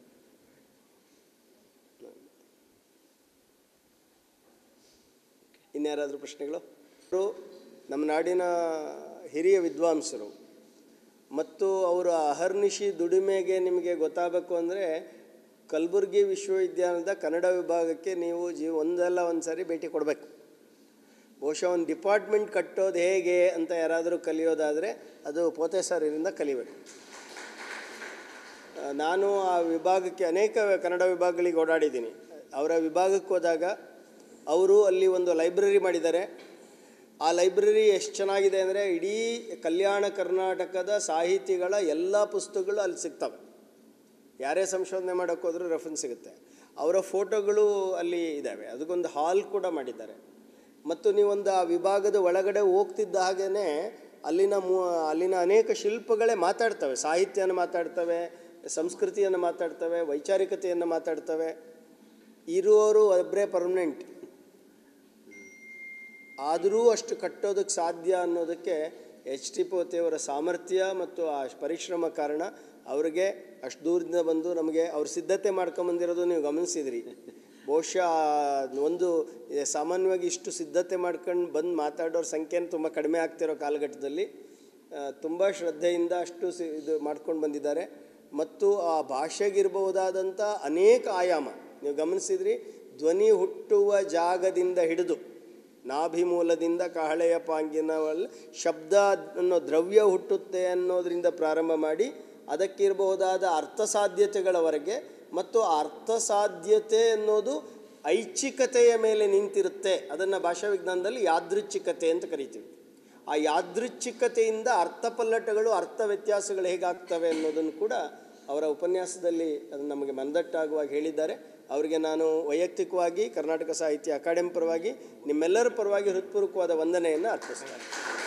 ಇನ್ಯಾರಾದರೂ ಪ್ರಶ್ನೆಗಳು ಅವರು ನಮ್ಮ ನಾಡಿನ ಹಿರಿಯ ವಿದ್ವಾಂಸರು ಮತ್ತು ಅವರ ಅಹರ್ನಿಶಿ ದುಡಿಮೆಗೆ ನಿಮಗೆ ಗೊತ್ತಾಗಬೇಕು ಅಂದರೆ ಕಲಬುರಗಿ ವಿಶ್ವವಿದ್ಯಾಲಯದ ಕನ್ನಡ ವಿಭಾಗಕ್ಕೆ ನೀವು ಜೀ ಒಂದಲ್ಲ ಒಂದು ಸಾರಿ ಭೇಟಿ ಕೊಡಬೇಕು ಬಹುಶಃ ಒಂದು ಡಿಪಾರ್ಟ್ಮೆಂಟ್ ಕಟ್ಟೋದು ಹೇಗೆ ಅಂತ ಯಾರಾದರೂ ಕಲಿಯೋದಾದರೆ ಅದು ಪೋತೆ ಸರ್ ಇದರಿಂದ ಕಲಿಬೇಕು ಆ, ನಾನು ಆ ವಿಭಾಗಕ್ಕೆ ಅನೇಕ ಕನ್ನಡ ವಿಭಾಗಗಳಿಗೆ ಓಡಾಡಿದ್ದೀನಿ ಅವರ ವಿಭಾಗಕ್ಕೆ ಹೋದಾಗ ಅವರು ಅಲ್ಲಿ ಒಂದು ಲೈಬ್ರರಿ ಮಾಡಿದ್ದಾರೆ ಆ ಲೈಬ್ರರಿ ಎಷ್ಟು ಚೆನ್ನಾಗಿದೆ ಅಂದರೆ ಇಡೀ ಕಲ್ಯಾಣ ಕರ್ನಾಟಕದ ಸಾಹಿತಿಗಳ ಎಲ್ಲ ಪುಸ್ತಕಗಳು ಅಲ್ಲಿ ಸಿಗ್ತವೆ ಯಾರೇ ಸಂಶೋಧನೆ ಮಾಡೋಕ್ಕೆ ಹೋದರೂ ರೆಫರೆನ್ಸ್ ಸಿಗುತ್ತೆ ಅವರ ಫೋಟೋಗಳು ಅಲ್ಲಿ ಇದ್ದಾವೆ ಅದಕ್ಕೊಂದು ಹಾಲ್ ಕೂಡ ಮಾಡಿದ್ದಾರೆ ಮತ್ತು ನೀವೊಂದು ಆ ವಿಭಾಗದ ಒಳಗಡೆ ಹೋಗ್ತಿದ್ದ ಹಾಗೇ ಅಲ್ಲಿನ ಮೂ ಅಲ್ಲಿನ ಅನೇಕ ಶಿಲ್ಪಗಳೇ ಮಾತಾಡ್ತವೆ ಸಾಹಿತ್ಯನ ಮಾತಾಡ್ತವೆ ಸಂಸ್ಕೃತಿಯನ್ನು ಮಾತಾಡ್ತವೆ ವೈಚಾರಿಕತೆಯನ್ನು ಮಾತಾಡ್ತವೆ ಇರುವವರು ಒಬ್ಬರೇ ಪರ್ಮನೆಂಟ್ ಆದರೂ ಅಷ್ಟು ಕಟ್ಟೋದಕ್ಕೆ ಸಾಧ್ಯ ಅನ್ನೋದಕ್ಕೆ ಎಚ್ ಟಿ ಪೋತೆಯವರ ಸಾಮರ್ಥ್ಯ ಮತ್ತು ಆ ಪರಿಶ್ರಮ ಕಾರಣ ಅವರಿಗೆ ಅಷ್ಟು ದೂರದಿಂದ ಬಂದು ನಮಗೆ ಅವ್ರು ಸಿದ್ಧತೆ ಮಾಡ್ಕೊಂಬಂದಿರೋದು ನೀವು ಗಮನಿಸಿದ್ರಿ ಬಹುಶಃ ಒಂದು ಇದೆ, ಸಾಮಾನ್ಯವಾಗಿ ಇಷ್ಟು ಸಿದ್ಧತೆ ಮಾಡ್ಕೊಂಡು ಬಂದು ಮಾತಾಡೋರ ಸಂಖ್ಯೆನೂ ತುಂಬ ಕಡಿಮೆ ಆಗ್ತಿರೋ ಕಾಲಘಟ್ಟದಲ್ಲಿ ತುಂಬ ಶ್ರದ್ಧೆಯಿಂದ ಅಷ್ಟು ಸಿ ಇದು ಮಾಡ್ಕೊಂಡು ಬಂದಿದ್ದಾರೆ ಮತ್ತು ಆ ಭಾಷೆಗಿರ್ಬಹುದಾದಂಥ ಅನೇಕ ಆಯಾಮ ನೀವು ಗಮನಿಸಿದ್ರಿ ಧ್ವನಿ ಹುಟ್ಟುವ ಜಾಗದಿಂದ ಹಿಡಿದು ನಾಭಿಮೂಲದಿಂದ ಕಹಳೆಯ ಪಾಂಗಿನವಲ್ಲಿ ಶಬ್ದ ಅನ್ನೋ ದ್ರವ್ಯ ಹುಟ್ಟುತ್ತೆ ಅನ್ನೋದರಿಂದ ಪ್ರಾರಂಭ ಮಾಡಿ ಅದಕ್ಕಿರಬಹುದಾದ ಅರ್ಥ ಸಾಧ್ಯತೆಗಳವರೆಗೆ ಮತ್ತು ಆ ಅರ್ಥ ಸಾಧ್ಯತೆ ಅನ್ನೋದು ಐಚ್ಛಿಕತೆಯ ಮೇಲೆ ನಿಂತಿರುತ್ತೆ ಅದನ್ನು ಭಾಷಾ ವಿಜ್ಞಾನದಲ್ಲಿ ಯಾದೃಚ್ಛಿಕತೆ ಅಂತ ಕರಿತೀವಿ ಆ ಯಾದೃಚ್ಛಿಕತೆಯಿಂದ ಅರ್ಥಪಲ್ಲಟಗಳು ಅರ್ಥ ವ್ಯತ್ಯಾಸಗಳು ಹೇಗಾಗ್ತವೆ ಅನ್ನೋದನ್ನು ಕೂಡ ಅವರ ಉಪನ್ಯಾಸದಲ್ಲಿ ಅದನ್ನು ನಮಗೆ ಮನದಟ್ಟಾಗುವಾಗ ಹೇಳಿದ್ದಾರೆ ಅವರಿಗೆ ನಾನು ವೈಯಕ್ತಿಕವಾಗಿ ಕರ್ನಾಟಕ ಸಾಹಿತ್ಯ ಅಕಾಡೆಮಿ ಪರವಾಗಿ ನಿಮ್ಮೆಲ್ಲರ ಪರವಾಗಿ ಹೃತ್ಪೂರ್ವಕವಾದ ವಂದನೆಯನ್ನು ಅರ್ಪಿಸ್ತೇನೆ